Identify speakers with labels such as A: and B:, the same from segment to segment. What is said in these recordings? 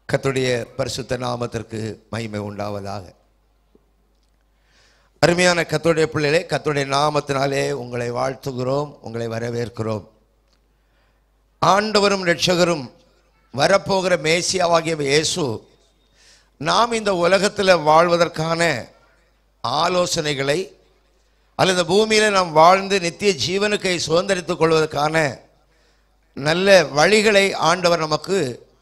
A: கர்த்தருடைய பரிசுத்த நாமத்திற்கு மகிமை உண்டாவதாக அருமையான கர்த்தருடைய பிள்ளைகளே கர்த்தருடைய நாமத்தினாலே உங்களை வாழ்த்துகிறோம் உங்களை வரவேற்கிறோம் ஆண்டவரும் இரட்சகரும் வரப்போகிற மேசியாவாகிய இயேசு நாம் இந்த உலகத்தில் வாழ்வதற்கான ஆலோசனைகளை அல்லது பூமியில் நாம் வாழ்ந்து நித்திய ஜீவனுக்கை சுதந்திரித்துக் கொள்வதற்கான நல்ல வழிகளை ஆண்டவர் நமக்கு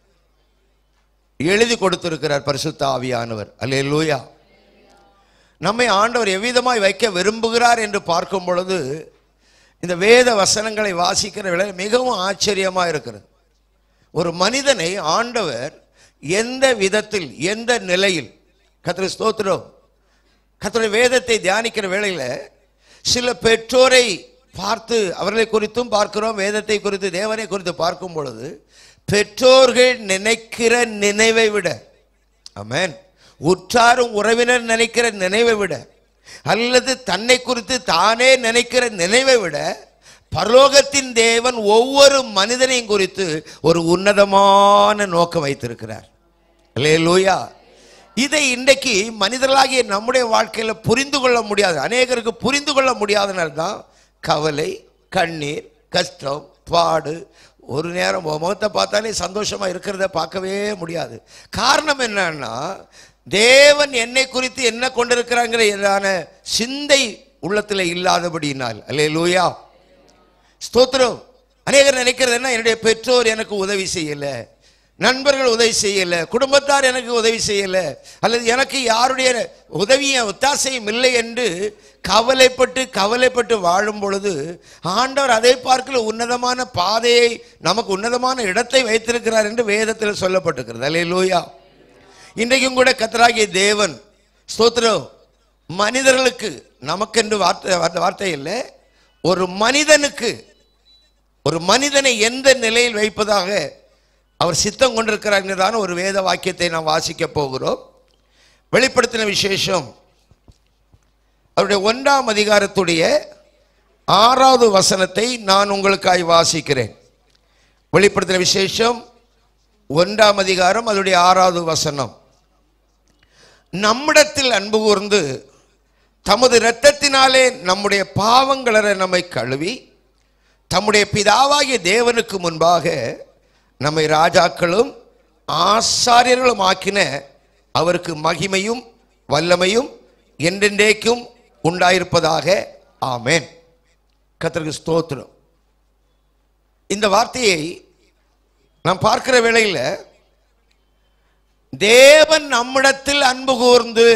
A: எழுதி கொடுத்திருக்கிறார் பரிசுத்த ஆவியானவர் அல்லேலூயா நம்மை ஆண்டவர் எவ்விதமாய் வைக்க விரும்புகிறார் என்று பார்க்கும் பொழுது இந்த வேத வசனங்களை வாசிக்கிற வேளை மிகவும் ஆச்சரியமாக இருக்கிறது ஒரு மனிதனை ஆண்டவர் எந்த விதத்தில் எந்த நிலையில் கத்திர ஸ்தோத்திரம் கர்த்தருடைய வேதத்தை தியானிக்கிற வேளையில் சில பெற்றோரை பார்த்து அவர்களை குறித்தும் பார்க்கிறோம் வேதத்தை குறித்து தேவனை குறித்து பார்க்கும் பொழுது பெற்றோர்கள் நினைக்கிற நினைவை விட ஆமென் உற்றாரும் உறவினர் நினைக்கிற நினைவை விட அல்லது தன்னை குறித்து தானே நினைக்கிற நினைவை விட பரலோகத்தின் தேவன் ஒவ்வொரு மனிதனையும் குறித்து ஒரு உன்னதமான நோக்கம் வைத்திருக்கிறார் அல்லேலூயா இதை இன்றைக்கு மனிதர்களாகிய நம்முடைய வாழ்க்கையில் புரிந்து கொள்ள முடியாது அநேகருக்கு புரிந்து கொள்ள முடியாதனால தான் கவலை கண்ணீர் கஷ்டம் பாடு ஒரு நேரம் உன் முகத்தை பார்த்தாலே சந்தோஷமா இருக்கிறத பார்க்கவே முடியாது காரணம் என்னன்னா தேவன் என்னை குறித்து என்ன கொண்டிருக்கிறாங்கிற சிந்தை உள்ளத்தில் இல்லாதபடியினால் அல்லே லூயா ஸ்தோத்திரம் அநேகர் நினைக்கிறது என்ன என்னுடைய பெற்றோர் எனக்கு உதவி செய்யலை நண்பர்கள் உதவி செய்யலை குடும்பத்தார் எனக்கு உதவி செய்யலை அல்லது எனக்கு யாருடைய உதவியும் ஒத்தாசையும் இல்லை என்று கவலைப்பட்டு கவலைப்பட்டு வாழும் பொழுது ஆண்டவர் அதை பார்க்கல உன்னதமான பாதையை நமக்கு உன்னதமான இடத்தை வைத்திருக்கிறார் என்று வேதத்தில் சொல்லப்பட்டிருக்கிறது அல்லே லூயா இன்றைக்கும் கூட கத்தராகிய தேவன் ஸ்தோத்திரம் மனிதர்களுக்கு நமக்கென்று வார்த்தை வார்த்தை- வார்த்தை இல்லை ஒரு மனிதனுக்கு ஒரு மனிதனை எந்த நிலையில் வைப்பதாக அவர் சித்தம் கொண்டிருக்கிறார் ஒரு வேத வாக்கியத்தை நாம் வாசிக்க போகிறோம் வெளிப்படுத்தின விசேஷம் அவருடைய ஒன்றாம் அதிகாரத்துடைய ஆறாவது வசனத்தை நான் உங்களுக்காய் வாசிக்கிறேன் வெளிப்படுத்தின விசேஷம் ஒன்றாம் அதிகாரம் அதனுடைய ஆறாவது வசனம் நம்மிடத்தில் அன்பு கூர்ந்து தமது இரத்தத்தினாலே நம்முடைய பாவங்களற நம்மை கழுவி தம்முடைய பிதாவாகிய தேவனுக்கு முன்பாக நம்மை ராஜாக்களும் ஆசாரியர்களும் ஆக்கின அவருக்கு மகிமையும் வல்லமையும் என்றென்றைக்கும் உண்டாயிருப்பதாக ஆமென் கர்த்தருக்கு ஸ்தோத்திரம் இந்த வார்த்தையை நாம் பார்க்கிற வேளையில் தேவன் நம்மிடத்தில் அன்பு கூர்ந்து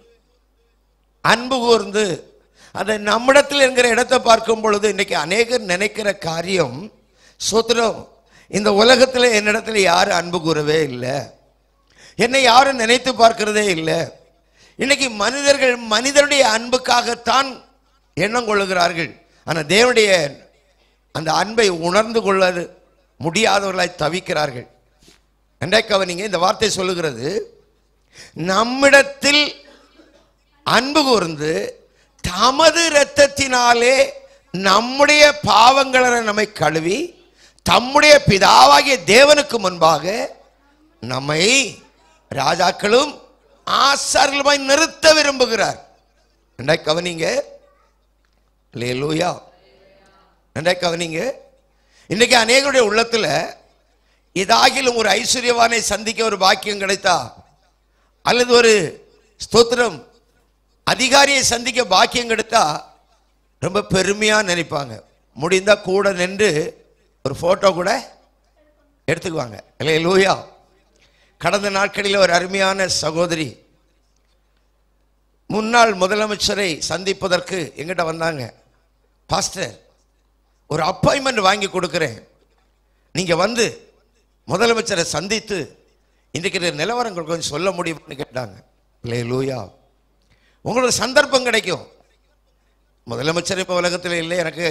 A: அன்பு கூர்ந்து அதை நம்மிடத்தில் என்கிற இடத்தை பார்க்கும் பொழுது இன்னைக்கு அநேகர் நினைக்கிற காரியம் சோத்திரம் இந்த உலகத்தில் என்னிடத்தில் யாரும் அன்பு கூறவே இல்லை என்னை யாரும் நினைத்து பார்க்கிறதே இல்லை இன்னைக்கு மனிதர்கள் மனிதனுடைய அன்புக்காகத்தான் எண்ணம் கொள்ளுகிறார்கள் ஆனால் தேவனுடைய அந்த அன்பை உணர்ந்து கொள்ள முடியாதவர்களாய் தவிக்கிறார்கள் என்றைக்கு கவனிங்க இந்த வார்த்தை சொல்லுகிறது நம்மிடத்தில் அன்பு கூர்ந்து தமது இரத்தத்தினாலே நம்முடைய பாவங்களை நம்மை கழுவி தம்முடைய பிதாவாகிய தேவனுக்கு முன்பாக நம்மை ராஜாக்களும் ஆசார்களுமாய் நிறுத்த விரும்புகிறார் என்றாய் கவனிங்க லேலூயா என்றாய் கவனிங்க இன்னைக்கு அநேகருடைய உள்ளத்துல இதாகிலும் ஒரு ஐஸ்வர்யவானை சந்திக்க ஒரு பாக்கியம் கிடைத்தா அல்லது ஒரு ஸ்தோத்திரம் அதிகாரியை சந்திக்க பாக்கியம் கிடைத்தா ரொம்ப பெருமையா நினைப்பாங்க முடிந்தா கூட நின்று ஒரு போட்டோ கூட எடுத்துக்குவாங்க இல்லை லூயா கடந்த நாட்களில் ஒரு அருமையான சகோதரி முன்னாள் முதலமைச்சரை சந்திப்பதற்கு எங்கிட்ட வந்தாங்க பாஸ்டர் ஒரு அப்பாயின்மெண்ட் வாங்கி கொடுக்குறேன் நீங்க வந்து முதலமைச்சரை சந்தித்து இன்றைக்கு இருக்கிற நிலவரங்கள் கொஞ்சம் சொல்ல முடியும்னு கேட்டாங்க இல்லை லூயா உங்களுக்கு சந்தர்ப்பம் கிடைக்கும் முதலமைச்சர் இப்போ உலகத்தில் இல்லை எனக்கு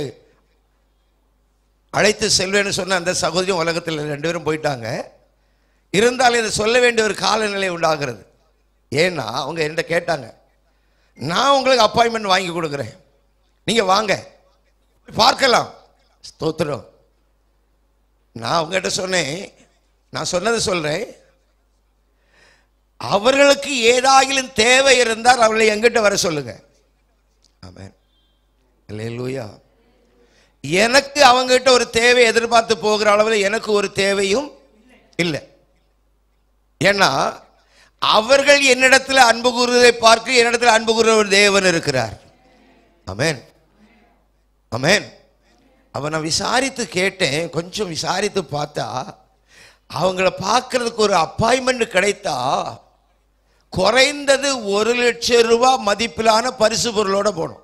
A: அழைத்து செல்வேன்னு சொன்ன அந்த சகோதரியும் உலகத்தில் இல்லை. ரெண்டு பேரும் போயிட்டாங்க இருந்தாலும் இதை சொல்ல வேண்டிய ஒரு காலநிலை உண்டாகிறது ஏன்னா அவங்க என்கிட்ட கேட்டாங்க நான் உங்களுக்கு அப்பாயின்மெண்ட் வாங்கி கொடுக்குறேன் நீங்கள் வாங்க பார்க்கலாம் ஸ்தோத்திரம் நான் உங்ககிட்ட சொன்னேன் நான் சொன்னதை சொல்கிறேன் அவர்களுக்கு ஏதாகிலும் தேவை இருந்தால் அவர்களை எங்கிட்ட வர சொல்லுங்க ஆமென் அல்லேலூயா எனக்கு அவங்ககிட்ட ஒரு தேவை எதிர்பார்த்து போகிற அளவில் எனக்கு ஒரு தேவையும் இல்லை ஏன்னா அவர்கள் என்னிடத்தில் அன்பு கூறுவதை பார்க்க என்னிடத்தில் அன்பு கூறுற ஒரு தேவன் இருக்கிறார் அமேன் அமேன் அவன் நான் விசாரித்து கேட்டேன் கொஞ்சம் விசாரித்து பார்த்தா அவங்கள பார்க்கறதுக்கு ஒரு அப்பாயின்மெண்ட் கிடைத்தா குறைந்தது ஒரு லட்சம் ரூபாய் மதிப்பிலான பரிசு பொருளோட போகணும்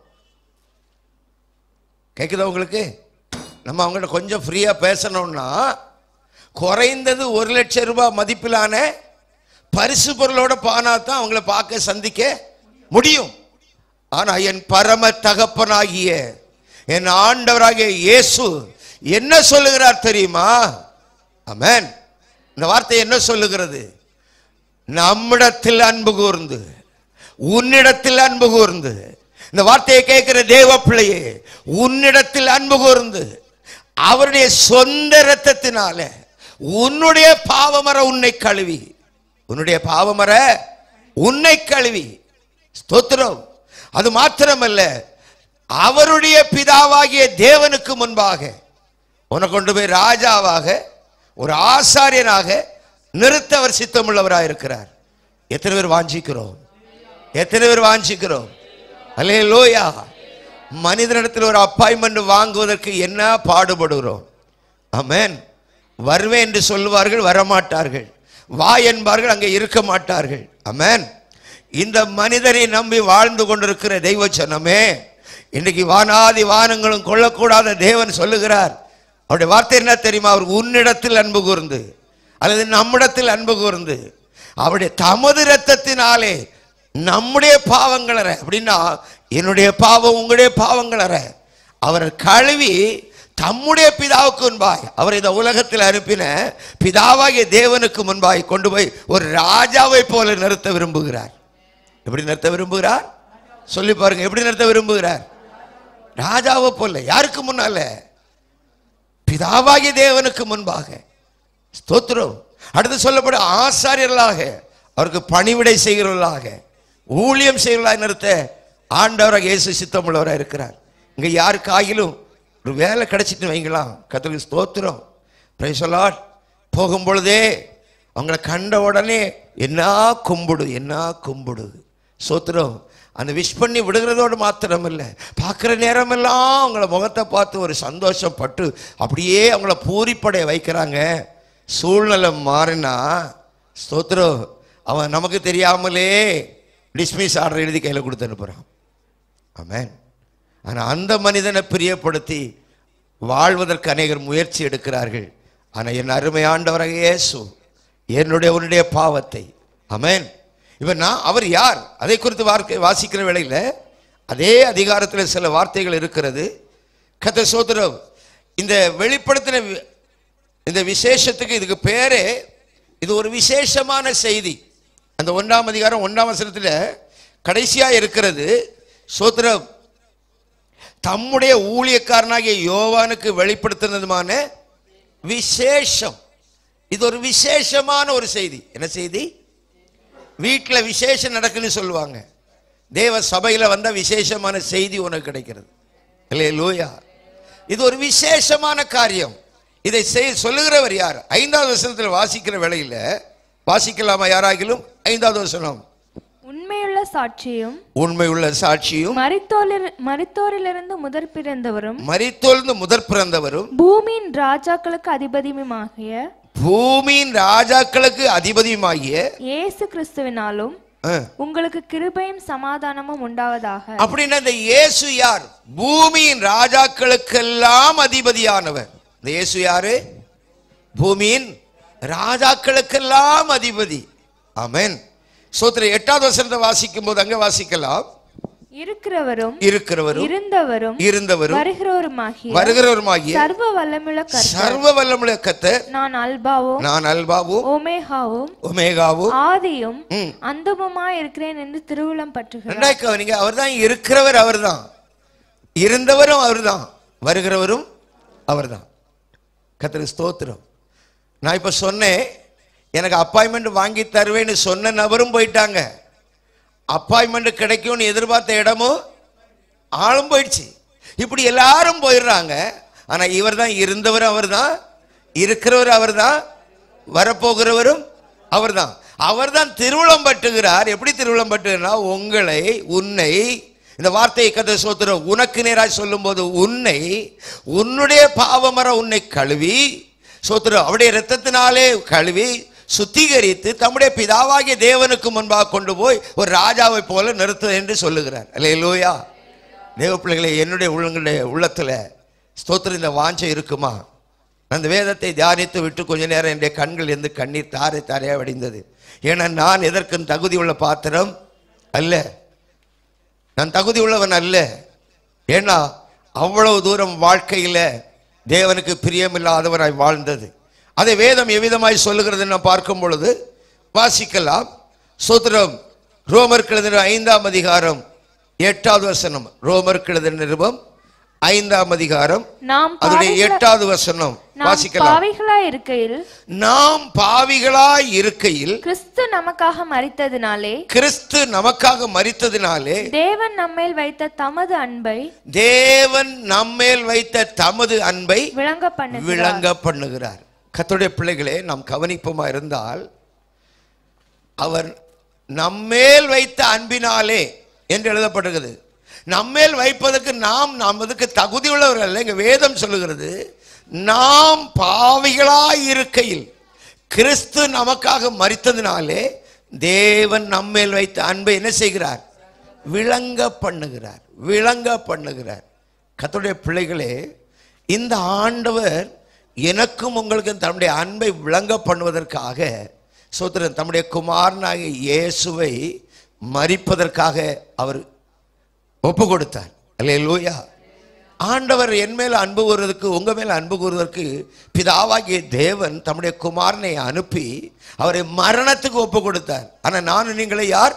A: கேட்குதா உங்களுக்கு நம்ம அவங்கள்ட்ட கொஞ்சம் ஃப்ரீயாக பேசணும்னா குறைந்தது ஒரு லட்சம் ரூபாய் மதிப்பிலான பரிசு பொருளோட பானா தான் அவங்கள பார்க்க சந்திக்க முடியும் ஆனா என் பரம தகப்பனாகிய என் ஆண்டவராகிய இயேசு என்ன சொல்லுகிறார் தெரியுமா அமேன் இந்த வார்த்தை என்ன சொல்லுகிறது நம்மிடத்தில் அன்பு கூர்ந்து உன்னிடத்தில் அன்பு கூர்ந்து இந்த வார்த்தையை கேட்கிற தேவ பிள்ளையே உன்னிடத்தில் அன்பு கூர்ந்து அவருடைய சொந்த இரத்தத்தினால உன்னுடைய பாவமர உன்னை கழுவி உன்னுடைய பாவமர உன்னை கழுவி ஸ்தோத்திரம் அது மாத்திரமல்ல அவருடைய பிதாவாகிய தேவனுக்கு முன்பாக உன்னை கொண்டு போய் ராஜாவாக ஒரு ஆசாரியனாக நிறுத்த அவர் சித்தமுள்ளவராக இருக்கிறார் எத்தனை பேர் வாஞ்சிக்கிறோம் எத்தனை பேர் வாஞ்சிக்கிறோம் அல்லே லோயா மனிதனிடத்தில் ஒரு அப்பாயின்மெண்ட் வாங்குவதற்கு என்ன பாடுபடுகிறோம் ஆமென் வருவேன் என்று சொல்லுவார்கள் வரமாட்டார்கள் வா என்பார்கள் அங்கே இருக்க மாட்டார்கள் ஆமென் இந்த மனிதனை நம்பி வாழ்ந்து கொண்டிருக்கிற தெய்வ சனமே இன்னைக்கு வானாதி வானங்களும் கொள்ளக்கூடாத தேவன் சொல்லுகிறார் அவருடைய வார்த்தை என்ன தெரியுமா அவர் உன்னிடத்தில் அன்பு கூர்ந்து அல்லது நம்மிடத்தில் அன்பு கூர்ந்து அவருடைய தமது இரத்தத்தினாலே நம்முடைய பாவங்களற அப்படின்னா என்னுடைய பாவம் உங்களுடைய பாவங்களற அவர் கழுவி தம்முடைய பிதாவுக்கு முன்பாய் அவர் இந்த உலகத்தில் அனுப்பின பிதாவாகிய தேவனுக்கு முன்பாய் கொண்டு போய் ஒரு ராஜாவை போல நிறுத்த விரும்புகிறார் எப்படி நிறுத்த விரும்புகிறார் சொல்லி பாருங்க எப்படி நிறுத்த விரும்புகிறார் ராஜாவை போல யாருக்கு முன்னால பிதாவாகிய தேவனுக்கு முன்பாக ஸ்தோத்திரம் அடுத்து சொல்லப்படும் ஆசாரியர்களாக அவருக்கு பணிவிடை செய்கிறவர்களாக ஊழியம் செய்கிறவர்களாக நிறுத்த ஆண்டவராக இயேசு சித்தமுள்ளவராக இருக்கிறார் இங்க யாருக்காகிலும் ஒரு வேலை கிடைச்சிட்டு வைங்களாம் கத்தருக்கு ஸ்தோத்திரம் பிரைசலாட் போகும் பொழுதே அவங்கள கண்ட உடனே என்ன கும்பிடு என்ன கும்பிடு ஸ்தோத்திரம் அந்த விஷ் பண்ணி விடுகிறதோடு மாத்திரம் இல்லை பார்க்குற நேரமெல்லாம் அவங்கள முகத்தை பார்த்து ஒரு சந்தோஷப்பட்டு அப்படியே அவங்கள பூரிப்படைய வைக்கிறாங்க சூழ்நிலை மாறினா ஸ்தோத்திரம் அவன் நமக்கு தெரியாமலே டிஸ்மிஸ் ஆர்டர் எழுதி கையில் கொடுத்து அனுப்புகிறான் ஆமென் ஆனால் அந்த மனிதனை பிரியப்படுத்தி வாழ்வதற்கு அநேகர் முயற்சி எடுக்கிறார்கள் ஆனால் என் அருமை ஆண்டவராக இயேசு என்னுடைய உன்னுடைய பாவத்தை ஆமென் இவன் நான் அவர் யார் அதை குறித்து வார்த்தை வாசிக்கிற வேளையில் அதே அதிகாரத்தில் சில வார்த்தைகள் இருக்கிறது கத்த சோதரம் இந்த வெளிப்படுத்தின வி- இந்த விசேஷத்துக்கு இதுக்கு பேரே இது ஒரு விசேஷமான செய்தி அந்த ஒன்றாம் அதிகாரம் ஒன்றாம் வசனத்தில் கடைசியாக இருக்கிறது சோத்திரம் தம்முடைய ஊழியக்காரனாகிய யோவானுக்கு வெளிப்படுத்தினதுமான விசேஷம் இது ஒரு விசேஷமான ஒரு செய்தி என்ன செய்தி வீட்டில் விசேஷம் நடக்குன்னு சொல்லுவாங்க தேவ சபையில் வந்த விசேஷமான செய்தி உனக்கு கிடைக்கிறது இல்லையே லூயா இது ஒரு விசேஷமான காரியம் இதை செய் சொல்லுகிறவர் யார் ஐந்தாவது வசனத்தில் வாசிக்கிற வேளையில் வாசிக்கலாமா யாராகிலும் ஐந்தாவது வசனம்
B: உண்மையுள்ள சாட்சியும்
A: உண்மையுள்ள சாட்சியும்
B: மரித்தோரில் மரித்தோரிலிருந்து முதற் பிறந்தவரும்
A: மரித்தொழுந்து முதற் பிறந்தவரும்
B: பூமியின் ராஜாக்களுக்கு அதிபதியுமாகிய
A: பூமியின் ராஜாக்களுக்கு அதிபதியுமாகிய
B: இயேசு கிறிஸ்துவினாலும்
A: ஆ,
B: உங்களுக்கு கிருபையும் சமாதானமும் உண்டாவதாக
A: அப்படின்னா இந்த இயேசு யார் பூமியின் ராஜாக்களுக்கெல்லாம் அதிபதியானவர் இந்த இயேசு யாரு பூமியின் ராஜாக்களுக்கெல்லாம் அதிபதி ஆமென் சோத்திர எட்டாவது வசனத்தை வாசிக்கும் போது அங்க வாசிக்கலாம்
B: இருக்கிறவரும்
A: இருக்கிறவரும்
B: இருந்தவரும்
A: இருந்தவரும்
B: வருகிறவருமாகிய
A: வருகிறவருமாகிய
B: சர்வ வல்லமுள்ள கர்த்தர்
A: சர்வ வல்லமுள்ள கத்தர்
B: நான் அல்பாவும்
A: நான் அல்பாவும்
B: ஓமேகாவும்
A: ஒமேகாவும்
B: ஆதியும்
A: ம்.
B: அந்தமுமாய் இருக்கிறேன் என்று திருவுளம் பற்றுகிறார்
A: ரெண்டாய் கவனிங்க அவர்தான் இருக்கிறவர் அவர்தான் இருந்தவரும் அவர்தான் வருகிறவரும் அவர்தான் கத்திர ஸ்தோத்திரம் நான் இப்ப சொன்னேன் எனக்கு அப்பாயின்மெண்ட் வாங்கி தருவேன்னு சொன்ன நபரும் போயிட்டாங்க அப்பாயின்மெண்ட் கிடைக்கும்னு எதிர்பார்த்த இடமும் ஆளும் போயிடுச்சு இப்படி எல்லாரும் போயிடுறாங்க ஆனா இவர் தான் இருந்தவர் அவர் தான் இருக்கிறவர் அவர் தான் வரப்போகிறவரும் அவர் தான் அவர் தான் திருவிழம் பட்டுகிறார் எப்படி திருவிழம் பட்டுகிறார் உங்களை உன்னை இந்த வார்த்தையை கதை சோத்துற உனக்கு நேராக சொல்லும்போது உன்னை உன்னுடைய பாவமர உன்னை கழுவி சோத்துரு அவருடைய இரத்தத்தினாலே கழுவி சுத்திகரித்து தம்முடைய பிதாவாகிய தேவனுக்கு முன்பாக கொண்டு போய் ஒரு ராஜாவை போல நிறுத்து என்று சொல்லுகிறார் அல்லேலூயா தேவ பிள்ளைகளை என்னுடைய உள்ளங்களுடைய உள்ளத்துல ஸ்தோத்திரம் இந்த வாஞ்சை இருக்குமா அந்த வேதத்தை தியானித்து விட்டு கொஞ்ச நேரம் என்னுடைய கண்கள் இருந்து கண்ணீர் தாரை தாரையா வடிந்தது ஏன்னா நான் எதற்கும் தகுதி உள்ள பாத்திரம் அல்ல நான் தகுதி உள்ளவன் அல்ல ஏன்னா அவ்வளவு தூரம் வாழ்க்கையில தேவனுக்கு பிரியமில்லாதவனாய் வாழ்ந்தது அதை வேதம் எவ்விதமாய் சொல்லுகிறது நான் பார்க்கும் பொழுது வாசிக்கலாம் சூத்திரம் ரோமர் எழுதின ஐந்தாம் அதிகாரம் எட்டாவது வசனம் ரோமர் எழுதின நிருபம் ஐந்தாம் அதிகாரம்
B: நாம்
A: அதனுடைய
B: பாவிகளா-
A: எட்டாவது வசனம்
B: நாம்
A: வாசிக்கலாம்
B: பாவிகளாய் இருக்கையில்
A: நாம் பாவிகளாய் இருக்கையில்
B: கிறிஸ்து நமக்காக மரித்ததினாலே
A: கிறிஸ்து நமக்காக மரித்ததினாலே
B: தேவன் நம்மேல் வைத்த தமது அன்பை
A: தேவன் நம்மேல் வைத்த தமது அன்பை
B: விளங்க பண்ணுகிறார்
A: விளங்க பண்ணுகிறார் கர்த்தருடைய பிள்ளைகளே நாம் கவனிப்போமா இருந்தால் அவர் நம்மேல் வைத்த அன்பினாலே என்று எழுதப்பட்டிருக்குது நம்மேல் வைப்பதற்கு நாம் நமதுக்கு தகுதி உள்ளவர்கள் அல்ல இங்க வேதம் சொல்லுகிறது நாம் பாவிகளாய் இருக்கையில் கிறிஸ்து நமக்காக மரித்ததினாலே தேவன் நம்மேல் வைத்த அன்பை என்ன செய்கிறார் விளங்க பண்ணுகிறார் விளங்க பண்ணுகிறார் கர்த்தருடைய பிள்ளைகளே இந்த ஆண்டவர் எனக்கும் உங்களுக்கும் தன்னுடைய அன்பை விளங்க பண்ணுவதற்காக சோத்திரன் தம்முடைய குமாரனாகிய இயேசுவை மரிப்பதற்காக அவர் ஒப்பு கொடுத்தார் அல்லேலூயா ஆண்டவர் என் மேல் அன்பு கூறுவதற்கு உங்க மேல் அன்பு கூறுவதற்கு பிதாவாகிய தேவன் தம்முடைய குமாரனை அனுப்பி அவரை மரணத்துக்கு ஒப்பு கொடுத்தார் ஆனா நானும் நீங்களே யார்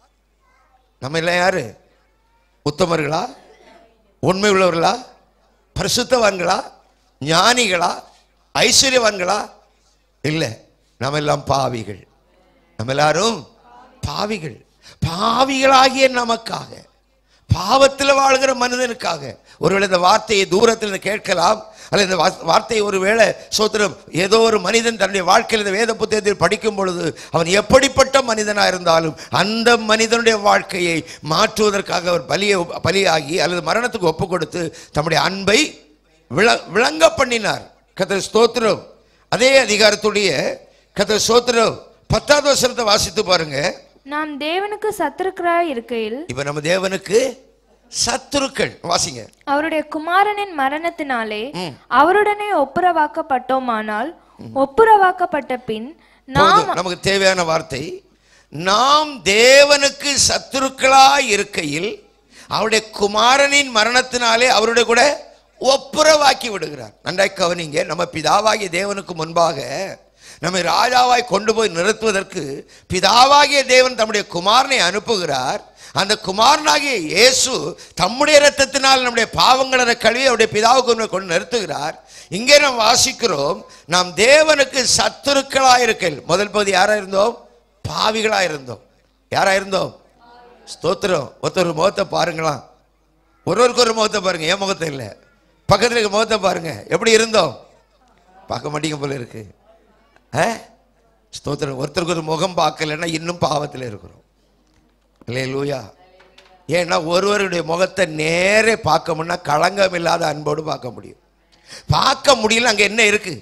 A: நம்ம எல்லாம் யாரு உத்தமர்களா உண்மை உள்ளவர்களா பரிசுத்தவான்களா ஞானிகளா ஐஸ்வர்யவான்களா இல்லை நம்ம எல்லாம் பாவிகள் நம்ம எல்லாரும் பாவிகள் பாவிகளாகிய நமக்காக பாவத்தில் வாழ்கிற மனிதனுக்காக ஒருவேளை இந்த வார்த்தையை தூரத்தில் இருந்து கேட்கலாம் அல்லது இந்த வா- வார்த்தையை ஒருவேளை சோத்திரம் ஏதோ ஒரு மனிதன் தன்னுடைய வாழ்க்கையில் இந்த வேத புத்தகத்தில் படிக்கும் பொழுது அவன் எப்படிப்பட்ட மனிதனாக இருந்தாலும் அந்த மனிதனுடைய வாழ்க்கையை மாற்றுவதற்காக அவர் பலியை பலியாகி அல்லது மரணத்துக்கு ஒப்பு கொடுத்து தம்முடைய அன்பை விள விளங்க பண்ணினார் கத்த ஸ்தோத்திரம் அதே அதிகாரத்துடைய கத்த ஸ்தோத்திரம் பத்தாவது வசனத்தை வாசித்து பாருங்க
B: நாம் தேவனுக்கு சத்துருக்கராய் இருக்கையில்
A: இப்ப நம்ம தேவனுக்கு சத்துருக்கள் வாசிங்க
B: அவருடைய குமாரனின் மரணத்தினாலே அவருடனே ஒப்புரவாக்கப்பட்டோமானால் ஒப்புரவாக்கப்பட்ட பின் நாம்
A: போதும் நமக்கு தேவையான வார்த்தை நாம் தேவனுக்கு சத்துருக்களாய் இருக்கையில் அவருடைய குமாரனின் மரணத்தினாலே அவருடைய கூட ஒப்புரவாக்கி விடுகிறார் நன்றாய் கவனிங்க நம்ம பிதாவாகிய தேவனுக்கு முன்பாக நம்மை ராஜாவாய் கொண்டு போய் நிறுத்துவதற்கு பிதாவாகிய தேவன் தம்முடைய குமாரனை அனுப்புகிறார் அந்த குமாரனாகிய இயேசு தம்முடைய இரத்தத்தினால் நம்முடைய பாவங்களை கழுவி அவருடைய பிதாவுக்கு முன்பாக கொண்டு நிறுத்துகிறார் இங்கே நாம் வாசிக்கிறோம் நாம் தேவனுக்கு சத்துருக்களாக இருக்கையில் முதல் பகுதி யாரா இருந்தோம் பாவிகளா இருந்தோம் யாரா இருந்தோம் ஸ்தோத்திரம் ஒருத்தர் முகத்தை பாருங்களா ஒருவருக்கு ஒரு முகத்தை பாருங்க என் முகத்தை இல்லை பக்கத்துல இருக்க முகத்தை பாருங்க எப்படி இருந்தோம் பார்க்க மாட்டீங்க போல இருக்கு ஆ? ஸ்தோத்திரம் ஒருத்தருக்கு ஒரு முகம் பார்க்கலன்னா இன்னும் பாவத்தில் இருக்கிறோம் இல்லையா லூயா ஏன்னா ஒருவருடைய முகத்தை நேரே பார்க்கணும்னா களங்கம் இல்லாத அன்போடு பார்க்க முடியும் பார்க்க முடியல அங்க என்ன இருக்கு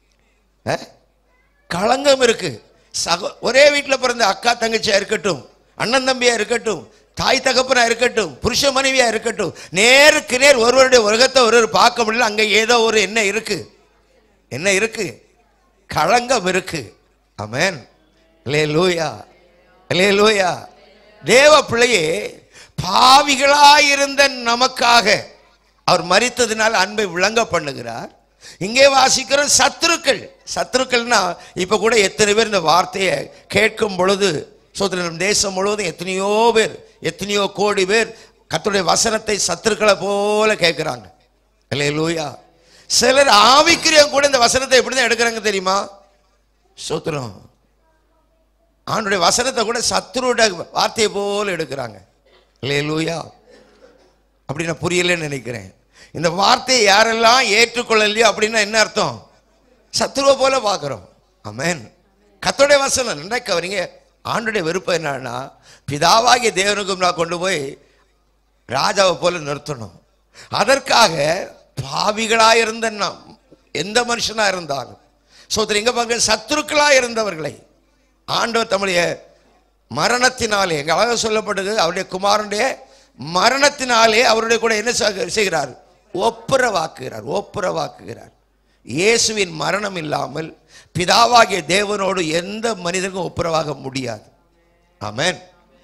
A: ஆ? களங்கம் இருக்கு சக ஒரே வீட்டில் பிறந்த அக்கா தங்கச்சியா இருக்கட்டும் அண்ணன் தம்பியா இருக்கட்டும் தாய் தகப்பனா இருக்கட்டும் புருஷ மனைவியா இருக்கட்டும் நேருக்கு நேர் ஒருவருடைய உலகத்தை ஒருவர் பார்க்க முடியல அங்க ஏதோ ஒரு என்ன இருக்கு என்ன இருக்கு களங்கம் இருக்கு அமேன் லே லூயா லே லூயா தேவ பிள்ளையே பாவிகளாயிருந்த நமக்காக அவர் மரித்ததினால் அன்பை விளங்க பண்ணுகிறார் இங்கே வாசிக்கிறோம் சத்துருக்கள் சத்துருக்கள்னா இப்ப கூட எத்தனை பேர் இந்த வார்த்தையை கேட்கும் பொழுது சோதரன் தேசம் முழுவதும் எத்தனையோ பேர் எத்தனையோ கோடி பேர் கர்த்தருடைய வசனத்தை சத்துருக்களை போல கேட்குறாங்க இல்லையா லூயா சிலர் ஆவிக்கிரியம் கூட இந்த வசனத்தை எப்படி தான் எடுக்கிறாங்க தெரியுமா சோத்திரம் ஆண்டுடைய வசனத்தை கூட சத்துருட வார்த்தையை போல எடுக்கிறாங்க இல்லையா லூயா அப்படி நான் புரியலன்னு நினைக்கிறேன் இந்த வார்த்தையை யாரெல்லாம் ஏற்றுக்கொள்ளலையோ அப்படின்னா என்ன அர்த்தம் சத்துருவை போல பார்க்குறோம் ஆமென் கத்தோடைய வசனம் நன்றா கவரிங்க ஆண்டுடைய விருப்பம் என்னன்னா பிதாவாகிய தேவனுக்கும் நான் கொண்டு போய் ராஜாவை போல நிறுத்தணும் அதற்காக பாவிகளாக இருந்த நாம் எந்த மனுஷனா இருந்தாலும் சோதரி எங்க பாருங்க சத்துருக்களா இருந்தவர்களை ஆண்டவர் தம்முடைய மரணத்தினாலே எங்க அழகாக சொல்லப்பட்டது அவருடைய குமாரனுடைய மரணத்தினாலே அவருடைய கூட என்ன செய்க- செய்கிறார் ஒப்புரவாக்குகிறார் ஒப்புரவாக்குகிறார் இயேசுவின் மரணம் இல்லாமல் பிதாவாகிய தேவனோடு எந்த மனிதனுக்கும் ஒப்புரவாக முடியாது ஆமென்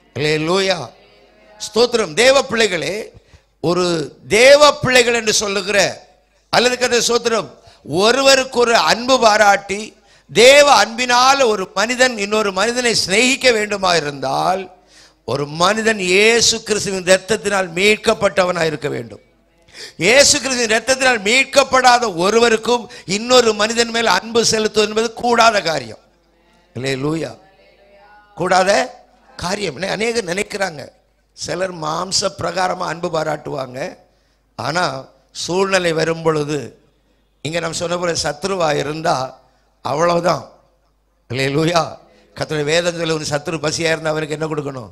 A: லூயா ஸ்தோத்திரம் தேவ பிள்ளைகளே ஒரு தேவ பிள்ளைகள் என்று சொல்லுகிற அல்லது கதை ஸ்தோத்திரம் ஒருவருக்கு ஒரு அன்பு பாராட்டி தேவ அன்பினால் ஒரு மனிதன் இன்னொரு மனிதனை சிநேகிக்க வேண்டுமா இருந்தால் ஒரு மனிதன் இயேசு கிறிஸ்துவின் இரத்தத்தினால் மீட்கப்பட்டவனாக இருக்க வேண்டும் இயேசு கிறிஸ்துவின் இரத்தத்தினால் மீட்கப்படாத ஒருவருக்கும் இன்னொரு மனிதன் மேல் அன்பு செலுத்துவது என்பது கூடாத காரியம் இல்லை லூயா கூடாத காரியம் என்ன அநேகர் நினைக்கிறாங்க சிலர் மாம்ச பிரகாரமாக அன்பு பாராட்டுவாங்க ஆனால் சூழ்நிலை வரும் பொழுது இங்கே நம்ம சொன்ன போல சத்ருவா இருந்தால் அவ்வளவுதான் இல்லை லூயா கத்தோட வேதத்தில் ஒரு சத்ரு பசியாக இருந்தால் அவருக்கு என்ன கொடுக்கணும்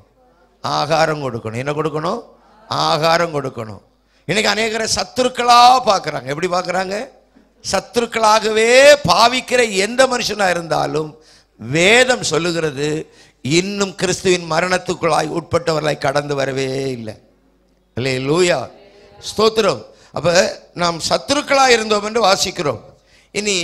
A: ஆகாரம் கொடுக்கணும் என்ன கொடுக்கணும் ஆகாரம் கொடுக்கணும் இன்னைக்கு அநேகரை சத்துருக்களாக பார்க்குறாங்க எப்படி பார்க்குறாங்க சத்துருக்களாகவே பாவிக்கிற எந்த மனுஷனாக இருந்தாலும் வேதம் சொல்லுகிறது இன்னும் கிறிஸ்துவின் மரணத்துக்குள்ளாய் உட்பட்டவர்களாய் கடந்து வரவே இல்லை இல்லை லூயா ஸ்தோத்திரம் அப்போ நாம் சத்துருக்களாக இருந்தோம் என்று வாசிக்கிறோம் இனி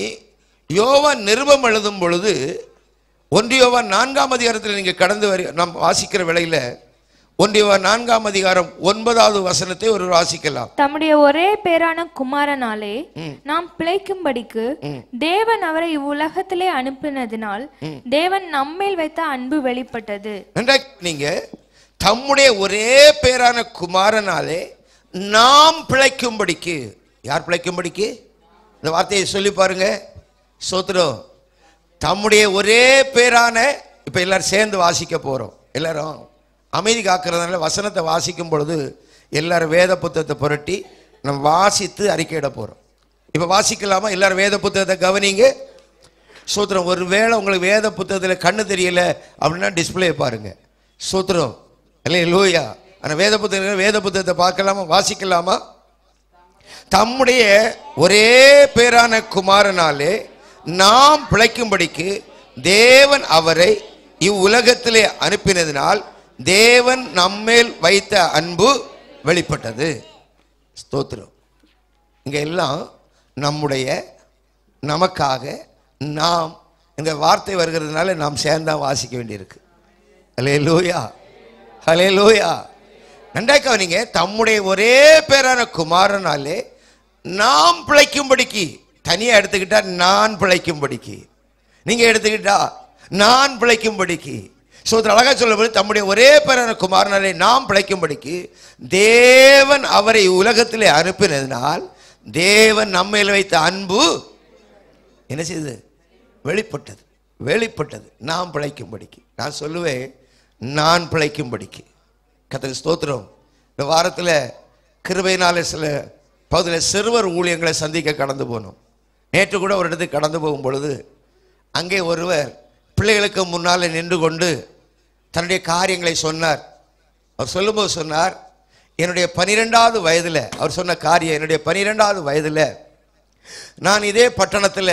A: யோவான் நிருபம் எழுதும் பொழுது ஒன்றியோவான் நான்காம் அதிகாரத்தில் நீங்கள் கடந்து வரி நாம் வாசிக்கிற வேளையில் ஒன்றியோவான் நான்காம் அதிகாரம் ஒன்பதாவது வசனத்தை ஒரு வாசிக்கலாம்
B: தம்முடைய ஒரே பேரான குமாரனாலே நாம் பிழைக்கும்படிக்கு தேவன் அவரை இவ்வுலகத்திலே அனுப்பினதினால் தேவன் நம்மேல் வைத்த அன்பு வெளிப்பட்டது
A: நன்றாக நீங்க தம்முடைய ஒரே பேரான குமாரனாலே நாம் பிழைக்கும்படிக்கு யார் பிழைக்கும்படிக்கு இந்த வார்த்தையை சொல்லி பாருங்க சோத்திரம் தம்முடைய ஒரே பேரான இப்போ எல்லாரும் சேர்ந்து வாசிக்க போகிறோம் எல்லாரும் அமைதி காக்கிறதுனால வசனத்தை வாசிக்கும் பொழுது எல்லாரும் வேத புத்தகத்தை புரட்டி நம்ம வாசித்து அறிக்கையிட போகிறோம் இப்போ வாசிக்கலாமா எல்லாரும் வேத புத்தகத்தை கவனிங்க சூத்திரம் ஒரு வேளை உங்களுக்கு வேத புத்தகத்தில் கண்ணு தெரியல அப்படின்னா டிஸ்பிளே பாருங்க சூத்திரம் இல்லை லூயா ஆனால் வேத புத்தகம் வேத புத்தகத்தை பார்க்கலாமா வாசிக்கலாமா தம்முடைய ஒரே பேரான குமாரனாலே நாம் பிழைக்கும்படிக்கு தேவன் அவரை இவ்வுலகத்திலே அனுப்பினதினால் தேவன் நம்மேல் வைத்த அன்பு வெளிப்பட்டது ஸ்தோத்திரம் இங்க எல்லாம் நம்முடைய நமக்காக நாம் இந்த வார்த்தை வருகிறதுனால நாம் சேர்ந்தா வாசிக்க வேண்டியிருக்கு ஹலே லூயா ஹலே லூயா நன்றாய் கவனிங்க தம்முடைய ஒரே பேரான குமாரனாலே நாம் பிழைக்கும்படிக்கு தனியா எடுத்துக்கிட்டா நான் பிழைக்கும்படிக்கு நீங்க எடுத்துக்கிட்டா நான் பிழைக்கும்படிக்கு சோதர அழகா சொல்லப்படுது தம்முடைய ஒரே பேரான குமாரனாலே நாம் பிழைக்கும்படிக்கு தேவன் அவரை உலகத்திலே அனுப்பினதினால் தேவன் நம்மையில் வைத்த அன்பு என்ன செய்தது வெளிப்பட்டது வெளிப்பட்டது நாம் பிழைக்கும்படிக்கு நான் சொல்லுவேன் நான் பிழைக்கும்படிக்கு கத்தக்கு ஸ்தோத்திரம் இந்த வாரத்தில் கிருபையினால சில பகுதியில் சிறுவர் ஊழியங்களை சந்திக்க கடந்து போனோம் நேற்று கூட ஒரு இடத்துக்கு கடந்து போகும் பொழுது அங்கே ஒருவர் பிள்ளைகளுக்கு முன்னால் நின்று கொண்டு தன்னுடைய காரியங்களை சொன்னார் அவர் சொல்லும்போது சொன்னார் என்னுடைய பனிரெண்டாவது வயதில் அவர் சொன்ன காரியம் என்னுடைய பனிரெண்டாவது வயதில் நான் இதே பட்டணத்தில்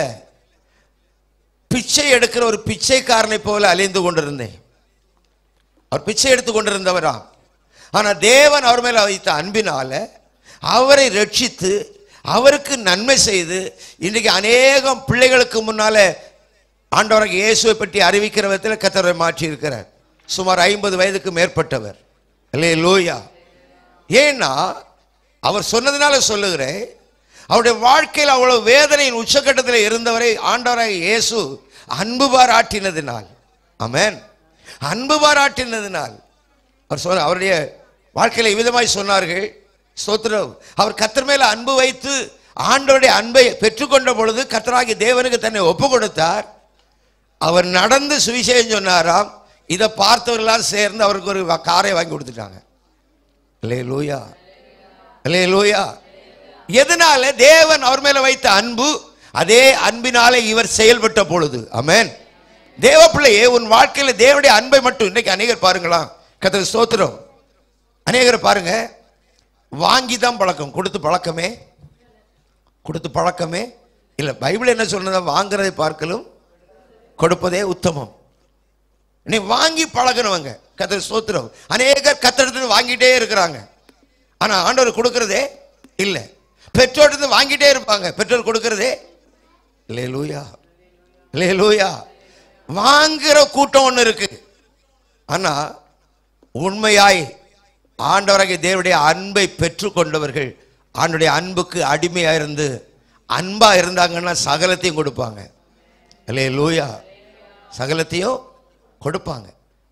A: பிச்சை எடுக்கிற ஒரு பிச்சைக்காரனை போல அலைந்து கொண்டிருந்தேன் அவர் பிச்சை எடுத்து கொண்டிருந்தவராம் ஆனால் தேவன் அவர் மேல வைத்த அன்பினால அவரை ரட்சித்து அவருக்கு நன்மை செய்து இன்றைக்கு அநேகம் பிள்ளைகளுக்கு முன்னால ஆண்டவராக இயேசுவை பற்றி அறிவிக்கிற விதத்தில் கத்தரை மாற்றி இருக்கிறார் சுமார் ஐம்பது வயதுக்கு மேற்பட்டவர் இல்லே லோயா ஏன்னா அவர் சொன்னதுனால சொல்லுகிறேன் அவருடைய வாழ்க்கையில் அவ்வளவு வேதனையின் உச்சக்கட்டத்தில் இருந்தவரை ஆண்டவராக இயேசு அன்பு பாராட்டினதினால் ஆமென் அன்பு பாராட்டினதினால் அவர் சொன்ன அவருடைய வாழ்க்கையில் இவ்விதமாய் சொன்னார்கள் ஸ்தோத்திரம் அவர் கத்தர் மேல அன்பு வைத்து ஆண்டவருடைய அன்பை பெற்றுக்கொண்ட பொழுது கத்தராகி தேவனுக்கு தன்னை ஒப்பு கொடுத்தார் அவர் நடந்து சுவிசேஷம் சொன்னாராம் இதை பார்த்தவர்களாம் சேர்ந்து அவருக்கு ஒரு வ- காரை வாங்கி கொடுத்துட்டாங்க லே லூயா லே லூயா எதனால தேவன் அவர் மேல வைத்த அன்பு அதே அன்பினாலே இவர் செயல்பட்ட பொழுது ஆமென் தேவ பிள்ளையே உன் வாழ்க்கையில தேவனுடைய அன்பை மட்டும் இன்னைக்கு அநேகர் பாருங்களா கத்திர ஸ்தோத்திரம் அநேகர் பாருங்க வாங்கி தான் பழக்கம் கொடுத்து பழக்கமே கொடுத்து பழக்கமே இல்லை பைபிள் என்ன சொன்னதா வாங்குறதை பார்க்கலும் கொடுப்பதே உத்தமம் நீ வாங்கி பழகினவங்க கத்திர ஸ்தோத்திரம் அநேகர் கத்தெடுத்து வாங்கிட்டே இருக்கிறாங்க ஆனா ஆண்டவர் கொடுக்கறதே இல்லை பெற்றோர்கிட்ட வாங்கிட்டே இருப்பாங்க பெற்றோர் கொடுக்கறதே லே லூயா லே லூயா வாங்குற கூட்டம் ஒன்று இருக்கு ஆனா உண்மையாய் ஆண்டவராகிய தேவனுடைய அன்பை பெற்றுக்கொண்டவர்கள் ஆண்டுடைய அன்புக்கு அடிமையா இருந்து அன்பா இருந்தாங்கன்னா சகலத்தையும் கொடுப்பாங்க லே லூயா சகலத்தையும் கொடுப்பாங்க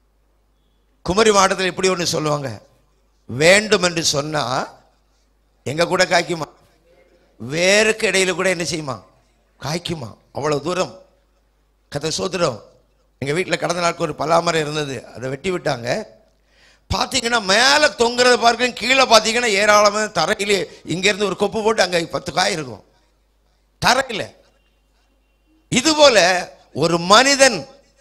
A: குமரி மாவட்டத்தில் இப்படி ஒன்று சொல்லுவாங்க வேண்டும் என்று சொன்னா எங்க கூட காய்க்குமா வேருக்கு இடையில கூட என்ன செய்யுமா காய்க்குமா அவ்வளவு தூரம் கதை சோத்திரம் எங்க வீட்டில் கடந்த நாட்கள் ஒரு பலாமரம் இருந்தது அதை வெட்டி விட்டாங்க பார்த்தீங்கன்னா மேலே தொங்குறத பார்க்க கீழே பார்த்தீங்கன்னா ஏராளமாக தரையிலே இங்கேருந்து ஒரு கொப்பு போட்டு அங்கே பத்து காய் இருக்கும் தரையில் இதுபோல ஒரு மனிதன்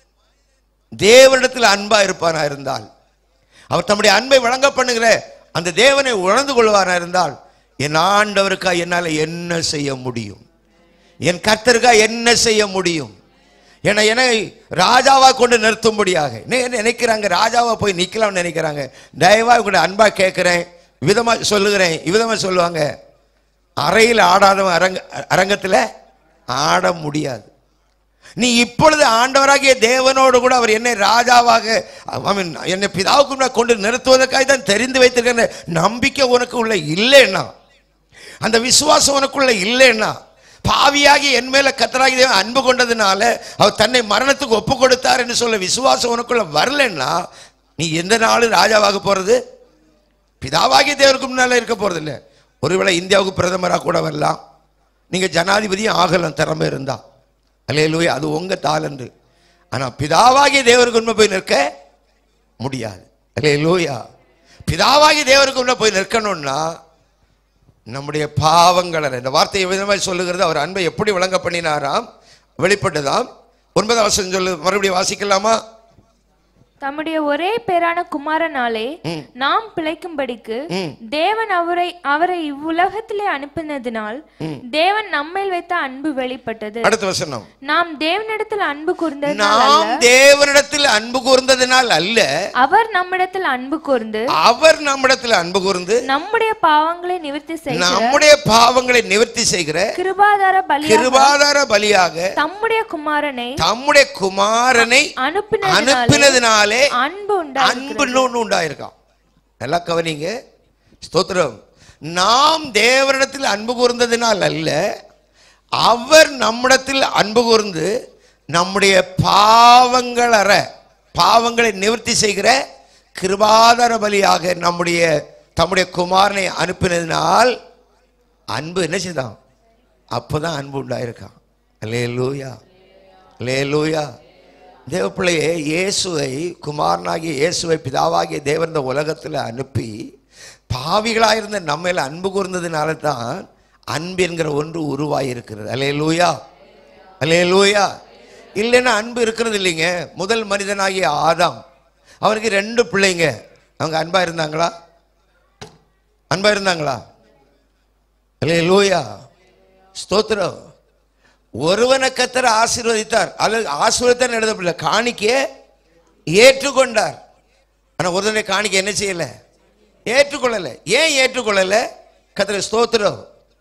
A: தேவனிடத்தில் அன்பா இருப்பானா இருந்தால் அவர் தம்முடைய அன்பை வழங்க பண்ணுகிற அந்த தேவனை உணர்ந்து கொள்வாரா இருந்தால் என் ஆண்டவருக்கா என்னால் என்ன செய்ய முடியும் என் கர்த்தருக்கா என்ன செய்ய முடியும் என என்னை ராஜாவா கொண்டு நிறுத்தும்படியாக என்ன நினைக்கிறாங்க ராஜாவா போய் நிற்கலாம்னு நினைக்கிறாங்க தயவா கூட அன்பா கேட்குறேன் விதமா சொல்லுகிறேன் விதமா சொல்லுவாங்க அறையில் ஆடாதவன் அரங்க அரங்கத்தில் ஆட முடியாது நீ இப்பொழுது ஆண்டவராகிய தேவனோடு கூட அவர் என்னை ராஜாவாக I mean, என்னை பிதாவுக்கு முன்னாடி கொண்டு நிறுத்துவதற்காக தான் தெரிந்து வைத்திருக்கிற நம்பிக்கை உனக்கு உள்ள இல்லைன்னா அந்த விசுவாசம் உனக்குள்ள இல்லைன்னா பாவியாகி என் மேல கத்தராகி தேவன் அன்பு கொண்டதுனால அவர் தன்னை மரணத்துக்கு ஒப்பு கொடுத்தார் என்று சொல்ல விசுவாசம் உனக்குள்ள வரலன்னா நீ எந்த நாளும் ராஜாவாக போறது பிதாவாகிய தேவருக்கு முன்னால இருக்க போறது இல்லை ஒருவேளை இந்தியாவுக்கு பிரதமராக கூட வரலாம் நீங்க ஜனாதிபதியும் ஆகலாம் திறமை இருந்தா அல்லேலூயா அது உங்க தாளந்து ஆனா பிதாவாகிய தேவருக்கு உண்மை போய் நிற்க முடியாது அல்லேலூயா பிதாவாகிய தேவருக்கு உண்மை போய் நிற்கணும்னா நம்முடைய பாவங்களை இந்த வார்த்தையை விதமாக சொல்லுகிறது அவர் அன்பை எப்படி விளங்க பண்ணினாராம் வெளிப்பட்டதாம் ஒன்பதாம் வசனம் சொல்லு மறுபடியும் வாசிக்கலாமா
B: தம்முடைய ஒரே பேரான குமாரனாலே
A: ம்.
B: நாம் பிழைக்கும்படிக்கு
A: ம்.
B: தேவன் அவரை அவரை இவ்வுலகத்திலே அனுப்பினதினால் தேவன் நம்மேல் வைத்த அன்பு வெளிப்பட்டது
A: அடுத்த வசனம்
B: நாம் தேவனிடத்தில் அன்பு கூர்ந்ததினால்
A: நாம்
B: அல்ல
A: தேவனிடத்தில் அன்பு கூர்ந்ததினால் அல்ல
B: அவர் நம்மிடத்தில் அன்பு கூர்ந்து
A: அவர் நம்மிடத்தில் அன்பு கூர்ந்து
B: நம்முடைய பாவங்களை நிவர்த்தி செய்ய
A: நம்முடைய பாவங்களை நிவர்த்தி செய்கிற
B: கிருபாதார பலியாக
A: கிருபாதார பலியாக
B: தம்முடைய குமாரனை
A: தம்முடைய குமாரனை
B: அனுப்பினதினாலே
A: அனுப்பினதினாலே
B: அன்பு உண்டா
A: அன்புன்னு ஒன்று உண்டாயிருக்கான் நல்லா கவனிங்க ஸ்தோத்திரம் நாம் தேவனிடத்தில் அன்பு கூர்ந்ததினால் அல்ல அவர் நம்மிடத்தில் அன்பு கூர்ந்து நம்முடைய பாவங்கள் அற பாவங்களை நிவர்த்தி செய்கிற கிருபாதார பலியாக நம்முடைய தம்முடைய குமாரனை அனுப்பினதினால் அன்பு என்ன செய்தான் அப்போதான் அன்பு உண்டாயிருக்கான் லே லூயா லே லூயா தேவப்பிள்ளையே இயேசுவை குமாரனாகிய இயேசுவை பிதாவாகிய தேவன் இந்த உலகத்தில் அனுப்பி பாவிகளாக இருந்த நம்மையில் அன்பு கூர்ந்ததுனால தான் அன்பு என்கிற ஒன்று உருவாகியிருக்கிறது அலே லூயா அலே லூயா இல்லைன்னா அன்பு இருக்கிறது இல்லைங்க முதல் மனிதனாகிய ஆதாம் அவனுக்கு ரெண்டு பிள்ளைங்க அவங்க அன்பா இருந்தாங்களா அன்பா இருந்தாங்களா அலே லூயா ஸ்தோத்திரம் ஒருவனை கத்தர் ஆசீர்வதித்தார் அல்லது ஆசீர்வதித்தார் எழுதப்படல காணிக்கைய ஏற்றுக்கொண்டார் ஆனா ஒருவனை காணிக்கை என்ன செய்யல ஏற்றுக்கொள்ளல ஏன் ஏற்றுக்கொள்ளல கத்தர் ஸ்தோத்திரம்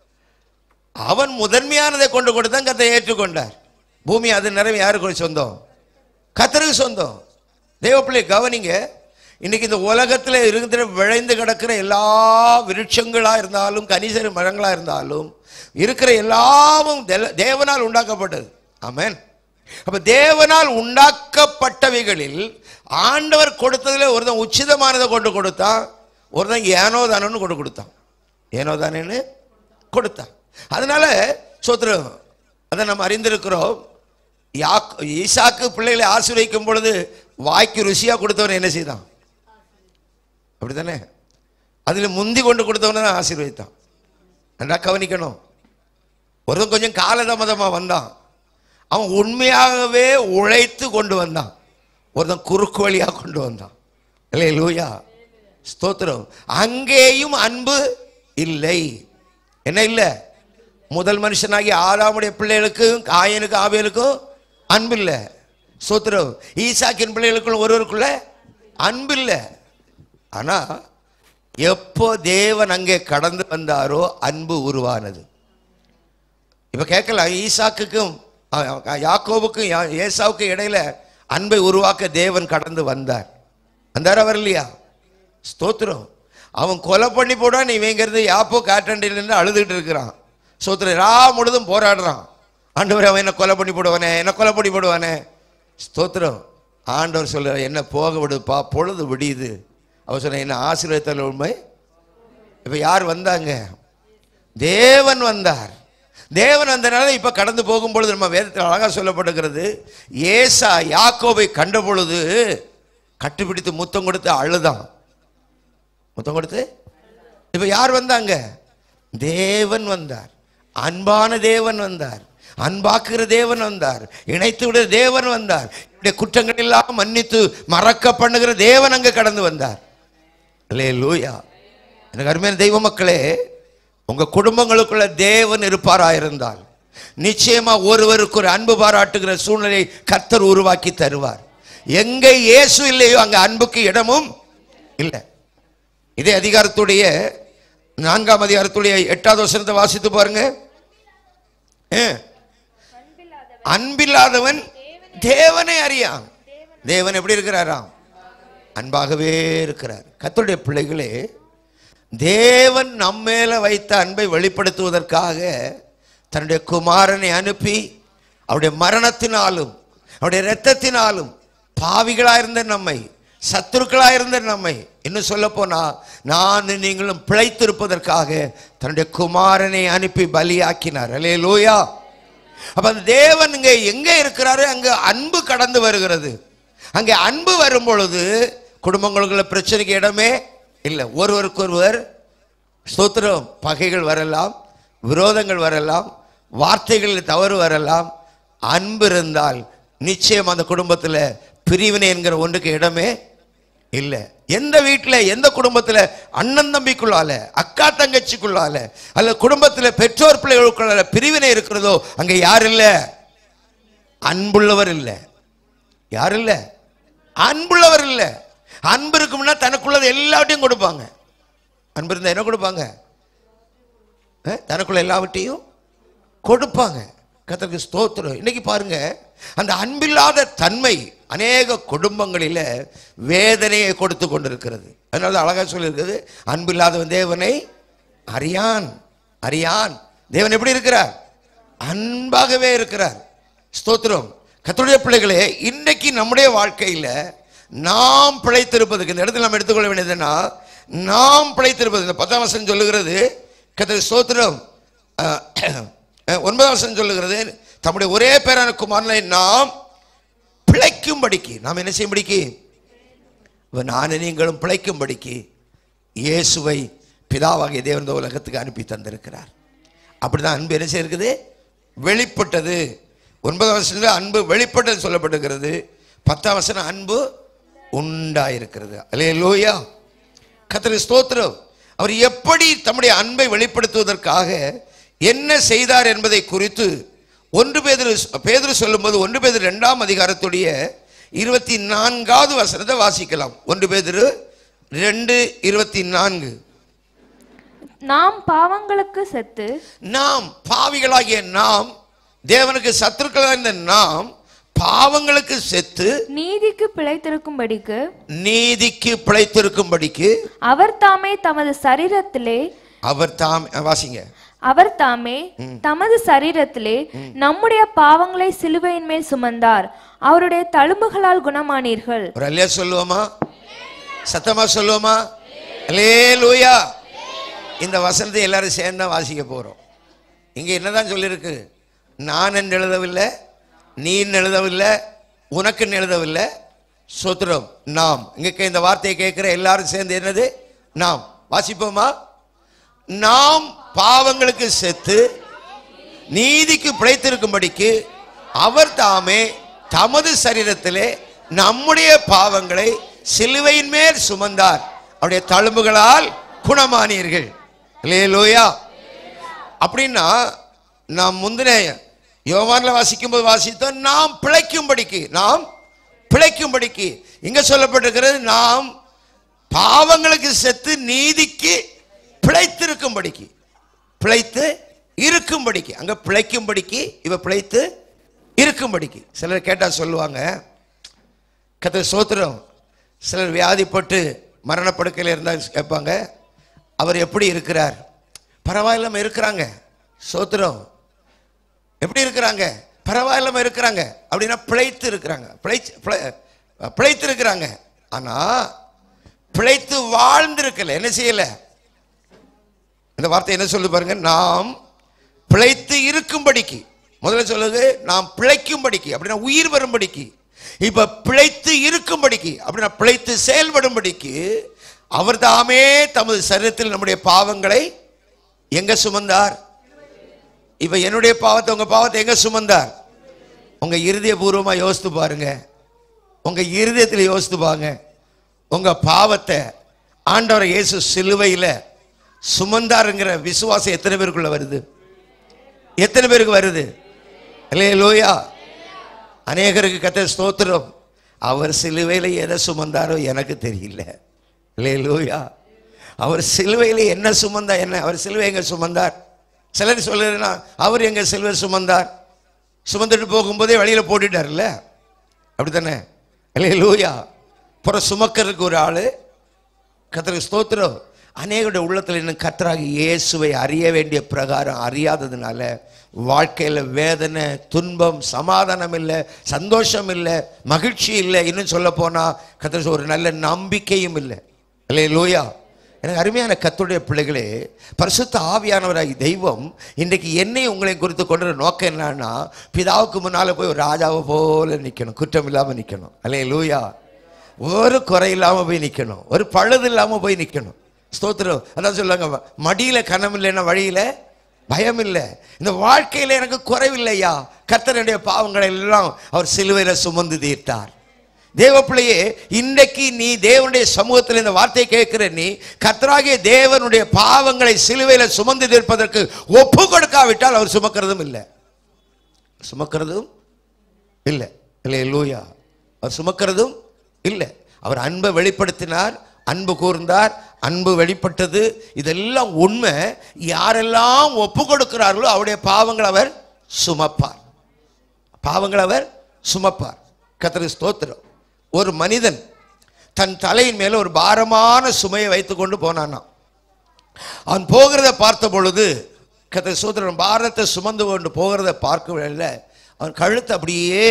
A: அவன் முதன்மையானதை கொண்டு கொடுத்தான் கத்தரை ஏற்றுக்கொண்டார் பூமி அது நிறைவு யாருக்கு சொந்தம் கத்தருக்கு சொந்தம் தேவப்பிள்ளை கவனிங்க இன்னைக்கு இந்த உலகத்தில் இருக்கிற விளைந்து கிடக்கிற எல்லா விருட்சங்களா இருந்தாலும் கனிசரி மரங்களா இருந்தாலும் இருக்கிற எல்லாமும் தெல- தேவனால் உண்டாக்கப்பட்டது ஆமென் அப்ப தேவனால் உண்டாக்கப்பட்டவைகளில் ஆண்டவர் கொடுத்ததுல ஒருத்தன் உச்சிதமானதை கொண்டு கொடுத்தான் ஒருத்தன் ஏனோ தானோன்னு கொண்டு கொடுத்தான் ஏனோ தானேன்னு கொடுத்தான் அதனால சோத்திரம் அதை நம்ம அறிந்திருக்கிறோம் யாக் ஈசாக்கு பிள்ளைகளை ஆசீர்வதிக்கும் பொழுது வாய்க்கு ருசியா கொடுத்தவன் என்ன செய்தான் அப்படித்தானே அதில் முந்தி கொண்டு கொடுத்தவனை தான் ஆசீர்வதித்தான் நல்லா கவனிக்கணும் ஒருத்தன் கொஞ்சம் காலதாமதமா வந்தான் அவன் உண்மையாகவே உழைத்து கொண்டு வந்தான் ஒருத்தன் குறுக்கு வழியா கொண்டு வந்தான் இல்லை லூயா ஸ்தோத்திரம் அங்கேயும் அன்பு இல்லை என்ன இல்லை முதல் மனுஷனாகி ஆறாமுடைய பிள்ளைகளுக்கும் காயனுக்கும் ஆவியலுக்கும் அன்பு இல்லை ஸ்தோத்திரம் ஈசாக்கின் பிள்ளைகளுக்குள்ள ஒருவருக்குள்ள அன்பு இல்லை ஆனா எப்போ தேவன் அங்கே கடந்து வந்தாரோ அன்பு உருவானது இப்ப கேட்கலாம் ஈசாக்குக்கும் அ- அ- யாக்கோபுக்கும் யா- ஏசாவுக்கும் இடையில அன்பை உருவாக்க தேவன் கடந்து வந்தார் வந்தாரா வரலையா ஸ்தோத்திரம் அவன் கொலை பண்ணி போடான் இவங்கிறது யாப்போ காட்டண்டிலிருந்து அழுதுகிட்டு இருக்கிறான் ஸ்தோத்திரம் ரா முழுதும் போராடுறான் ஆண்டவர் அவன் என்ன கொலை பண்ணி போடுவானே என்ன கொலை பண்ணி போடுவானே ஸ்தோத்திரம் ஆண்டவர் சொல்ற என்ன போக விடுப்பா பொழுது விடியுது அவர் சொன்ன என்ன ஆசீர்வதித்தல் உண்மை இப்ப யார் வந்தாங்க தேவன் வந்தார் தேவன் வந்தனால இப்ப கடந்து போகும்பொழுது நம்ம வேதத்தில் அழகா சொல்லப்படுகிறது ஏசா யாக்கோபை கண்ட பொழுது கட்டுப்பிடித்து முத்தம் கொடுத்து அழுதான் முத்தம் கொடுத்து இப்ப யார் வந்தாங்க தேவன் வந்தார் அன்பான தேவன் வந்தார் அன்பாக்குகிற தேவன் வந்தார் இணைத்து விட தேவன் வந்தார் இப்படி குற்றங்கள் எல்லாம் மன்னித்து மறக்க பண்ணுகிற தேவன் அங்க கடந்து வந்தார் அல்லே லூயா எனக்கு அருமையான தெய்வ மக்களே உங்க குடும்பங்களுக்குள்ள தேவன் இருப்பாராயிருந்தால் நிச்சயமா ஒருவருக்கு ஒரு அன்பு பாராட்டுகிற சூழ்நிலை கர்த்தர் உருவாக்கி தருவார் எங்க இயேசு இல்லையோ அங்க அன்புக்கு இடமும் இல்லை இதே அதிகாரத்துடைய நான்காம் அதிகாரத்துடைய எட்டாவது வசனத்தை வாசித்து பாருங்க ஆ. அன்பில்லாதவன் தேவனை அறியான் தேவன் எப்படி இருக்கிறாராம் அன்பாகவே இருக்கிறார் கர்த்தருடைய பிள்ளைகளே தேவன் நம்மேல வைத்த அன்பை வெளிப்படுத்துவதற்காக தன்னுடைய குமாரனை அனுப்பி அவருடைய மரணத்தினாலும் அவருடைய இரத்தத்தினாலும் பாவிகளாயிருந்த நம்மை சத்துருக்களாயிருந்த நம்மை இன்னும் சொல்ல போனா நான் நீங்களும் பிழைத்திருப்பதற்காக தன்னுடைய குமாரனை அனுப்பி பலியாக்கினார் அல்லே லோயா அப்ப அந்த தேவன் இங்க எங்க இருக்கிறாரு அங்க அன்பு கடந்து வருகிறது அங்கே அன்பு வரும் பொழுது குடும்பங்களுக்குள்ள பிரச்சனைக்கு இடமே இல்லை ஒருவருக்கொருவர் ஸ்தோத்திரம் பகைகள் வரலாம் விரோதங்கள் வரலாம் வார்த்தைகளில் தவறு வரலாம் அன்பு இருந்தால் நிச்சயம் அந்த குடும்பத்தில் பிரிவினை என்கிற ஒன்றுக்கு இடமே இல்லை எந்த வீட்டில் எந்த குடும்பத்தில் அண்ணன் தம்பிக்குள்ளால அக்கா தங்கச்சிக்குள்ளால அல்ல குடும்பத்தில் பெற்றோர் பிள்ளைகளுக்குள்ளால பிரிவினை இருக்கிறதோ அங்கே யார் இல்லை அன்புள்ளவர் இல்லை யார் இல்லை அன்புள்ளவர் இல்லை அன்பு இருக்கும்னா தனக்குள்ளது எல்லாவற்றையும் கொடுப்பாங்க அன்பு இருந்தால் என்ன கொடுப்பாங்க அஹ், தனக்குள்ள எல்லாவற்றையும் கொடுப்பாங்க கத்தருக்கு ஸ்தோத்திரம் இன்னைக்கு பாருங்க அந்த அன்பில்லாத தன்மை அநேக குடும்பங்களில் வேதனையை கொடுத்து கொண்டிருக்கிறது அதனால தான் அழகா சொல்லியிருக்குது அன்பில்லாதவன் தேவனை அறியான் அறியான் தேவன் எப்படி இருக்கிறார் அன்பாகவே இருக்கிறார் ஸ்தோத்திரம் கர்த்தருடைய பிள்ளைகளே இன்னைக்கு நம்முடைய வாழ்க்கையில் நாம் பிழைத்திருப்பதுக்கு இந்த இடத்துல நம்ம எடுத்துக்கொள்ள வேண்டியதுன்னா நாம் பிழைத்திருப்பது இந்த பத்தாம் வசனம் சொல்லுகிறது கர்த்தர் ஸ்தோத்திரம் அஹ், அஹ், ஒன்பதாம் வசனம் சொல்லுகிறது தம்முடைய ஒரே பேரான குமாரனை நாம் பிழைக்கும்படிக்கு நாம் என்ன செய்யும்படிக்கு இப்ப நானும் நீங்களும் பிழைக்கும்படிக்கு இயேசுவை பிதாவாகிய தேவன் இந்த உலகத்துக்கு அனுப்பி தந்திருக்கிறார் அப்படிதான் அன்பு என்ன செய்யிருக்குது வெளிப்பட்டது ஒன்பதாம் வசனத்தில் அன்பு வெளிப்பட்டது சொல்லப்பட்டிருக்கிறது பத்தாம் வசனம் அன்பு உண்டாயிருக்கிறது அல்லே லோயா கத்திர ஸ்தோத்திரம் அவர் எப்படி தம்முடைய அன்பை வெளிப்படுத்துவதற்காக என்ன செய்தார் என்பதை குறித்து ஒன்று பேதுரு பேதுரு சொல்லும்போது ஒன்று பேதுரு இரண்டாம் அதிகாரத்துடைய இருபத்தி நான்காவது வசனத்தை வாசிக்கலாம் ஒன்று பேதுரு ரெண்டு இருபத்தி நான்கு
B: நாம் பாவங்களுக்கு செத்து
A: நாம் பாவிகளாகிய நாம் தேவனுக்கு சத்துருக்களாக இருந்த நாம் பாவங்களுக்கு செத்து
B: நீதிக்கு பிழைத்திருக்கும்படிக்கு
A: நீதிக்கு பிழைத்திருக்கும்படிக்கு
B: அவர் தாமே தமது சரீரத்திலே
A: அவர் தாம் வாசிங்க
B: அவர் தாமே தமது சரீரத்திலே நம்முடைய பாவங்களை சிலுவையின் மேல் சுமந்தார் அவருடைய தழும்புகளால் குணமானீர்கள்
A: ஒரு அல்லையா சொல்லுவோமா சத்தமா சொல்லுவோமா அல்லேலூயா இந்த வசனத்தை எல்லாரும் சேர்ந்து தான் வாசிக்க போறோம் இங்க என்னதான் சொல்லியிருக்கு நான் என்று எழுதவில்லை நீ எழுதவில்லை உனக்குன்னு எழுதவில்லை சோத்திரம் நாம் இங்க இந்த வார்த்தையை கேட்கிற எல்லாரும் சேர்ந்து என்னது நாம் வாசிப்போமா நாம் பாவங்களுக்கு செத்து நீதிக்கு பிழைத்திருக்கும்படிக்கு அவர் தாமே தமது சரீரத்திலே நம்முடைய பாவங்களை சிலுவையின் மேல் சுமந்தார் அவருடைய தழும்புகளால் குணமானீர்கள் இல்லையா அப்படின்னா நாம் முந்தின யோவான்ல வாசிக்கும்போது வாசித்தோம் நாம் பிழைக்கும்படிக்கு நாம் பிழைக்கும்படிக்கு இங்க சொல்லப்பட்டிருக்கிறது நாம் பாவங்களுக்கு செத்து நீதிக்கு பிழைத்திருக்கும்படிக்கு பிழைத்து இருக்கும்படிக்கு அங்க பிழைக்கும்படிக்கு இவ பிழைத்து இருக்கும்படிக்கு சிலர் கேட்டா சொல்லுவாங்க கத்த சோத்திரம் சிலர் வியாதிப்பட்டு மரணப்படுக்கையில் இருந்தால் கேட்பாங்க அவர் எப்படி இருக்கிறார் பரவாயில்லாம இருக்கிறாங்க சோத்திரம் எப்படி இருக்கிறாங்க பரவாயில்லாம இருக்கிறாங்க அப்படின்னா பிழைத்து இருக்கிறாங்க பிழைச்சு பிழை- பிழைத்து இருக்கிறாங்க ஆனா பிழைத்து வாழ்ந்திருக்கல என்ன செய்யல இந்த வார்த்தை என்ன சொல்லு பாருங்க நாம் பிழைத்து இருக்கும்படிக்கு முதல்ல சொல்லுது நாம் பிழைக்கும்படிக்கு அப்படின்னா உயிர் வரும்படிக்கு இப்ப பிழைத்து இருக்கும்படிக்கு அப்படின்னா பிழைத்து செயல்படும்படிக்கு அவர் தாமே தமது சரீரத்தில் நம்முடைய பாவங்களை எங்க சுமந்தார் இப்ப என்னுடைய பாவத்தை உங்க பாவத்தை எங்க சுமந்தார் உங்க இருதய பூர்வமா யோசித்து பாருங்க உங்க இருதயத்தில் யோசித்து பாருங்க உங்க பாவத்தை ஆண்டவர் இயேசு சிலுவையில சுமந்தாருங்கிற விசுவாசம் எத்தனை பேருக்குள்ள வருது எத்தனை பேருக்கு வருது இல்லையே லோயா அநேகருக்கு கத்த ஸ்தோத்திரம் அவர் சிலுவையில் எதை சுமந்தாரோ எனக்கு தெரியல இல்லையே லோயா அவர் சிலுவையில் என்ன சுமந்தா என்ன அவர் சிலுவை எங்க சுமந்தார் சிலர் சொல்லுறதுன்னா அவர் எங்க சிலுவை சுமந்தார் சுமந்துட்டு போகும்போதே வழியில போட்டுட்டார்ல அப்படித்தானே இல்லையே லோயா புற சுமக்கிறதுக்கு ஒரு ஆளு கத்தருக்கு ஸ்தோத்திரம் அநேகருடைய உள்ளத்தில் இன்னும் கத்தராகி இயேசுவை அறிய வேண்டிய பிரகாரம் அறியாததுனால வாழ்க்கையில் வேதனை துன்பம் சமாதானம் இல்லை சந்தோஷம் இல்லை மகிழ்ச்சி இல்லை இன்னும் சொல்ல போனா கத்தர் ஒரு நல்ல நம்பிக்கையும் இல்லை இல்லை லூயா எனக்கு அருமையான கத்துடைய பிள்ளைகளே பரிசுத்த ஆவியானவராகி தெய்வம் இன்றைக்கு என்னை உங்களை குறித்து கொண்டு நோக்கம் என்னன்னா பிதாவுக்கு முன்னால போய் ஒரு ராஜாவை போல நிற்கணும் குற்றம் இல்லாமல் நிற்கணும் அல்லே லூயா ஒரு குறை இல்லாம போய் நிக்கணும் ஒரு பழுது இல்லாம போய் நிக்கணும் ஸ்தோத்திரம் அதான் சொல்லுவாங்க மடியில கனம் இல்லைன்னா வழியில பயம் இல்லை இந்த வாழ்க்கையில எனக்கு குறைவில்லையா கர்த்தருடைய பாவங்களை எல்லாம் அவர் சிலுவையில சுமந்து தீர்த்தார் தேவப்பிள்ளையே இன்றைக்கு நீ தேவனுடைய சமூகத்தில் இந்த வார்த்தையை கேட்கிற நீ கர்த்தராகிய தேவனுடைய பாவங்களை சிலுவையில சுமந்து தீர்ப்பதற்கு ஒப்பு கொடுக்காவிட்டால் அவர் சுமக்கிறதும் இல்லை சுமக்கிறதும் இல்லை இல்லை லூயா அவர் சுமக்கிறதும் இல்லை அவர் அன்பை வெளிப்படுத்தினார் அன்பு கூர்ந்தார் அன்பு வெளிப்பட்டது இதெல்லாம் உண்மை யாரெல்லாம் ஒப்பு கொடுக்கிறார்களோ அவருடைய பாவங்கள் அவர் சுமப்பார் பாவங்கள் அவர் சுமப்பார் கர்த்தருக்கு ஸ்தோத்திரம் ஒரு மனிதன் தன் தலையின் மேல ஒரு பாரமான சுமையை வைத்துக் கொண்டு போனானாம் அவன் போகிறத பார்த்த பொழுது கத்த சூத்திரன் பாரத்தை சுமந்து கொண்டு போகிறத பார்க்க வேளையில அவன் கழுத்து அப்படியே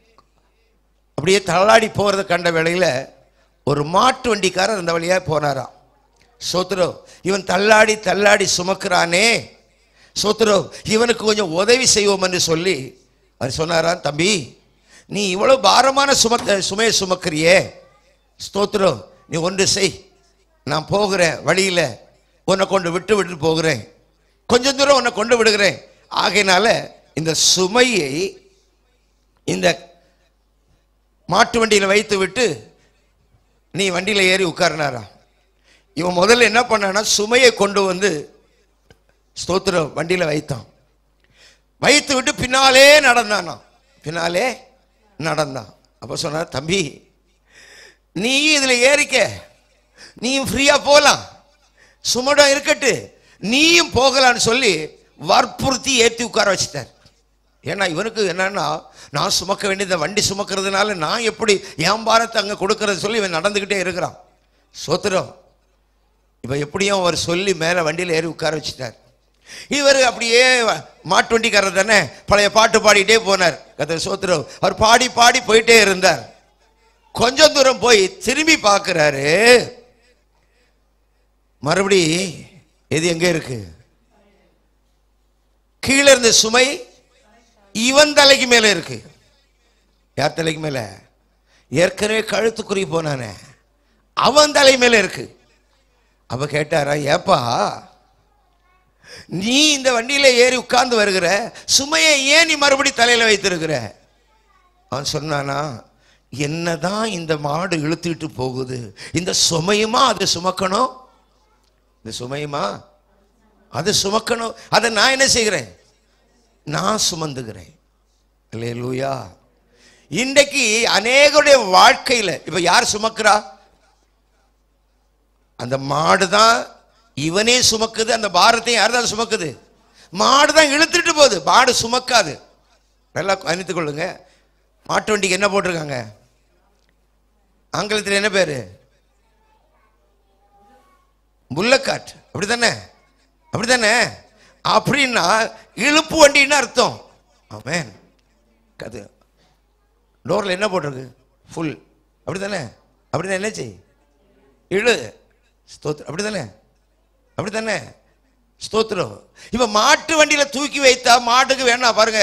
A: அப்படியே தள்ளாடி போகிறத கண்ட வேளையில ஒரு மாட்டு வண்டிக்காரர் அந்த வழியாக போனாராம் சோத்ரோ இவன் தள்ளாடி தள்ளாடி சுமக்கிறானே சோத்ரோ இவனுக்கு கொஞ்சம் உதவி செய்வோம் என்று சொல்லி அவர் சொன்னாராம் தம்பி நீ இவ்வளவு பாரமான சுமக்க சுமையை சுமக்கிறியே ஸ்தோத்திரம் நீ ஒன்று செய் நான் போகிறேன் வழியில உன்னை கொண்டு விட்டு விட்டு போகிறேன் கொஞ்சம் தூரம் உன்னை கொண்டு விடுகிறேன் ஆகையினால இந்த சுமையை இந்த மாட்டு வண்டியில் வைத்து விட்டு நீ வண்டியில் ஏறி உட்கார்னாரா இவன் முதல்ல என்ன பண்ணான்னா சுமையை கொண்டு வந்து ஸ்தோத்திரம் வண்டியில் வைத்தான் வைத்து விட்டு பின்னாலே நடந்தானாம் பின்னாலே நடந்தான் அப்போ சொன்னார் தம்பி நீ இதில் ஏறிக்க நீயும் ஃப்ரீயாக போகலாம் சுமடம் இருக்கட்டு நீயும் போகலான்னு சொல்லி வற்புறுத்தி ஏற்றி உட்கார வச்சிட்டார் ஏன்னா இவனுக்கு என்னன்னா நான் சுமக்க வேண்டியத வண்டி சுமக்கிறதுனால நான் எப்படி என் பாரத்தை அங்கே கொடுக்கறது சொல்லி இவன் நடந்துக்கிட்டே இருக்கிறான் சோத்திரம் இப்போ எப்படியும் அவர் சொல்லி மேலே வண்டியில் ஏறி உட்கார வச்சிட்டார் இவர் அப்படியே மாட்டு வண்டிக்காரர் தானே பழைய பாட்டு பாடிட்டே போனார் கதை சோத்திரம் அவர் பாடி பாடி போயிட்டே இருந்தார் கொஞ்சம் தூரம் போய் திரும்பி பார்க்குறாரு மறுபடி எது எங்க இருக்கு கீழே இருந்த சுமை இவன் தலைக்கு மேல இருக்கு யார் தலைக்கு மேல ஏற்கனவே கழுத்துக்குறி போனானே அவன் தலை மேல இருக்கு அப்ப கேட்டாரா ஏப்பா நீ இந்த வண்டியில ஏறி உட்கார்ந்து வருகிற சுமையை ஏன் நீ மறுபடி தலையில வைத்திருக்கிற அவன் சொன்னானா என்னதான் இந்த மாடு இழுத்துட்டு போகுது இந்த சுமையுமா அது சுமக்கணும் இந்த சுமையுமா அது சுமக்கணும் அதை நான் என்ன செய்கிறேன் நான் சுமந்துகிறேன் அல்லேலூயா இன்றைக்கு அநேகருடைய வாழ்க்கையில இப்ப யார் சுமக்கிறா அந்த மாடு தான் இவனே சுமக்குது அந்த பாரத்தை யார் தான் சுமக்குது மாடு தான் இழுத்துட்டு போகுது மாடு சுமக்காது நல்லா கவனித்துக் கொள்ளுங்க மாட்டு வண்டிக்கு என்ன போட்டிருக்காங்க ஆங்கிலத்தில் என்ன பேரு புல்லக்காட் அப்படிதானே அப்படிதானே அப்படின்னா இழுப்பு வண்டின்னு அர்த்தம் ஆமென் அது டோரில் என்ன போட்டிருக்கு ஃபுல் அப்படிதானே அப்படின்னா என்ன செய் இழு ஸ்தோத்திரம் அப்படிதானே அப்படிதானே ஸ்தோத்திரம் இப்போ மாட்டு வண்டியில் தூக்கி வைத்தா மாட்டுக்கு வேணாம் பாருங்க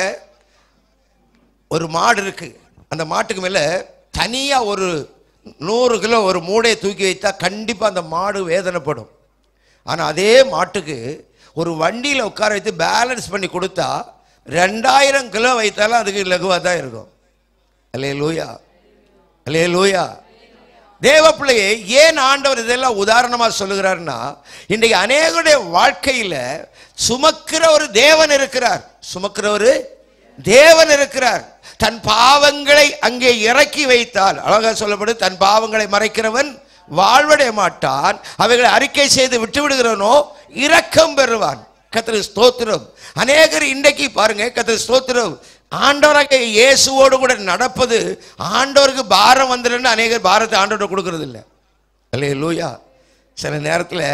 A: ஒரு மாடு இருக்கு அந்த மாட்டுக்கு மேலே தனியாக ஒரு நூறு கிலோ ஒரு மூடையை தூக்கி வைத்தா கண்டிப்பாக அந்த மாடு வேதனைப்படும் ஆனால் அதே மாட்டுக்கு ஒரு வண்டியில் உட்கார வைத்து பேலன்ஸ் பண்ணி கொடுத்தா ரெண்டாயிரம் கிலோ வைத்தாலும் அதுக்கு லகுவாக தான் இருக்கும் அல்லே லூயா அல்லே லூயா தேவ பிள்ளையை ஏன் ஆண்டவர் இதெல்லாம் உதாரணமா சொல்லுகிறார்னா இன்றைக்கு அநேகருடைய வாழ்க்கையில சுமக்கிற ஒரு தேவன் இருக்கிறார் சுமக்கிற ஒரு தேவன் இருக்கிறார் தன் பாவங்களை அங்கே இறக்கி வைத்தால் அழகா சொல்லப்படும் தன் பாவங்களை மறைக்கிறவன் வாழ்வடைய மாட்டான் அவைகளை அறிக்கை செய்து விட்டு விடுகிறவனோ இரக்கம் பெறுவான் கத்திர ஸ்தோத்திரம் அநேகர் இன்றைக்கு பாருங்க கத்திர ஸ்தோத்திரம் ஆண்டவராக இயேசுவோடு கூட நடப்பது ஆண்டவருக்கு பாரம் வந்துடுன்னு அநேகர் பாரத்தை ஆண்டவர்கிட்ட கொடுக்கறது இல்லை அல்லையே லூயா சில நேரத்தில்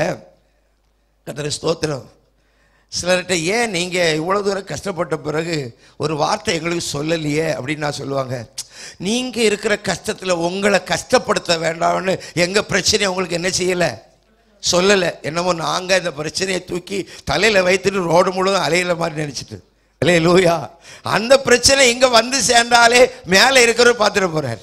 A: கத்திர ஸ்தோத்திரம் சிலர்கிட்ட ஏன் நீங்கள் இவ்வளோ தூரம் கஷ்டப்பட்ட பிறகு ஒரு வார்த்தை எங்களுக்கு சொல்லலையே அப்படின்னு நான் சொல்லுவாங்க நீங்கள் இருக்கிற கஷ்டத்தில் உங்களை கஷ்டப்படுத்த வேண்டாம்னு எங்கள் பிரச்சனையை உங்களுக்கு என்ன செய்யலை சொல்லலை என்னமோ நாங்கள் இந்த பிரச்சனையை தூக்கி தலையில் வைத்துட்டு ரோடு முழுவதும் அலையில மாதிரி நினச்சிட்டு இல்லையே லூயா அந்த பிரச்சனை இங்கே வந்து சேர்ந்தாலே மேலே இருக்கிறவர் பார்த்துட்டு போகிறார்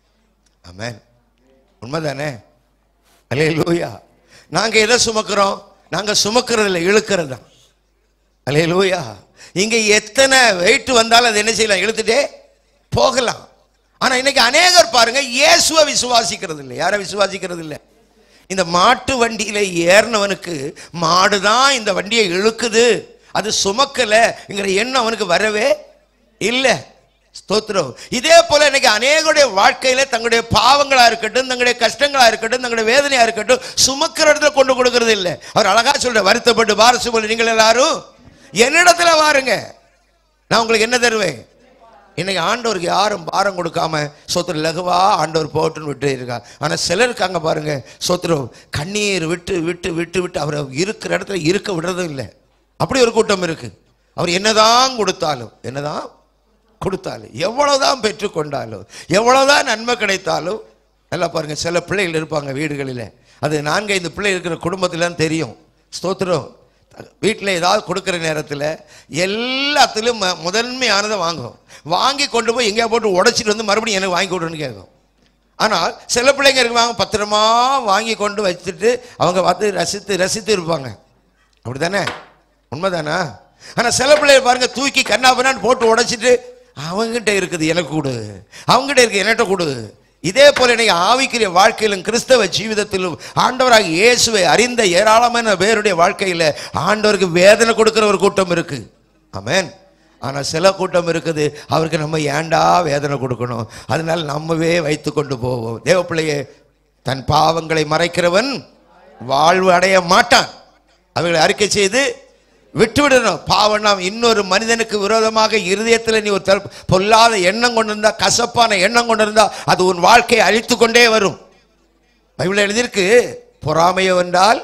A: ஆமென் உண்மைதானே அல்லே லூயா நாங்கள் எதை சுமக்கிறோம் நாங்கள் சுமக்கிறது இல்லை இழுக்கிறது தான் அல்லே லூயா இங்கே எத்தனை வெயிட் வந்தாலும் அது என்ன செய்யலாம் இழுத்துட்டே போகலாம் ஆனால் இன்னைக்கு அநேகர் பாருங்க இயேசுவை விசுவாசிக்கிறது இல்லை யாரை விசுவாசிக்கிறது இல்லை இந்த மாட்டு வண்டியில ஏறினவனுக்கு மாடு தான் இந்த வண்டியை இழுக்குது அது சுமக்கலைங்கிற எண்ணம் அவனுக்கு வரவே இல்லை ஸ்தோத்திரம் இதே போல இன்னைக்கு அநேகருடைய வாழ்க்கையில தங்களுடைய பாவங்களா இருக்கட்டும் தங்களுடைய கஷ்டங்களா இருக்கட்டும் தங்களுடைய வேதனையா இருக்கட்டும் சுமக்கிற இடத்துல கொண்டு கொடுக்கறது இல்லை அவர் அழகா சொல்ற வருத்தப்பட்டு பாரசு போல நீங்கள் எல்லாரும் என்னிடத்துல வாருங்க நான் உங்களுக்கு என்ன தருவேன் இன்னைக்கு ஆண்டவருக்கு யாரும் பாரம் கொடுக்காம சொத்துரு லகுவா ஆண்டவர் போட்டுன்னு விட்டு இருக்கா ஆனால் சிலர் இருக்காங்க பாருங்க சொத்துரு கண்ணீர் விட்டு விட்டு விட்டு விட்டு அவரை இருக்கிற இடத்துல இருக்க விடுறதும் இல்லை அப்படி ஒரு கூட்டம் இருக்கு அவர் என்னதான் கொடுத்தாலும் என்னதான் கொடுத்தாலும் எவ்வளவுதான் பெற்றுக்கொண்டாலும் எவ்வளவுதான் நன்மை கிடைத்தாலும் நல்லா பாருங்க சில பிள்ளைகள் இருப்பாங்க வீடுகளில் அது நான்கு ஐந்து பிள்ளை இருக்கிற குடும்பத்துல தான் தெரியும் ஸ்தோத்திரம் வீட்டில் ஏதாவது கொடுக்குற நேரத்தில் எல்லாத்துலேயும் ம- முதன்மையானதை வாங்கும் வாங்கி கொண்டு போய் எங்கேயா போட்டு உடைச்சிட்டு வந்து மறுபடியும் எனக்கு வாங்கி கொடுன்னு கேட்கும் ஆனால் சில பிள்ளைங்க இருக்குவாங்க பத்திரமா வாங்கி கொண்டு வச்சுட்டு அவங்க பார்த்து ரசித்து ரசித்து இருப்பாங்க அப்படி தானே உண்மைதானா ஆனால் சில பிள்ளைங்க பாருங்க தூக்கி கண்ணாபண்ணான்னு போட்டு உடைச்சிட்டு அவங்ககிட்ட இருக்குது எனக்கு கொடு அவங்ககிட்ட இருக்கு என்கிட்ட கொடு இதே போல இன்னைக்கு ஆவிக்குரிய வாழ்க்கையிலும் கிறிஸ்தவ ஜீவிதத்திலும் ஆண்டவராக இயேசுவை அறிந்த ஏராளமான பேருடைய வாழ்க்கையில ஆண்டவருக்கு வேதனை கொடுக்கிற ஒரு கூட்டம் இருக்கு ஆமென் ஆனா சில கூட்டம் இருக்குது அவருக்கு நம்ம ஏன்டா வேதனை கொடுக்கணும் அதனால நம்மவே வைத்து கொண்டு போவோம் தேவ பிள்ளையே தன் பாவங்களை மறைக்கிறவன் வாழ்வு அடைய மாட்டான் அவைகளை அறிக்கை செய்து விட்டுவிடணும் பாவம் நாம் இன்னொரு மனிதனுக்கு விரோதமாக இருதயத்தில் நீ ஒரு தர- பொல்லாத எண்ணம் கொண்டிருந்தா கசப்பான எண்ணம் கொண்டிருந்தா அது உன் வாழ்க்கையை அழித்து கொண்டே வரும் பைபிள் எழுதியிருக்கு பொறாமையோ என்றால்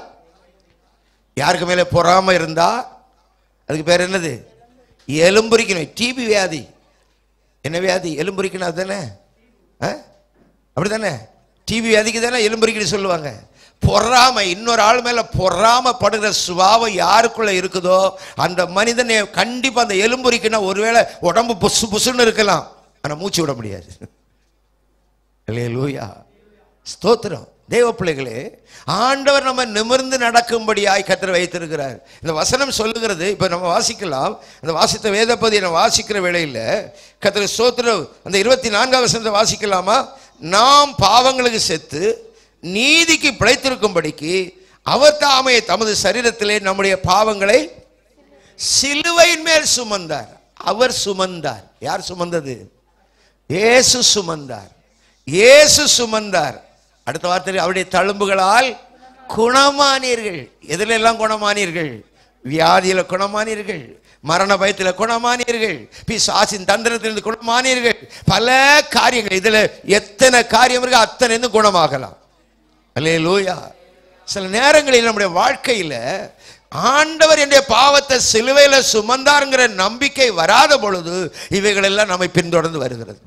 A: யாருக்கு மேலே பொறாமை இருந்தா அதுக்கு பேர் என்னது எலும்புரிக்கணும் டிபி வியாதி என்ன வியாதி எலும்புரிக்கணும் அதுதானே ஆ? அப்படிதானே டிபி வியாதிக்கு தானே எலும்புரிக்கணும் சொல்லுவாங்க பொறாமை இன்னொரு ஆள் மேல பொறாமப்படுகிற சுபாவம் யாருக்குள்ள இருக்குதோ அந்த மனிதனை கண்டிப்பா அந்த எலும்புரிக்குன்னா ஒருவேளை உடம்பு புசு புசுன்னு இருக்கலாம் ஆனா மூச்சு விட முடியாது அல்லேலூயா ஸ்தோத்திரம் தேவ பிள்ளைகளே ஆண்டவர் நம்ம நிமிர்ந்து நடக்கும்படியாய் கத்தர் வைத்திருக்கிறார் இந்த வசனம் சொல்லுகிறது இப்போ நம்ம வாசிக்கலாம் அந்த வாசித்த வேதப்பதியை நம்ம வாசிக்கிற வேளையில் கத்தர் ஸ்தோத்திரம் அந்த இருபத்தி நான்காம் வசனத்தை வாசிக்கலாமா நாம் பாவங்களுக்கு செத்து நீதிக்கு பிழைத்திருக்கும்படிக்கு அவர் தாமே தமது சரீரத்திலே நம்முடைய பாவங்களை சிலுவையின் மேல் சுமந்தார் அவர் சுமந்தார் யார் சுமந்தது இயேசு சுமந்தார் இயேசு சுமந்தார் அடுத்த வார்த்தை அவருடைய தழும்புகளால் குணமானீர்கள் எதுல எல்லாம் குணமானீர்கள் வியாதியில குணமானீர்கள் மரண பயத்தில் குணமானீர்கள் பிசாசின் தந்திரத்திலிருந்து குணமானீர்கள் பல காரியங்கள் இதுல எத்தனை காரியம் இருக்கு அத்தனை இருந்து குணமாகலாம் அல்லே லூயா சில நேரங்களில் நம்முடைய வாழ்க்கையில ஆண்டவர் என்னுடைய பாவத்தை சிலுவையில சுமந்தாருங்கிற நம்பிக்கை வராத பொழுது இவைகள் எல்லாம் நம்மை பின்தொடர்ந்து வருகிறது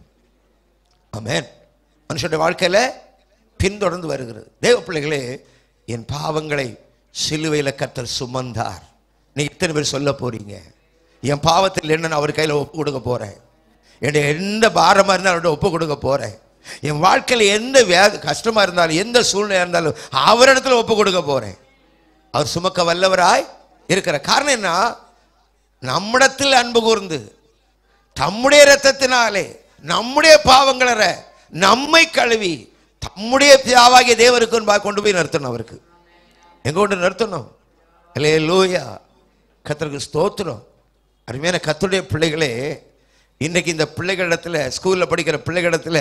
A: ஆமென் மனுஷனுடைய வாழ்க்கையில பின்தொடர்ந்து வருகிறது தேவ பிள்ளைகளே என் பாவங்களை சிலுவையில் கத்தர் சுமந்தார் நீ இத்தனை பேர் சொல்ல போறீங்க என் பாவத்தில் என்ன நான் அவர் கையில் ஒப்பு கொடுக்க போறேன் என்னுடைய எந்த பாரமாக இருந்தாலும் அவர்கிட்ட ஒப்பு கொடுக்க போறேன் என் வாழ்க்கையில் எந்த வேத கஷ்டமாக இருந்தாலும் எந்த சூழ்நிலை இருந்தாலும் அவரிடத்துல ஒப்பு கொடுக்க போறேன் அவர் சுமக்க வல்லவராய் இருக்கிற காரணம் என்ன நம்மிடத்தில் அன்பு கூர்ந்து தம்முடைய இரத்தத்தினாலே நம்முடைய பாவங்களற நம்மை கழுவி தம்முடைய பிதாவாகிய தேவருக்கு முன்பாக கொண்டு போய் நிறுத்தணும் அவருக்கு எங்க கொண்டு நிறுத்தணும் அல்லே லூயா கத்தருக்கு ஸ்தோத்திரம் அருமையான கத்துடைய பிள்ளைகளே இன்னைக்கு இந்த பிள்ளைகளிடத்துல ஸ்கூலில் படிக்கிற பிள்ளைகளிடத்துல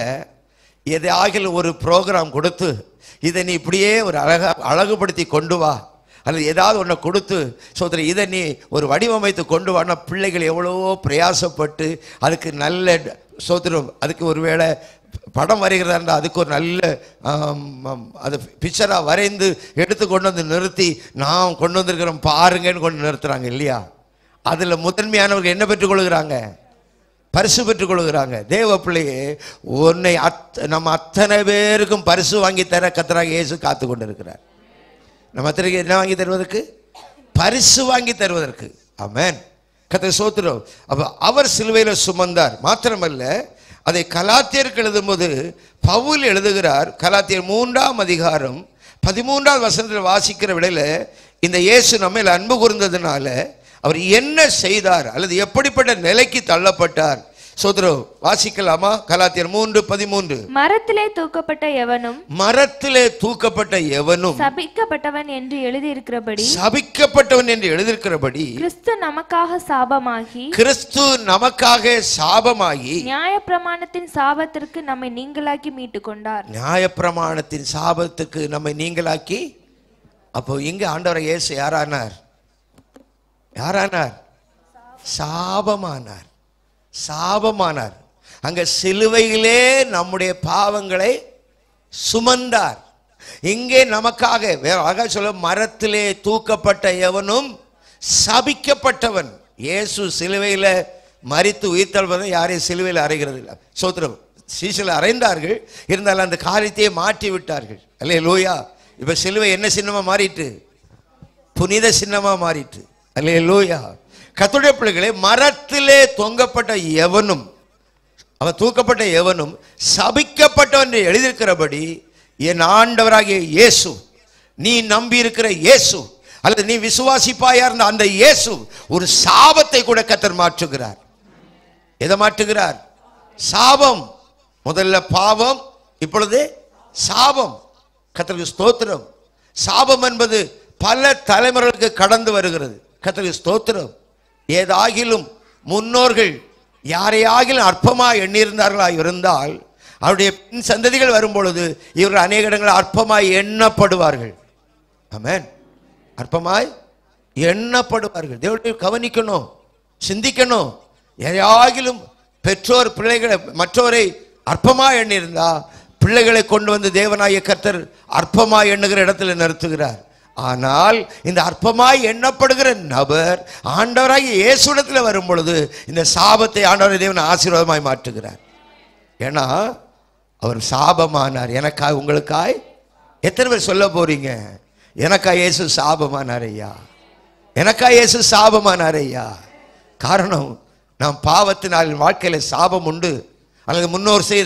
A: எதாவது ஒரு ப்ரோக்ராம் கொடுத்து இதை நீ இப்படியே ஒரு அழகா அழகுபடுத்தி கொண்டு வா அல்லது ஏதாவது ஒன்றை கொடுத்து சோதரி இதை நீ ஒரு வடிவமைத்து கொண்டு வானா பிள்ளைகள் எவ்வளவோ பிரயாசப்பட்டு அதுக்கு நல்ல சோத்திரம் அதுக்கு ஒருவேளை படம் வரைகிறதா இருந்தால் அதுக்கு ஒரு நல்ல ஆம், ஆம், அது பிக்சராக வரைந்து எடுத்து கொண்டு வந்து நிறுத்தி நான் கொண்டு வந்திருக்கிறோம் பாருங்கன்னு கொண்டு நிறுத்துறாங்க இல்லையா அதில் முதன்மையானவர்கள் என்ன பெற்றுக்கொள்கிறாங்க பரிசு பெற்றுக் கொள்கிறாங்க தேவ பிள்ளையே உன்னை அத் நம்ம அத்தனை பேருக்கும் பரிசு வாங்கி தர கத்தராக இயேசு காத்து கொண்டிருக்கிறார் நம்ம அத்தனைக்கு என்ன வாங்கி தருவதற்கு பரிசு வாங்கி தருவதற்கு ஆமென் கத்த சோத்திரம் அப்ப அவர் சிலுவையில் சுமந்தார் மாத்திரமல்ல அதை கலாத்தியருக்கு எழுதும்போது பவுல் எழுதுகிறார் கலாத்தியர் மூன்றாம் அதிகாரம் பதிமூன்றாவது வசனத்தில் வாசிக்கிற விடையில இந்த இயேசு நம்ம மேல் அன்பு கூர்ந்ததுனால அவர் என்ன செய்தார் அல்லது எப்படிப்பட்ட நிலைக்கு தள்ளப்பட்டார் சோதரோ வாசிக்கலாமா கலாத்தியர் மூன்று பதிமூன்று
B: மரத்திலே தூக்கப்பட்ட எவனும்
A: மரத்திலே தூக்கப்பட்ட எவனும்
B: சபிக்கப்பட்டவன் என்று எழுதியிருக்கிறபடி
A: சபிக்கப்பட்டவன் என்று எழுதியிருக்கிறபடி
B: கிறிஸ்து நமக்காக சாபமாகி
A: கிறிஸ்து நமக்காக சாபமாகி
B: நியாயப்பிரமாணத்தின் சாபத்திற்கு நம்மை நீங்களாக்கி மீட்டு கொண்டார்
A: நியாயப்பிரமாணத்தின் சாபத்துக்கு நம்மை நீங்களாக்கி அப்போ இங்க ஆண்டவரை இயேசு யாரானார் யாரானார் சாபமானார் சாபமானார் அங்க சிலுவையிலே நம்முடைய பாவங்களை சுமந்தார் இங்கே நமக்காக வேற அழகா சொல்ல மரத்திலே தூக்கப்பட்ட எவனும் சபிக்கப்பட்டவன் இயேசு சிலுவையில மரித்து உயிர்த்தல்வதை யாரையும் சிலுவையில் அறைகிறது இல்லை சோத்திரம் சீசல் அறைந்தார்கள் இருந்தாலும் அந்த காரியத்தையே மாற்றி விட்டார்கள் அல்லே லூயா இப்ப சிலுவை என்ன சின்னமா மாறிட்டு புனித சின்னமா மாறிட்டு அல்லே லூயா கத்துடைய பிள்ளைகளே மரத்திலே தொங்கப்பட்ட எவனும் அவன் தூக்கப்பட்ட எவனும் சபிக்கப்பட்டவன் என்று எழுதியிருக்கிறபடி என் ஆண்டவராகிய இயேசு நீ நம்பி இருக்கிற இயேசு அல்லது நீ விசுவாசிப்பாயா இருந்த அந்த இயேசு ஒரு சாபத்தை கூட கத்தர் மாற்றுகிறார் எதை மாற்றுகிறார் சாபம் முதல்ல பாவம் இப்பொழுது சாபம் கத்தருக்கு ஸ்தோத்திரம் சாபம் என்பது பல தலைமுறைகளுக்கு கடந்து வருகிறது கத்தருக்கு ஸ்தோத்திரம் ஏதாகிலும் முன்னோர்கள் யாரையாகிலும் அற்பமாக எண்ணியிருந்தார்களா இருந்தால் அவருடைய பின் சந்ததிகள் வரும்பொழுது இவர்கள் அநேக இடங்களில் அற்பமாய் எண்ணப்படுவார்கள் ஆமென் அற்பமாய் எண்ணப்படுவார்கள் தேவனுடைய கவனிக்கணும் சிந்திக்கணும் யாராகிலும் பெற்றோர் பிள்ளைகளை மற்றவரை அற்பமாய் எண்ணியிருந்தா பிள்ளைகளை கொண்டு வந்து தேவனாய கர்த்தர் அற்பமாய் எண்ணுகிற இடத்துல நிறுத்துகிறார் ஆனால் இந்த அற்பமாய் எண்ணப்படுகிற நபர் ஆண்டவராகிய இயேசுடத்தில் வரும் பொழுது இந்த சாபத்தை ஆண்டவரை தேவன் ஆசீர்வாதமாய் மாற்றுகிறார் ஏன்னா அவர் சாபமானார் எனக்காய் உங்களுக்காய் எத்தனை பேர் சொல்ல போறீங்க எனக்கா இயேசு சாபமானார் ஐயா எனக்கா இயேசு சாபமானார் ஐயா காரணம் நாம் பாவத்தினால் வாழ்க்கையில சாபம் உண்டு அல்லது முன்னோர் செய்த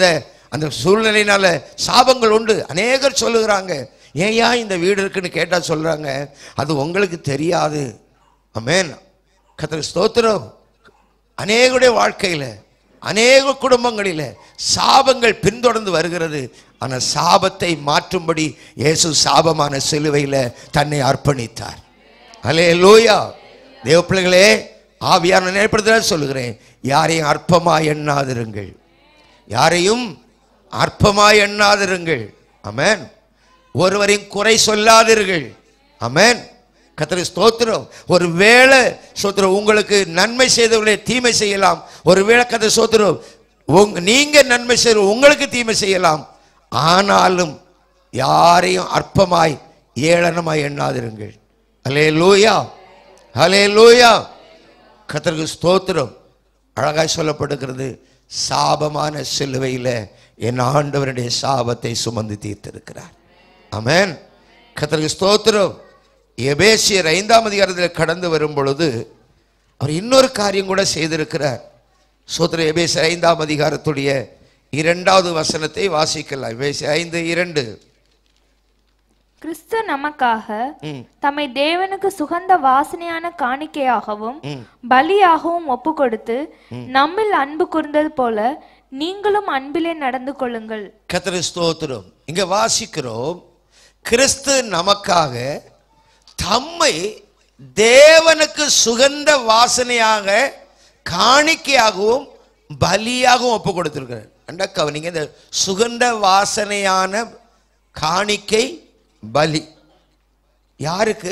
A: அந்த சூழ்நிலையினால சாபங்கள் உண்டு அநேகர் சொல்லுகிறாங்க ஏயா இந்த வீடு இருக்குன்னு கேட்டா சொல்றாங்க அது உங்களுக்கு தெரியாது அமேன் கத்திர ஸ்தோத்திரம் அநேகருடைய வாழ்க்கையில அநேக குடும்பங்களில சாபங்கள் பின்தொடர்ந்து வருகிறது ஆனால் சாபத்தை மாற்றும்படி இயேசு சாபமான சிலுவையில் தன்னை அர்ப்பணித்தார் அலே லூயா தேவ பிள்ளைகளே ஆவியான ஏற்படுத்த சொல்லுகிறேன் யாரையும் அற்பமாய் எண்ணாதிருங்கள் யாரையும் அற்பமாய் எண்ணாதிருங்கள் அமேன் ஒருவரையும் குறை சொல்லாதீர்கள் அமேன் கத்திர ஸ்தோத்திரம் ஒரு வேளை ஸ்தோத்திரம் உங்களுக்கு நன்மை செய்தவர்களே தீமை செய்யலாம் ஒரு வேளை கத்திர ஸ்தோத்திரம் உங்க நீங்க நன்மை செய்ய உங்களுக்கு தீமை செய்யலாம் ஆனாலும் யாரையும் அற்பமாய் ஏளனமாய் எண்ணாதிருங்கள் அலே லூயா அலே லூயா கத்தருக்கு ஸ்தோத்திரம் அழகாய் சொல்லப்படுகிறது சாபமான சிலுவையில் என் ஆண்டவருடைய சாபத்தை சுமந்து தீர்த்திருக்கிறார் ஆமென் கத்தருக்கு ஸ்தோத்திரம் எபேசியர் ஐந்தாம் அதிகாரத்தில் கடந்து வரும் பொழுது அவர் இன்னொரு காரியம் கூட செய்திருக்கிறார் சோத்திர எபேசியர் ஐந்தாம் அதிகாரத்துடைய இரண்டாவது வசனத்தை வாசிக்கலாம் எபேசியர் ஐந்து இரண்டு
B: கிறிஸ்து நமக்காக
A: ம்.
B: தம்மை தேவனுக்கு சுகந்த வாசனையான காணிக்கையாகவும் பலியாகவும் ஒப்பு கொடுத்து நம்மில் அன்பு கூர்ந்தது போல நீங்களும் அன்பிலே நடந்து கொள்ளுங்கள்
A: கத்திர ஸ்தோத்திரம் இங்க வாசிக்கிறோம் கிறிஸ்து நமக்காக தம்மை தேவனுக்கு சுகந்த வாசனையாக காணிக்கையாகவும் பலியாகவும் ஒப்பு கொடுத்திருக்கிறார் அண்டா கவனிங்க இந்த சுகந்த வாசனையான காணிக்கை பலி யாருக்கு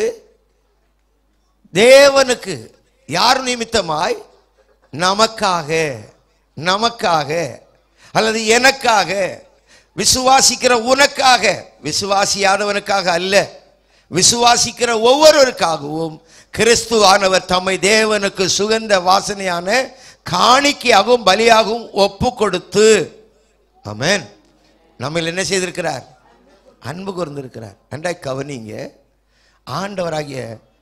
A: தேவனுக்கு யார் நிமித்தமாய் நமக்காக நமக்காக அல்லது எனக்காக விசுவாசிக்கிற உனக்காக விசுவாசியாதவனுக்காக அல்ல விசுவாசிக்கிற ஒவ்வொருவருக்காகவும் கிறிஸ்துவானவர் தம்மை தேவனுக்கு சுகந்த வாசனையான காணிக்கையாகவும் பலியாகவும் ஒப்பு கொடுத்து ஆமென் நம்மில் என்ன செய்திருக்கிறார் அன்பு கூர்ந்திருக்கிறார் நன்றாய் கவனிங்க ஆண்டவராகிய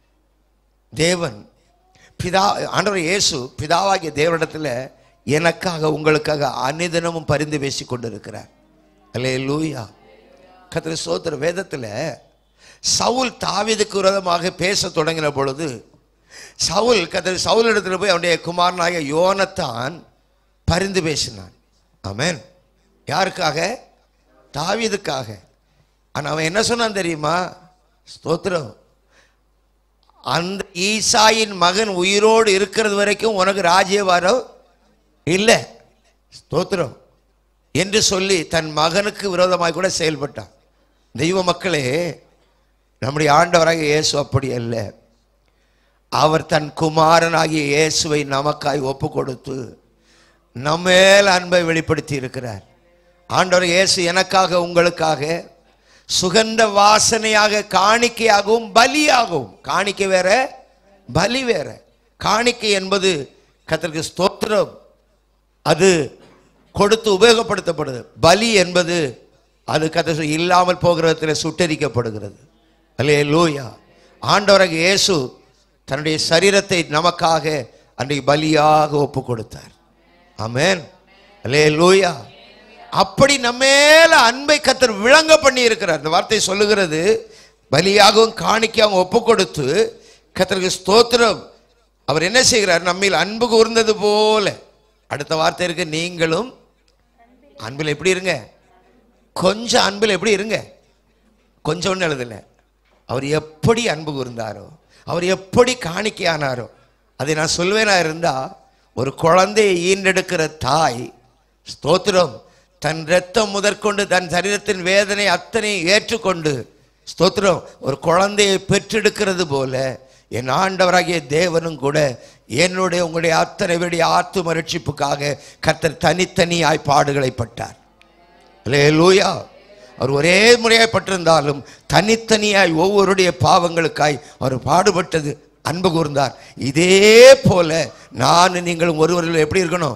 A: தேவன் பிதா ஆண்டவர் இயேசு பிதாவாகிய தேவனிடத்தில் எனக்காக உங்களுக்காக அனிதனமும் பரிந்து பேசி கொண்டிருக்கிறார் அல்லே லூயா கத்திர சோத்திர வேதத்தில் சவுல் தாவீதுக்கு விரோதமாக பேச தொடங்கின பொழுது சவுல் கத்திர சவுல் இடத்துல போய் அவனுடைய குமாரனாகிய யோனத்தான் பரிந்து பேசினான் ஆமென் யாருக்காக தாவீதுக்காக ஆனா அவன் என்ன சொன்னான் தெரியுமா ஸ்தோத்திரம் அந்த ஈசாயின் மகன் உயிரோடு இருக்கிறது வரைக்கும் உனக்கு ராஜ்யபாரம் இல்லை ஸ்தோத்திரம் என்று சொல்லி தன் மகனுக்கு விரோதமாய் கூட செயல்பட்டான் தெய்வ மக்களே நம்முடைய ஆண்டவராகிய இயேசு அப்படி அல்ல அவர் தன் குமாரனாகிய இயேசுவை நமக்காய் ஒப்பு கொடுத்து நம்மேல் அன்பை வெளிப்படுத்தி இருக்கிறார் ஆண்டவர் இயேசு எனக்காக உங்களுக்காக சுகந்த வாசனையாக காணிக்கையாகவும் பலியாகவும் காணிக்கை வேற பலி வேற காணிக்கை என்பது கத்திற்கு ஸ்தோத்திரம் அது கொடுத்து உபயோகப்படுத்தப்படுது பலி என்பது அது கத்த இல்லாமல் போகிற விதத்தில் சுட்டரிக்கப்படுகிறது அல்லே லூயா ஆண்டவராக இயேசு தன்னுடைய சரீரத்தை நமக்காக அன்றைக்கு பலியாக ஒப்பு கொடுத்தார் ஆமென் அல்லே லூயா அப்படி நம்மேல அன்பை கத்தர் விளங்க பண்ணி இருக்கிறார் இந்த வார்த்தை சொல்லுகிறது பலியாகவும் காணிக்கையாகவும் ஒப்பு கொடுத்து கத்தருக்கு ஸ்தோத்திரம் அவர் என்ன செய்கிறார் நம்மில் அன்பு கூர்ந்தது போல அடுத்த வார்த்தை இருக்கு நீங்களும் அன்பில் எப்படி இருங்க கொஞ்சம் அன்பில் எப்படி இருங்க கொஞ்சம்னு எழுதல அவர் எப்படி அன்பு கூர்ந்தாரோ அவர் எப்படி காணிக்கையானாரோ அதை நான் சொல்வேனா இருந்தா ஒரு குழந்தையை ஈண்டெடுக்கிற தாய் ஸ்தோத்திரம் தன் இரத்தம் முதற்கொண்டு தன் சரீரத்தின் வேதனை அத்தனை ஏற்றுக்கொண்டு ஸ்தோத்திரம் ஒரு குழந்தையை பெற்றெடுக்கிறது போல என் ஆண்டவராகிய தேவனும் கூட என்னுடைய உங்களுடைய அத்தனை வேண்டிய ஆத்தும ரட்சிப்புக்காக கர்த்தர் தனித்தனியாய் பாடுகளை பட்டார் அல்லேலூயா அவர் ஒரே முறையாய் பட்டிருந்தாலும் தனித்தனியாய் ஒவ்வொருடைய பாவங்களுக்காய் அவர் பாடுபட்டது அன்பு கூர்ந்தார் இதே போல நான் நீங்களும் ஒருவரில் எப்படி இருக்கணும்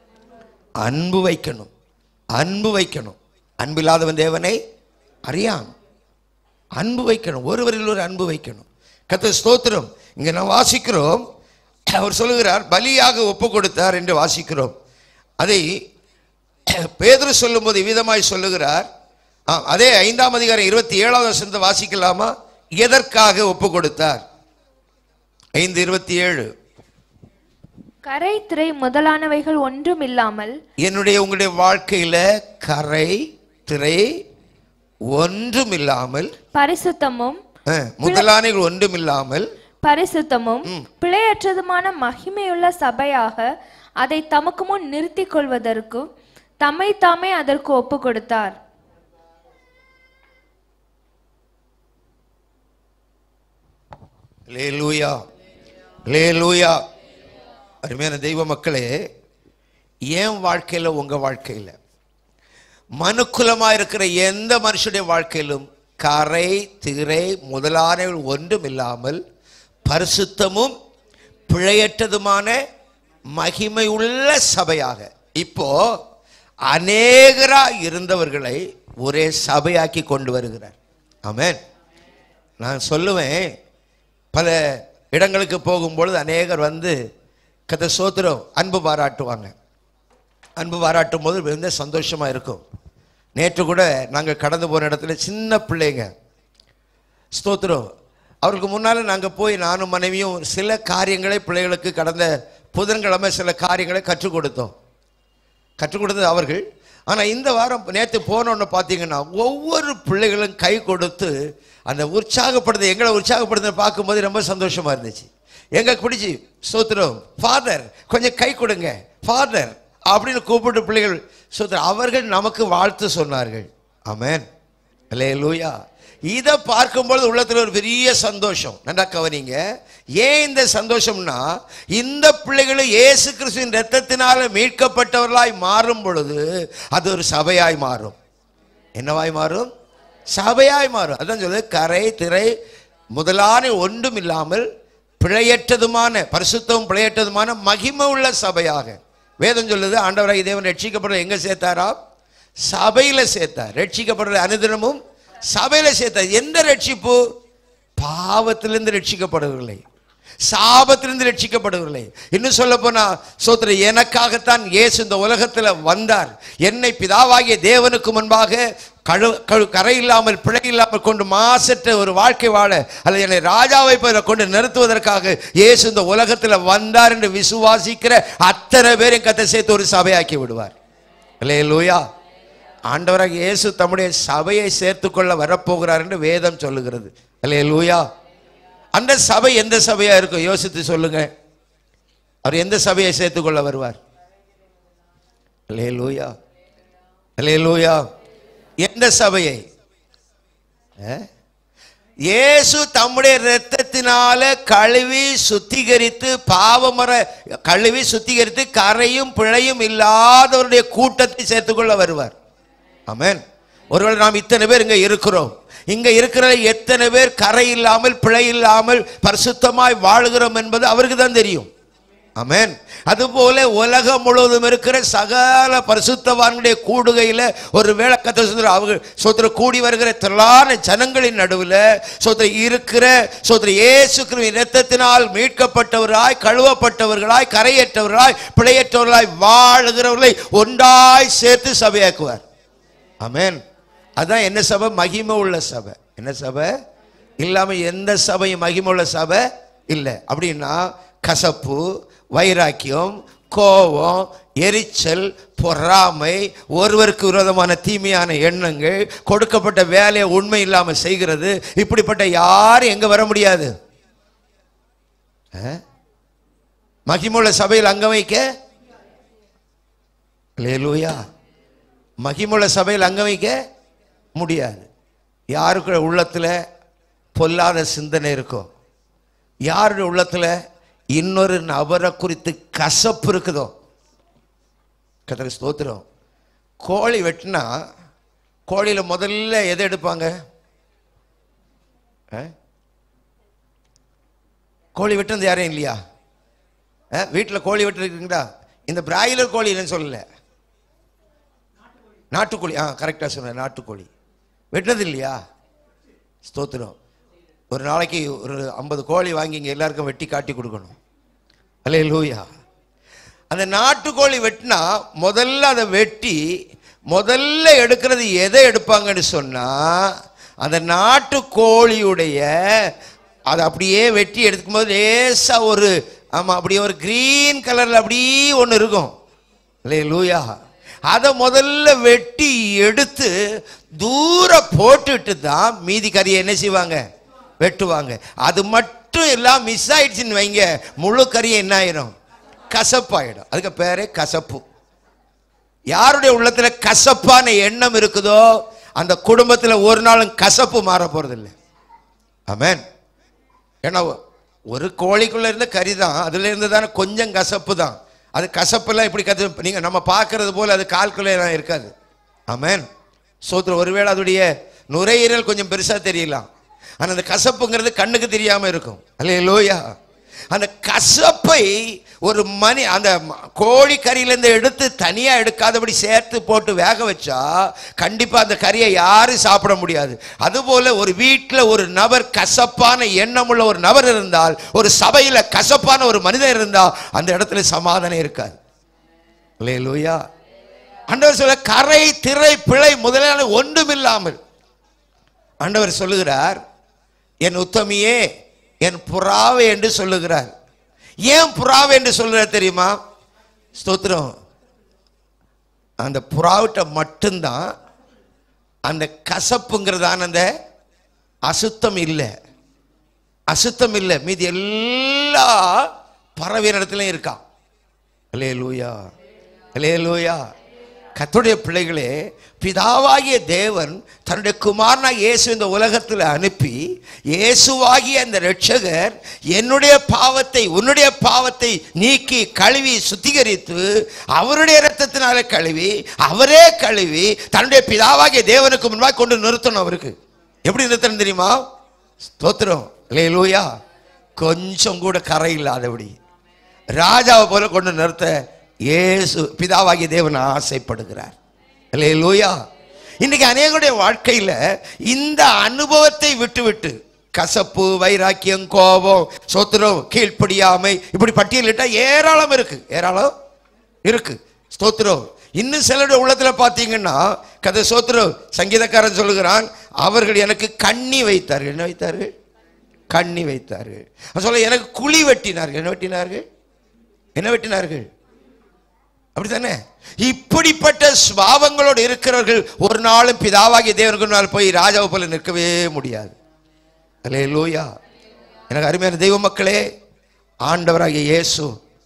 A: அன்பு வைக்கணும் அன்பு வைக்கணும் அன்பில்லாதவன் தேவனை அறியான் அன்பு வைக்கணும் ஒருவரில் ஒரு அன்பு வைக்கணும் கத்த ஸ்தோத்திரம் இங்க நான் வாசிக்கிறோம் அவர் சொல்லுகிறார் பலியாக ஒப்பு கொடுத்தார் என்று வாசிக்கிறோம் அதை பேதுரு சொல்லும்போது இவ்விதமாய் சொல்லுகிறார் ஆ, அதே ஐந்தாம் அதிகாரம் இருபத்தி ஏழாவது வசனத்தை வாசிக்கலாமா எதற்காக ஒப்பு கொடுத்தார் ஐந்து இருபத்தி ஏழு
B: கரை திரை முதலானவைகள் ஒன்றும் இல்லாமல்
A: என்னுடைய உங்களுடைய வாழ்க்கையில கரை திரை ஒன்றும் இல்லாமல்
B: பரிசுத்தமும்
A: அஹ், முதலானைகள் ஒன்றும் இல்லாமல்
B: பரிசுத்தமும் பிழையற்றதுமான மகிமையுள்ள சபையாக அதை தமக்கு முன் நிறுத்திக் கொள்வதற்கும் தம்மை தாமே அதற்கு ஒப்பு கொடுத்தார்
A: லேலூயா லேலூயா அருமையான தெய்வ மக்களே என் வாழ்க்கையில உங்க வாழ்க்கையில மனுக்குலமா இருக்கிற எந்த மனுஷனுடைய வாழ்க்கையிலும் கரை திரை முதலானவர்கள் ஒன்றும் இல்லாமல் பரிசுத்தமும் பிழையற்றதுமான மகிமை உள்ள சபையாக இப்போ அநேகரா இருந்தவர்களை ஒரே சபையாக்கி கொண்டு வருகிறார் ஆமென் நான் சொல்லுவேன் பல இடங்களுக்கு போகும்பொழுது அநேகர் வந்து கதை சோத்திரம் அன்பு பாராட்டுவாங்க அன்பு பாராட்டும் போது மிகுந்த சந்தோஷமாக இருக்கும் நேற்று கூட நாங்கள் கடந்து போன இடத்துல சின்ன பிள்ளைங்க ஸ்தோத்திரம் அவருக்கு முன்னால் நாங்கள் போய் நானும் மனைவியும் சில காரியங்களை பிள்ளைகளுக்கு கடந்த புதன்கிழமை சில காரியங்களை கற்றுக் கொடுத்தோம் கற்றுக் கொடுத்தது அவர்கள் ஆனால் இந்த வாரம் நேற்று போனோன்னு பார்த்தீங்கன்னா ஒவ்வொரு பிள்ளைகளும் கை கொடுத்து அந்த உற்சாகப்படுத்த எங்களை உற்சாகப்படுத்த பார்க்கும்போது ரொம்ப சந்தோஷமா இருந்துச்சு எங்க பிடிச்சி சோத்திரம் ஃபாதர் கொஞ்சம் கை கொடுங்க ஃபாதர் அப்படின்னு கூப்பிட்டு பிள்ளைகள் சோத்திரம் அவர்கள் நமக்கு வாழ்த்து சொன்னார்கள் ஆமென் அல்லே லூயா இதை பார்க்கும்பொழுது உள்ளத்தில் ஒரு பெரிய சந்தோஷம் நல்லா கவனிங்க ஏன் இந்த சந்தோஷம்னா இந்த பிள்ளைகளும் இயேசு கிறிஸ்துவின் ரத்தத்தினால மீட்கப்பட்டவர்களாய் மாறும் பொழுது அது ஒரு சபையாய் மாறும் என்னவாய் மாறும் சபையாய் மாறும் அதான் சொல்லுது கரை திரை முதலான ஒன்றும் இல்லாமல் பிழையற்றதுமான பரிசுத்தமும் பிழையற்றதுமான மகிமை உள்ள சபையாக வேதம் சொல்லுது ஆண்டவராக தேவன் ரட்சிக்கப்படுற எங்க சேர்த்தாரா சபையில சேர்த்தார் ரட்சிக்கப்படுற அனுதினமும் சபையில சேர்த்தார் எந்த ரட்சிப்பு பாவத்திலிருந்து ரட்சிக்கப்படுவதில்லை சாபத்திலிருந்து ரட்சிக்கப்படுவதில்லை இன்னும் சொல்ல போனா சோத்திர எனக்காகத்தான் இயேசு இந்த உலகத்துல வந்தார் என்னை பிதாவாகிய தேவனுக்கு முன்பாக கழு கழு கரை இல்லாமல் பிழை இல்லாமல் கொண்டு மாசற்ற ஒரு வாழ்க்கை வாழ அல்லது என்னை ராஜாவை போல கொண்டு நிறுத்துவதற்காக இயேசு இந்த உலகத்துல வந்தார் என்று விசுவாசிக்கிற அத்தனை பேரையும் கத்தை சேர்த்து ஒரு சபையாக்கி விடுவார் இல்லையே லூயா ஆண்டவராக இயேசு தம்முடைய சபையை சேர்த்துக்கொள்ள வரப்போகிறார் என்று வேதம் சொல்லுகிறது இல்லையே லூயா அந்த சபை எந்த சபையா இருக்கும் யோசித்து சொல்லுங்க அவர் எந்த சபையை சேர்த்துக்கொள்ள வருவார் இல்லையே லூயா இல்லையே லூயா எந்த சபையை அஹ்? இயேசு தம்முடைய இரத்தத்தினால கழுவி சுத்திகரித்து பாவமர கழுவி சுத்திகரித்து கரையும் பிழையும் இல்லாதவருடைய கூட்டத்தை சேர்த்துக்கொள்ள வருவார் ஆமென் ஒருவேளை நாம் இத்தனை பேர் இங்க இருக்கிறோம் இங்க இருக்கிற எத்தனை பேர் கரை இல்லாமல் பிழை இல்லாமல் பரிசுத்தமாய் வாழுகிறோம் என்பது அவருக்கு தான் தெரியும் ஆமென் அதுபோல உலகம் முழுவதும் இருக்கிற சகல பரிசுத்தவான்களுடைய கூடுகையில ஒரு வேளை கத்த சுந்தர அவங்க சோத்திர கூடி வருகிற திரளான ஜனங்களின் நடுவில் சோத்திர இருக்கிற சோத்திர இயேசு கிறிஸ்துவின் இரத்தத்தினால் மீட்கப்பட்டவர்களாய் கழுவப்பட்டவர்களாய் கரையற்றவர்களாய் பிழையற்றவர்களாய் வாழுகிறவர்களை ஒன்றாய் சேர்த்து சபையாக்குவார் ஆமென் அதான் என்ன சபை மகிமை உள்ள சபை என்ன சபை இல்லாம எந்த சபையும் மகிமை உள்ள சபை இல்லை அப்படின்னா கசப்பு வைராக்கியம் கோபம் எரிச்சல் பொறாமை ஒருவருக்கு விரோதமான தீமையான எண்ணங்கள் கொடுக்கப்பட்ட வேலையை உண்மை இல்லாமல் செய்கிறது இப்படிப்பட்ட யாரும் எங்க வர முடியாது அஹ்? மகிமுள்ள சபையில் அங்க வைக்க லேலூயா மகிமுள்ள சபையில் அங்க வைக்க முடியாது யாருக்கு உள்ளத்துல பொல்லாத சிந்தனை இருக்கோ யாருடைய உள்ளத்துல இன்னொரு நபரை குறித்து கசப்பு இருக்குதோ கத்திர ஸ்தோத்திரம் கோழி வெட்டினா கோழியில முதல்ல எதை எடுப்பாங்க ஆ? கோழி வெட்டுறது யாரும் இல்லையா வீட்டில் கோழி வெட்டுறீங்களா இந்த பிராய்லர் கோழி இல்லைன்னு சொல்லல நாட்டுக்கோழி ஆ கரெக்டாக சொன்னேன் நாட்டுக்கோழி வெட்டுறது இல்லையா ஸ்தோத்திரம் ஒரு நாளைக்கு ஒரு ஐம்பது கோழி வாங்கி இங்கே எல்லாருக்கும் வெட்டி காட்டி கொடுக்கணும் அல்லே லூயா அந்த நாட்டுக்கோழி வெட்டினா முதல்ல அதை வெட்டி முதல்ல எடுக்கிறது எதை எடுப்பாங்கன்னு சொன்னா அந்த நாட்டுக்கோழியுடைய அதை அப்படியே வெட்டி எடுக்கும்போது லேசா ஒரு ஆமா அப்படியே ஒரு கிரீன் கலர்ல அப்படியே ஒன்று இருக்கும் இல்லையே லூயா அதை முதல்ல வெட்டி எடுத்து தூர போட்டுட்டு தான் மீதி கறியை என்ன செய்வாங்க வெட்டுவாங்க அது மட்டும் எல்லாம் மிஸ் ஆயிடுச்சுன்னு வைங்க முழு கறியை என்ன ஆயிரும் கசப்பாயிடும் அதுக்கு பேரே கசப்பு யாருடைய உள்ளத்துல கசப்பான எண்ணம் இருக்குதோ அந்த குடும்பத்துல ஒரு நாளும் கசப்பு மாற போறதில்லை ஆமென் ஏன்னா ஒரு கோழிக்குள்ள இருந்த கறி தான் அதுல இருந்து தானே கொஞ்சம் கசப்பு தான் அது கசப்பெல்லாம் இப்படி கத்து நீங்க நம்ம பார்க்கறது போல அது கால்குள்ள எல்லாம் இருக்காது ஆமென் சோத்திரம் ஒருவேளை அதோடைய நுரையீரல் கொஞ்சம் பெருசா தெரியலாம் ஆனா அந்த கசப்புங்கிறது கண்ணுக்கு தெரியாம இருக்கும் அல்லையா லோயா அந்த கசப்பை ஒரு மணி அந்த ம- கோழி கறியிலேருந்து எடுத்து தனியா எடுக்காதபடி சேர்த்து போட்டு வேக வச்சா கண்டிப்பா அந்த கறியை யாரும் சாப்பிட முடியாது அதுபோல ஒரு வீட்டில் ஒரு நபர் கசப்பான எண்ணமுள்ள ஒரு நபர் இருந்தால் ஒரு சபையில கசப்பான ஒரு மனிதன் இருந்தால் அந்த இடத்துல சமாதானம் இருக்காது லூயா ஆண்டவர் சொல்ல கரை திரை பிழை முதலான ஒன்றுமில்லாமல் ஆண்டவர் சொல்லுகிறார் என் உத்தமியே என் புறாவை என்று சொல்லுகிறார் ஏன் புறாவை என்று சொல்லுறார் தெரியுமா ஸ்தோத்திரம் அந்த புறாவிட்ட மட்டும்தான் அந்த கசப்புங்கிறதான அந்த அசுத்தம் இல்லை அசுத்தம் இல்லை மீதி எல்லா பறவை இடத்துலையும் இருக்கான் அலே லூயா அலே லூயா கத்துடைய பிள்ளைகளே பிதாவாகிய தேவன் தன்னுடைய குமாரனா இயேசு இந்த உலகத்தில் அனுப்பி இயேசுவாகிய அந்த ரட்சகர் என்னுடைய பாவத்தை உன்னுடைய பாவத்தை நீக்கி கழுவி சுத்திகரித்து அவருடைய இரத்தத்தினால கழுவி அவரே கழுவி தன்னுடைய பிதாவாகிய தேவனுக்கு முன்பாக கொண்டு நிறுத்தணும் அவருக்கு எப்படி நிறுத்தணும் தெரியுமா ஸ்தோத்திரம் லூயா கொஞ்சம் கூட கரை இல்லாதபடி ராஜாவை போல கொண்டு நிறுத்த இயேசு பிதாவாகிய தேவன் ஆசைப்படுகிறார் லூயா இன்னைக்கு அநேகருடைய வாழ்க்கையில இந்த அனுபவத்தை விட்டுவிட்டு கசப்பு வைராக்கியம் கோபம் சோத்திரம் கீழ்ப்படியாமை இப்படி பட்டியலிட்டா ஏராளம் இருக்கு ஏராளம் இருக்கு ஸ்தோத்திரம் இன்னும் சிலருடைய உள்ளத்துல பார்த்தீங்கன்னா கதை சோத்திரம் சங்கீதக்காரன் சொல்லுகிறான் அவர்கள் எனக்கு கண்ணி வைத்தார்கள் என்ன வைத்தார்கள் கண்ணி வைத்தார்கள் அவன் சொல்ல எனக்கு குழி வெட்டினார்கள் என்ன வெட்டினார்கள் என்ன வெட்டினார்கள் அப்படித்தானே இப்படிப்பட்ட சுபாவங்களோடு இருக்கிறவர்கள் ஒரு நாளும் பிதாவாகிய தேவனுக்கு முன்னால் போய் ராஜாவை போல நிற்கவே முடியாது அல்லே லூயா எனக்கு அருமையான தெய்வ மக்களே ஆண்டவராகிய இயேசு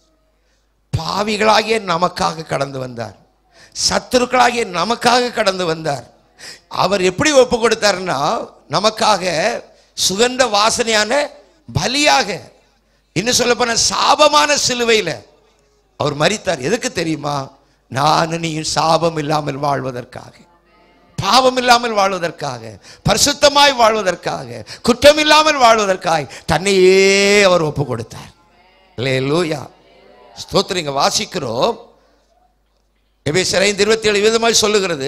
A: பாவிகளாகிய நமக்காக கடந்து வந்தார் சத்துருக்களாகிய நமக்காக கடந்து வந்தார் அவர் எப்படி ஒப்பு கொடுத்தாருன்னா நமக்காக சுகந்த வாசனையான பலியாக இன்னும் சொல்ல போன சாபமான சிலுவையில் அவர் மரித்தார் எதுக்கு தெரியுமா நான் நீயும் சாபம் இல்லாமல் வாழ்வதற்காக பாவம் இல்லாமல் வாழ்வதற்காக பரிசுத்தமாய் வாழ்வதற்காக குற்றம் இல்லாமல் வாழ்வதற்காக தன்னையே அவர் ஒப்பு கொடுத்தார் இல்லையே லூயா ஸ்தோத்திரம் இங்க வாசிக்கிறோம் எபேசியர் ஐந்து இருபத்தி ஏழு விதமாய் சொல்லுகிறது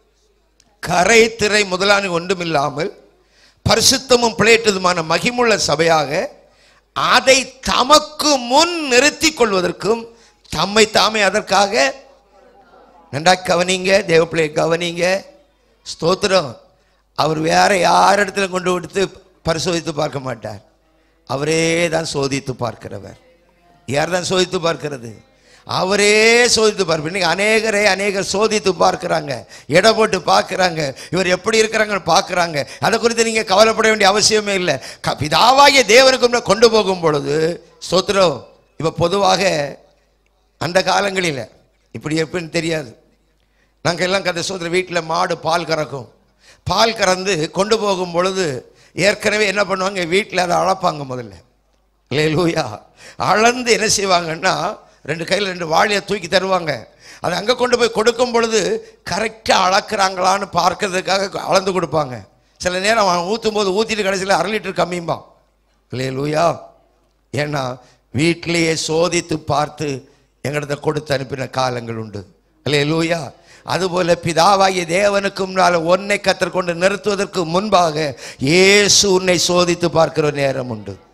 A: கரை திரை முதலான ஒன்றுமில்லாமல் பரிசுத்தமும் பிழையற்றதுமான மகிமுள்ள சபையாக அதை தமக்கு முன் நிறுத்திக் கொள்வதற்கும் தம்மை தாமே அதற்காக நன்றா கவனிங்க தேவப்பிள்ளையை கவனிங்க ஸ்தோத்திரம் அவர் வேற யார் இடத்துல கொண்டு கொடுத்து பரிசோதித்து பார்க்க மாட்டார் அவரே தான் சோதித்து பார்க்கிறவர் யார் தான் சோதித்து பார்க்கிறது அவரே சோதித்து பார்ப்பார் இன்னைக்கு அநேகரே அநேகர் சோதித்து பார்க்கிறாங்க எடை போட்டு பார்க்குறாங்க இவர் எப்படி இருக்கிறாங்கன்னு பார்க்குறாங்க அதை குறித்து நீங்கள் கவலைப்பட வேண்டிய அவசியமே இல்லை க- பிதாவாகிய தேவனுக்கு முன்ன கொண்டு போகும் பொழுது ஸ்தோத்திரம் இப்போ பொதுவாக அந்த காலங்களில் இப்படி எப்படின்னு தெரியாது நாங்கள் எல்லாம் கதை சோதர வீட்டில் மாடு பால் கறக்கும் பால் கறந்து கொண்டு போகும் பொழுது ஏற்கனவே என்ன பண்ணுவாங்க வீட்டில் அதை அளப்பாங்க முதல்ல லூயா அளந்து என்ன செய்வாங்கன்னா ரெண்டு கையில் ரெண்டு வாளியை தூக்கி தருவாங்க அதை அங்கே கொண்டு போய் கொடுக்கும் பொழுது கரெக்டாக அளக்குறாங்களான்னு பார்க்கறதுக்காக அளந்து கொடுப்பாங்க சில நேரம் அவன் ஊற்றும் போது ஊற்றிட்டு கடைசியில் அரை லிட்டர் கம்மியும்பான் இல்லையே லூயா ஏன்னா வீட்டிலேயே சோதித்து பார்த்து எங்களிடத்தை கொடுத்து அனுப்பின காலங்கள் உண்டு இல்லையே லூயா அதுபோல பிதாவாகிய தேவனுக்கு முன்னால் ஒன்னை கத்தர் கொண்டு நிறுத்துவதற்கு முன்பாக இயேசு உன்னை சோதித்து பார்க்கிற நேரம் உண்டு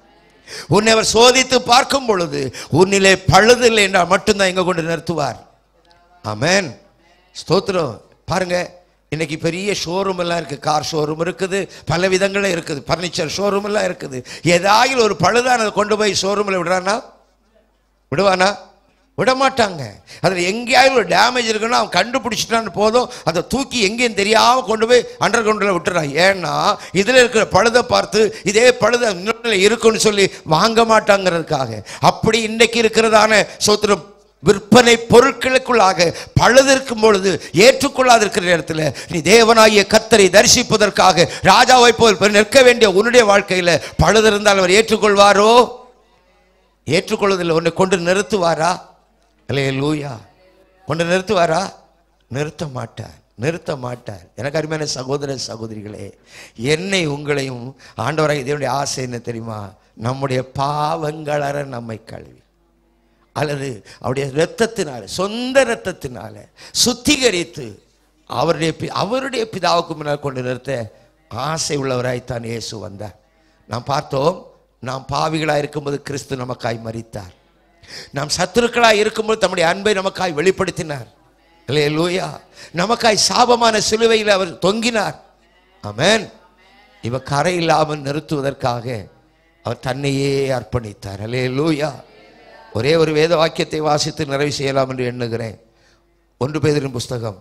A: உன்னை அவர் சோதித்து பார்க்கும் பொழுது உன்னிலே பழுதில்லை என்றால் மட்டும்தான் எங்க கொண்டு நிறுத்துவார் ஆமென் ஸ்தோத்திரம் பாருங்க இன்னைக்கு பெரிய ஷோரூம் எல்லாம் இருக்கு கார் ஷோரூம் இருக்குது பல விதங்களும் இருக்குது பர்னிச்சர் ஷோரூம் எல்லாம் இருக்குது ஏதாயில் ஒரு பழுதானதை கொண்டு போய் ஷோரூமில் விடுறானா விடுவானா விட மாட்டாங்க அதில் எங்கேயாவது ஒரு டேமேஜ் இருக்குன்னா அவன் கண்டுபிடிச்சிட்டான்னு போதும் அதை தூக்கி எங்கேயும் தெரியாமல் கொண்டு போய் அண்டர் கிரவுண்டில் விட்டுறான் ஏன்னா இதில் இருக்கிற பழுதை பார்த்து இதே பழுதை இன்னொன்று இருக்குன்னு சொல்லி வாங்க மாட்டாங்கிறதுக்காக அப்படி இன்னைக்கு இருக்கிறதான சோத்திரம் விற்பனை பொருட்களுக்குள்ளாக பழுது இருக்கும் பொழுது ஏற்றுக்கொள்ளாது இருக்கிற இடத்துல நீ தேவனாகிய கத்தரை தரிசிப்பதற்காக ராஜாவை போல் நிற்க வேண்டிய உன்னுடைய வாழ்க்கையில் பழுது இருந்தால் அவர் ஏற்றுக்கொள்வாரோ ஏற்றுக்கொள்வதில் உன்னை கொண்டு நிறுத்துவாரா அல்லே லூயா கொண்டு நிறுத்துவாரா நிறுத்த மாட்டார் நிறுத்த மாட்டார் எனக்கு அருமையான சகோதர சகோதரிகளே என்னை உங்களையும் ஆண்டவராக இதனுடைய ஆசை என்ன தெரியுமா நம்முடைய பாவங்களற நம்மை கழுவி அல்லது அவருடைய இரத்தத்தினால சொந்த இரத்தத்தினால சுத்திகரித்து அவருடைய பி- அவருடைய பிதாவுக்கு முன்னால் கொண்டு நிறுத்த ஆசை உள்ளவராய்த்தான் இயேசு வந்தார் நாம் பார்த்தோம் நாம் பாவிகளாக இருக்கும்போது கிறிஸ்து நமக்காய் மரித்தார் நாம் சத்துருக்களாய் இருக்கும்போது தம்முடைய அன்பை நமக்காய் வெளிப்படுத்தினார் இல்லையே லூயா நமக்காய் சாபமான சிலுவையில் அவர் தொங்கினார் ஆமென் இவ கரை இல்லாமல் நிறுத்துவதற்காக அவர் தன்னையே அர்ப்பணித்தார் அல்லே லூயா ஒரே ஒரு வேத வாக்கியத்தை வாசித்து நிறைவு செய்யலாம் என்று எண்ணுகிறேன் ஒன்று பேதரின் புஸ்தகம்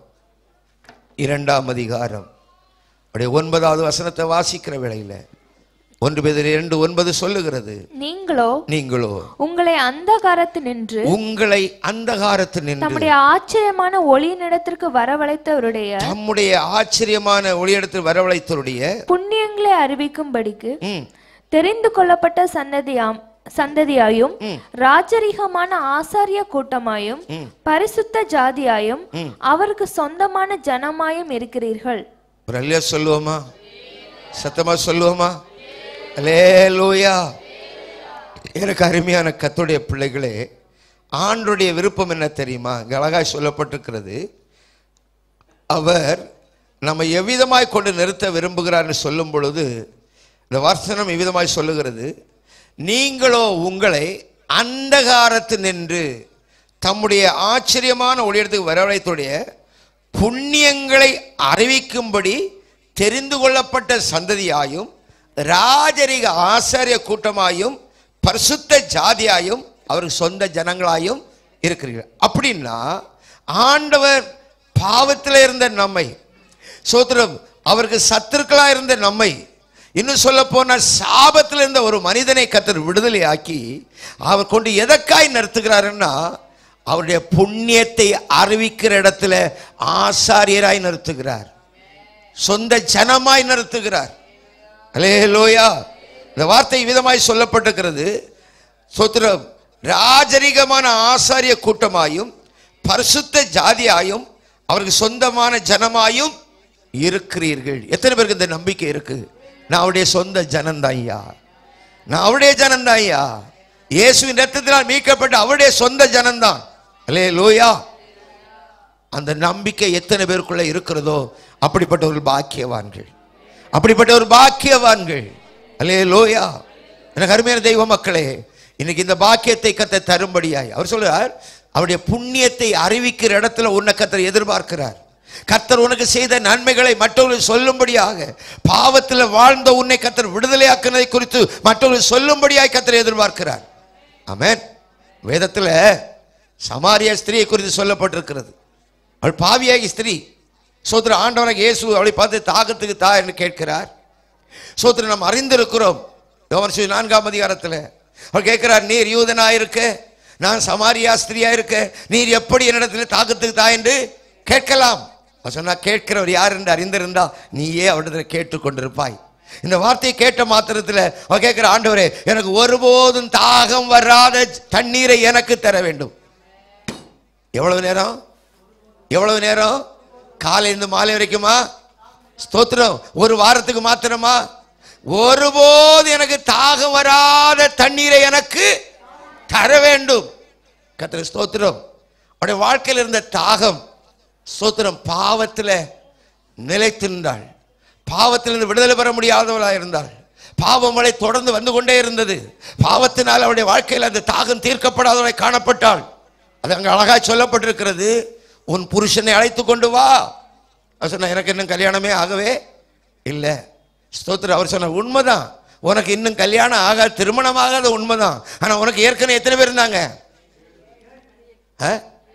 A: இரண்டாம் அதிகாரம் அப்படியே ஒன்பதாவது வசனத்தை வாசிக்கிற வேளையில் ஒன்று பேதர் இரண்டு ஒன்பது சொல்லுகிறது
B: நீங்களோ
A: நீங்களோ
B: உங்களை அந்தகாரத்து நின்று
A: உங்களை அந்தகாரத்து நின்று
B: தம்முடைய ஆச்சரியமான ஒளியினிடத்திற்கு வரவழைத்தவருடைய
A: தம்முடைய ஆச்சரியமான ஒளியிடத்தில் வரவழைத்தருடைய
B: புண்ணியங்களை அறிவிக்கும்படிக்கு
A: ம்,
B: தெரிந்து கொள்ளப்பட்ட சந்ததியாம் சந்ததியாயும் ராஜரிகமான ஆசாரிய கூட்டமாயும் பரிசுத்த ஜாதியாயும் அவருக்கு சொந்தமான ஜனமாயும் இருக்கிறீர்கள்
A: ஒரு அல்லையா சொல்லுவோமா சத்தமா சொல்லுவோமா அல்லேலூயா எனக்கு அருமையான கத்துடைய பிள்ளைகளே ஆண்டுடைய விருப்பம் என்ன தெரியுமா இங்க அழகாய் சொல்லப்பட்டிருக்கிறது அவர் நம்ம எவ்விதமாய் கொண்டு நிறுத்த விரும்புகிறார்னு சொல்லும் பொழுது இந்த வசனம் எவ்விதமாய் சொல்லுகிறது நீங்களோ உங்களை அந்தகாரத்து நின்று தம்முடைய ஆச்சரியமான ஒளியிடத்துக்கு வரவழைத்துடைய புண்ணியங்களை அறிவிக்கும்படி தெரிந்து கொள்ளப்பட்ட சந்ததியாயும் ராஜரிக ஆசாரிய கூட்டமாயும் பரிசுத்த ஜாதியாயும் அவருக்கு சொந்த ஜனங்களாயும் இருக்கிறீர்கள் அப்படின்னா ஆண்டவர் பாவத்தில் இருந்த நம்மை சோத்திரம் அவருக்கு சத்துருக்களா இருந்த நம்மை இன்னும் சொல்ல போனால் சாபத்தில் இருந்த ஒரு மனிதனை கத்தர் விடுதலையாக்கி அவர் கொண்டு எதற்காய் நிறுத்துகிறாருன்னா அவருடைய புண்ணியத்தை அறிவிக்கிற இடத்துல ஆசாரியராய் நிறுத்துகிறார் சொந்த ஜனமாய் நிறுத்துகிறார் அலே லோயா இந்த வார்த்தை விதமாய் சொல்லப்பட்டிருக்கிறது சோத்திரம் ராஜரிகமான ஆசாரிய கூட்டமாயும் பரிசுத்த ஜாதியாயும் அவருக்கு சொந்தமான ஜனமாயும் இருக்கிறீர்கள் எத்தனை பேருக்கு இந்த நம்பிக்கை இருக்கு நான் அவருடைய சொந்த ஜனந்தான் ஐயா நான் அவருடைய ஜனந்தான் ஐயா இயேசுவின் ரத்தத்தினால் மீட்கப்பட்ட அவருடைய சொந்த ஜனந்தான் அலே லோயா அந்த நம்பிக்கை எத்தனை பேருக்குள்ள இருக்கிறதோ அப்படிப்பட்ட ஒரு பாக்கியவான்கள் அப்படிப்பட்ட ஒரு பாக்கியவான்கள் அல்லே லோயா எனக்கு அருமையான தெய்வ மக்களே இன்னைக்கு இந்த பாக்கியத்தை கத்த தரும்படியாய் அவர் சொல்றார் அவருடைய புண்ணியத்தை அறிவிக்கிற இடத்துல உன்னை கத்தர் எதிர்பார்க்கிறார் கத்தர் உனக்கு செய்த நன்மைகளை மற்றவர்கள் சொல்லும்படியாக பாவத்தில் வாழ்ந்த உன்னை கத்தர் விடுதலையாக்குனதை குறித்து மற்றவர்கள் சொல்லும்படியாய் கத்தர் எதிர்பார்க்கிறார் ஆமென் வேதத்தில் சமாரிய ஸ்திரியை குறித்து சொல்லப்பட்டிருக்கிறது அவள் பாவியாகி ஸ்திரீ சோத்திர ஆண்டவராக இயேசு அவளை பார்த்து தாகத்துக்கு தா என்று கேட்கிறார் சோத்திர நாம் அறிந்திருக்கிறோம் யோவான் சுவி நான்காம் அதிகாரத்தில் அவர் கேட்கிறார் நீர் யூதனா இருக்க நான் சமாரியா ஸ்திரியா இருக்க நீர் எப்படி என்னிடத்தில் தாகத்துக்கு தா என்று கேட்கலாம் அவர் சொன்னா கேட்கிறவர் யார் என்று அறிந்திருந்தா நீயே அவரிடத்தில் கேட்டுக்கொண்டிருப்பாய் இந்த வார்த்தையை கேட்ட மாத்திரத்தில் அவர் கேட்கிற ஆண்டவரே எனக்கு ஒருபோதும் தாகம் வராத தண்ணீரை எனக்கு தர வேண்டும் எவ்வளவு நேரம் எவ்வளவு நேரம் காலையிலிருந்து மாலை வரைக்குமா ஸ்தோத்திரம் ஒரு வாரத்துக்கு மாத்திரமா ஒருபோது எனக்கு தாகம் வராத தண்ணீரை எனக்கு தர வேண்டும் கத்திர ஸ்தோத்திரம் அவருடைய வாழ்க்கையில் இருந்த தாகம் ஸ்தோத்திரம் பாவத்தில் நிலைத்திருந்தாள் பாவத்திலிருந்து விடுதலை பெற முடியாதவளாக இருந்தாள் பாவமலை தொடர்ந்து வந்து கொண்டே இருந்தது பாவத்தினால் அவருடைய வாழ்க்கையில் அந்த தாகம் தீர்க்கப்படாதவரை காணப்பட்டாள் அது அங்கே அழகாய் சொல்லப்பட்டிருக்கிறது உன் புருஷனை அழைத்து கொண்டு வா அவர் சொன்னா எனக்கு இன்னும் கல்யாணமே ஆகவே இல்லை ஸ்தோத்திரம் அவர் சொன்ன உண்மைதான் உனக்கு இன்னும் கல்யாணம் ஆக திருமணம் ஆகாத உண்மைதான் ஆனா உனக்கு ஏற்கனவே எத்தனை பேர் இருந்தாங்க ஆ?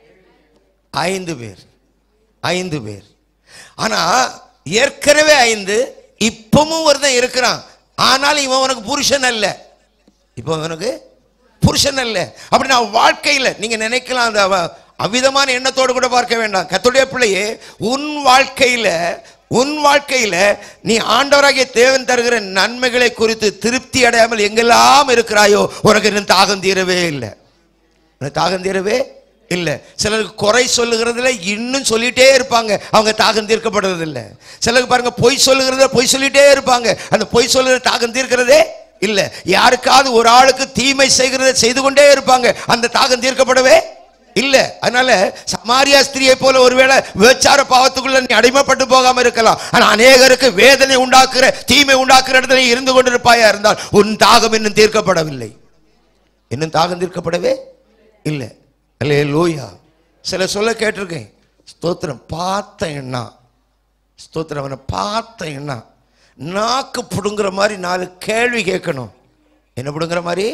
A: ஐந்து பேர் ஐந்து பேர் ஆனா ஏற்கனவே ஐந்து இப்பவும் ஒருத்தன் இருக்கிறான் ஆனால் இவன் உனக்கு புருஷன் அல்ல இப்போ அவனுக்கு புருஷன் அல்ல அப்படி நான் வாழ்க்கையில் நீங்க நினைக்கலாம் அந்த அவ- அவ்விதமான எண்ணத்தோடு கூட பார்க்க வேண்டாம் கத்துடைய பிள்ளையே உன் வாழ்க்கையில உன் வாழ்க்கையில நீ ஆண்டவராகிய தேவன் தருகிற நன்மைகளை குறித்து திருப்தி அடையாமல் எங்கெல்லாம் இருக்கிறாயோ உனக்கு இன்னும் தாகம் தீரவே இல்லை உனக்கு தாகம் தீரவே இல்லை சிலருக்கு குறை சொல்லுகிறதுல இன்னும் சொல்லிட்டே இருப்பாங்க அவங்க தாகம் தீர்க்கப்படுறது இல்லை சிலருக்கு பாருங்க பொய் சொல்லுகிறதுல பொய் சொல்லிட்டே இருப்பாங்க அந்த பொய் சொல்லுகிற தாகம் தீர்க்கிறதே இல்லை யாருக்காவது ஒரு ஆளுக்கு தீமை செய்கிறத செய்து கொண்டே இருப்பாங்க அந்த தாகம் தீர்க்கப்படவே இல்ல அதனால சமாரியா ஸ்திரியை போல ஒருவேளை விபச்சார பாவத்துக்குள்ள நீ அடிமைப்பட்டு போகாம இருக்கலாம் ஆனா அநேகருக்கு வேதனை உண்டாக்குற தீமை உண்டாக்குற இடத்துல நீ இருந்து கொண்டிருப்பாயா இருந்தால் உன் தாகம் இன்னும் தீர்க்கப்படவில்லை இன்னும் தாகம் தீர்க்கப்படவே இல்லை அல்லே லூயா சில சொல்ல கேட்டிருக்கேன் ஸ்தோத்திரம் பார்த்த எண்ணா ஸ்தோத்திரம் அவனை பார்த்த எண்ணா நாக்கு புடுங்குற மாதிரி நாலு கேள்வி கேட்கணும் என்ன புடுங்குற மாதிரி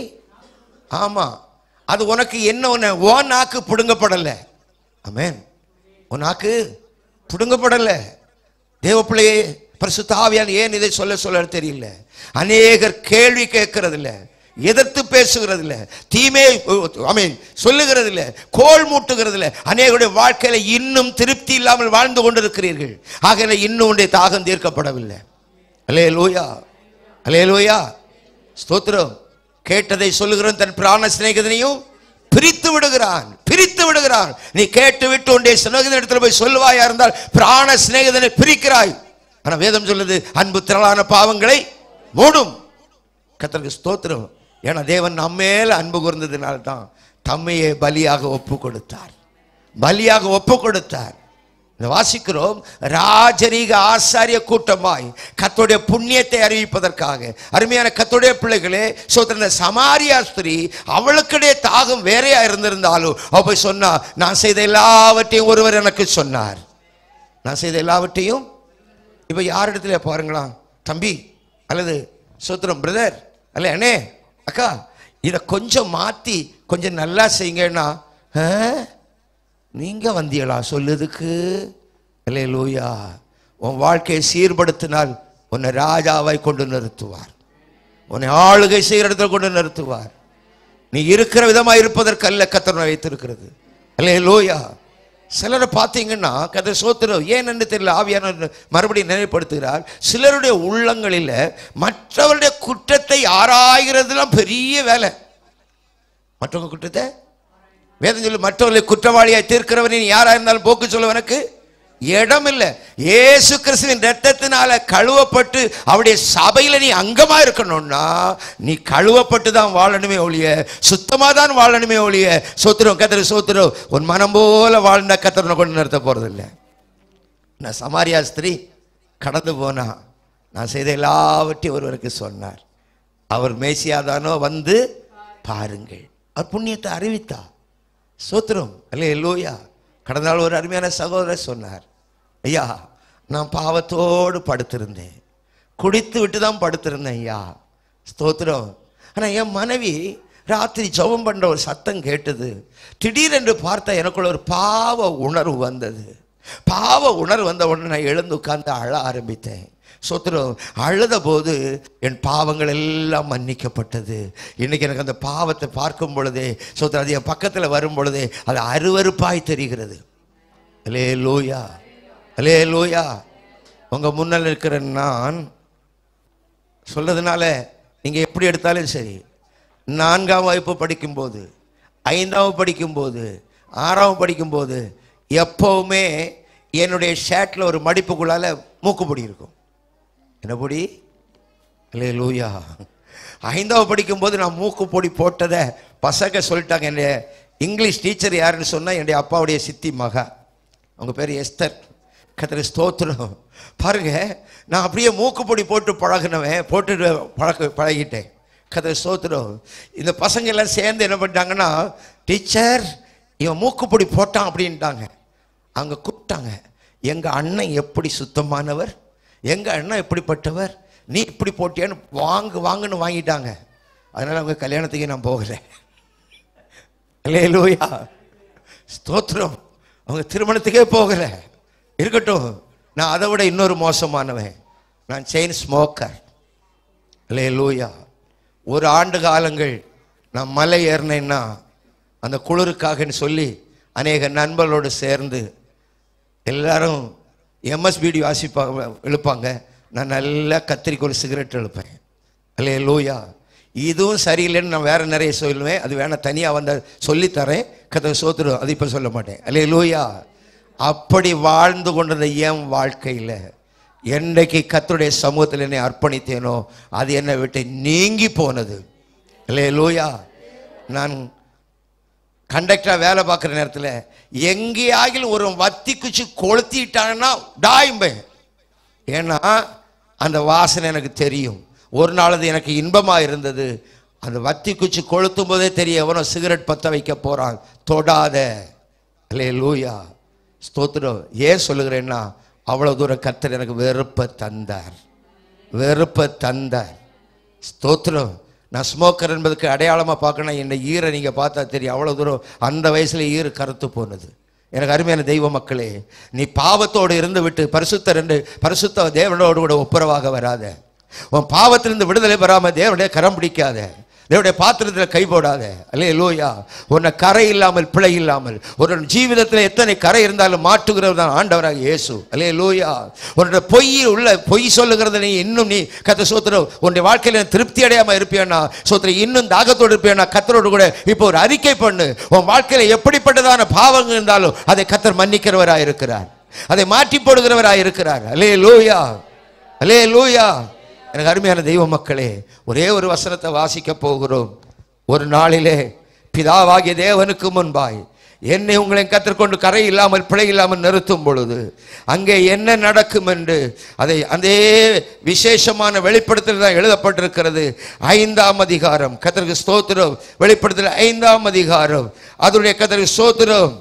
A: ஆமா அது உனக்கு என்ன ஒன்று ஓ நாக்கு புடுங்கப்படலை ஆமென் உன் நாக்கு புடுங்கப்படலை தேவப்பிள்ளையே பரிசுத்த ஆவியான் ஏன் இதை சொல்ல சொல்ல தெரியல அநேகர் கேள்வி கேட்கறது இல்ல எதிர்த்து பேசுகிறது இல்ல தீமை மீன் சொல்லுகிறது இல்ல கோல் மூட்டுகிறது இல்ல அநேகருடைய வாழ்க்கையில இன்னும் திருப்தி இல்லாமல் வாழ்ந்து கொண்டிருக்கிறீர்கள் ஆகையில இன்னும் உடைய தாகம் தீர்க்கப்படவில்லை அலே லோயா அலே லோயா ஸ்தோத்திரம் கேட்டதை சொல்லுகிறவன் தன் பிராண சிநேகிதனையும் பிரித்து விடுகிறான் பிரித்து விடுகிறான் நீ கேட்டு விட்டு உன்னுடைய சிநேகிதன் இடத்துல போய் சொல்லுவாயா இருந்தால் பிராண சிநேகிதனை பிரிக்கிறாய் ஆனா வேதம் சொல்லுது அன்பு திரளான பாவங்களை மூடும் கத்தருக்கு ஸ்தோத்திரம் ஏன்னா தேவன் நம்மேல அன்பு கூர்ந்ததுனால தான் தம்மையே பலியாக ஒப்பு கொடுத்தார் பலியாக ஒப்பு கொடுத்தார் இதை வாசிக்கிறோம் ராஜரீக ஆசாரிய கூட்டமாய் கத்தோடைய புண்ணியத்தை அறிவிப்பதற்காக அருமையான கத்தோடைய பிள்ளைகளே சோத்திர சமாரியா ஸ்திரீ அவளுக்குடைய தாகம் வேறையா இருந்திருந்தாலும் அவ போய் சொன்னா நான் செய்த எல்லாவற்றையும் ஒருவர் எனக்கு சொன்னார் நான் செய்த எல்லாவற்றையும் இப்போ யார் இடத்துல பாருங்களா தம்பி அல்லது சோத்திரம் பிரதர் அல்ல அண்ணே அக்கா இதை கொஞ்சம் மாற்றி கொஞ்சம் நல்லா செய்யுங்கன்னா "ஆ? நீங்க வந்தீங்களா சொல்லுதுக்கு இல்லை லூயா உன் வாழ்க்கையை சீர்படுத்தினால் உன்னை ராஜாவை கொண்டு நிறுத்துவார் உன்னை ஆளுகை செய்கிற இடத்துல கொண்டு நிறுத்துவார் நீ இருக்கிற விதமா இருப்பதற்கு அல்ல கத்தனை வைத்திருக்கிறது அல்ல லோயா சிலரை பார்த்தீங்கன்னா கதை சோத்திரம் ஏன்னு தெரியல ஆவியான மறுபடியும் நினைவுபடுத்துகிறார் சிலருடைய உள்ளங்களில் மற்றவருடைய குற்றத்தை ஆராய்கிறதுலாம் பெரிய வேலை மற்றவங்க குற்றத்தை வேதம் சொல்லு மற்றவர்களை குற்றவாளியாய் தீர்க்கிறவன் நீ யாரா இருந்தாலும் போக்கு சொல்லுவனுக்கு இடம் இல்லை இயேசு கிறிஸ்துவின் ரத்தத்தினால கழுவப்பட்டு அவருடைய சபையில நீ அங்கமா இருக்கணும்னா நீ கழுவப்பட்டு தான் வாழணுமே ஒழிய சுத்தமா தான் வாழணுமே ஒழிய சோத்திரம் கத்திர சோத்திரம் உன் மனம் போல வாழ்ந்த கத்திரனை கொண்டு நிறுத்த போறதில்லை நான் சமாரியா ஸ்திரீ கடந்து போனா நான் செய்த எல்லாவற்றையும் ஒருவருக்கு சொன்னார் அவர் மேசியாதானோ வந்து பாருங்கள் அவர் புண்ணியத்தை அறிவித்தா சோத்திரம் அல்ல லோயா கடந்த நாள் ஒரு அருமையான சகோதரர் சொன்னார் ஐயா நான் பாவத்தோடு படுத்திருந்தேன் குடித்து விட்டு தான் படுத்திருந்தேன் ஐயா ஸ்தோத்திரம் ஆனால் என் மனைவி ராத்திரி ஜெபம் பண்ற ஒரு சத்தம் கேட்டது திடீரென்று பார்த்தா எனக்குள்ள ஒரு பாவ உணர்வு வந்தது பாவ உணர்வு வந்த உடனே நான் எழுந்து உட்கார்ந்து அழ ஆரம்பித்தேன் சோத்திரம் அழுத போது என் பாவங்கள் எல்லாம் மன்னிக்கப்பட்டது இன்னைக்கு எனக்கு அந்த பாவத்தை பார்க்கும் பொழுதே சோத்திரம் அது என் பக்கத்தில் வரும் பொழுதே அது அருவருப்பாய் தெரிகிறது அலே லோயா அலே லோயா உங்க முன்னால் இருக்கிற நான் சொல்றதுனால நீங்க எப்படி எடுத்தாலும் சரி நான்காம் வகுப்பு படிக்கும்போது ஐந்தாம் படிக்கும்போது ஆறாம் படிக்கும்போது எப்பவுமே என்னுடைய ஷர்ட்ல ஒரு மடிப்புக்குள்ளால மூக்குப்பொடி இருக்கும் என்ன பொடி இல்லை லூயா ஐந்தாவது படிக்கும்போது நான் மூக்கு பொடி போட்டதை பசங்க சொல்லிட்டாங்க என்னுடைய இங்கிலீஷ் டீச்சர் யாருன்னு சொன்னால் என்னுடைய அப்பாவுடைய சித்தி மகா அவங்க பேர் எஸ்தர் கத்திர ஸ்தோத்திரம் பாருங்க நான் அப்படியே மூக்குப்பொடி போட்டு பழகினவன் போட்டுட்டு பழக்க பழகிட்டேன் கதை சோத்துரும் இந்த பசங்க எல்லாம் சேர்ந்து என்ன பண்ணிட்டாங்கன்னா டீச்சர் இவன் மூக்குப்பொடி போட்டான் அப்படின்ட்டாங்க அவங்க கூப்பிட்டாங்க எங்க அண்ணன் எப்படி சுத்தமானவர் எங்க அண்ணன் எப்படிப்பட்டவர் நீ இப்படி போட்டியான்னு வாங்கு வாங்குன்னு வாங்கிட்டாங்க அதனால அவங்க கல்யாணத்துக்கு நான் போகலை அல்லேலூயா ஸ்தோத்திரம் அவங்க திருமணத்துக்கே போகல இருக்கட்டும் நான் அதை விட இன்னொரு மோசமானவன் நான் செயின் ஸ்மோக்கர் அல்லேலூயா ஒரு ஆண்டு காலங்கள் நான் மலை ஏறினேன்னா அந்த குளிருக்காகன்னு சொல்லி அநேக நண்பர்களோடு சேர்ந்து எல்லாரும் எம்எஸ்பிடி வாசிப்பாங்க இழுப்பாங்க நான் நல்லா கத்திரிக்கோள் சிகரெட் இழுப்பேன் அல்லே லூயா இதுவும் சரியில்லைன்னு நான் வேற நிறைய சொல்லுவேன் அது வேணா தனியாக வந்த சொல்லித்தரேன் கதை சோத்துரும் அது இப்போ சொல்ல மாட்டேன் அல்லே லூயா அப்படி வாழ்ந்து கொண்டிருந்த என் வாழ்க்கையில் என்னைக்கு கத்தருடைய சமூகத்தில் என்னை அர்ப்பணித்தேனோ அது என்னை விட்டு நீங்கி போனது அல்லே லூயா நான் கண்டக்டரா வேலை பார்க்குற நேரத்தில் எங்கேயாகிலும் ஒரு வத்தி குச்சி கொளுத்திட்டான்னா டாயும்பேன் ஏன்னா அந்த வாசனை எனக்கு தெரியும் ஒரு நாள் அது எனக்கு இன்பமாக இருந்தது அந்த வத்தி குச்சி கொளுத்தும் போதே தெரியும் எவனோ சிகரெட் பற்ற வைக்க போகிறான் தொடாத அல்லே லூயா ஸ்தோத்திரம் ஏன் சொல்லுகிறேன்னா அவ்வளோ தூரம் கர்த்தர் எனக்கு வெறுப்பை தந்தார் வெறுப்பை தந்தார் ஸ்தோத்திரம் நான் ஸ்மோக்கர் என்பதுக்கு அடையாளமாக பார்க்கணும் என்னை ஈரை நீங்கள் பார்த்தா தெரியும் அவ்வளோ தூரம் அந்த வயசுல ஈறு கருத்து போனது எனக்கு அருமையான தெய்வ மக்களே நீ பாவத்தோடு இருந்து விட்டு பரிசுத்தர் என்று பரிசுத்த தேவனோடு கூட ஒப்புரவாக வராத உன் பாவத்திலிருந்து விடுதலை பெறாம தேவனுடைய கரம் பிடிக்காத தேவனுடைய பாத்திரத்தில் கை போடாத அல்லே லோயா உன்னை கரை இல்லாமல் பிழை இல்லாமல் ஒரு ஜீவிதத்தில் எத்தனை கரை இருந்தாலும் மாற்றுகிறவர் தான் ஆண்டவராக இயேசு அல்லே லோயா உன்னோட பொய் உள்ள பொய் சொல்லுகிறத நீ இன்னும் நீ கத்த சோத்திரம் உன்னுடைய வாழ்க்கையில திருப்தி அடையாம இருப்பியானா சோத்திரம் இன்னும் தாகத்தோடு இருப்பியானா கத்தரோடு கூட இப்போ ஒரு அறிக்கை பண்ணு உன் வாழ்க்கையில எப்படிப்பட்டதான பாவங்கள் இருந்தாலும் அதை கத்தர் மன்னிக்கிறவராக இருக்கிறார் அதை மாற்றி போடுகிறவராக இருக்கிறார் அல்லே லோயா அல்லே லூயா எனக்கு அருமையான தெய்வ மக்களே ஒரே ஒரு வசனத்தை வாசிக்க போகிறோம் ஒரு நாளிலே பிதாவாகிய தேவனுக்கு முன்பாய் என்னை உங்களை கற்றுக்கொண்டு கரை இல்லாமல் பிழை இல்லாமல் நிறுத்தும் பொழுது அங்கே என்ன நடக்கும் என்று அதை அதே விசேஷமான வெளிப்படுத்தல் தான் எழுதப்பட்டிருக்கிறது ஐந்தாம் அதிகாரம் கத்தருக்கு ஸ்தோத்திரம் வெளிப்படுத்தல் ஐந்தாம் அதிகாரம் அதனுடைய கத்தருக்கு ஸ்தோத்திரம்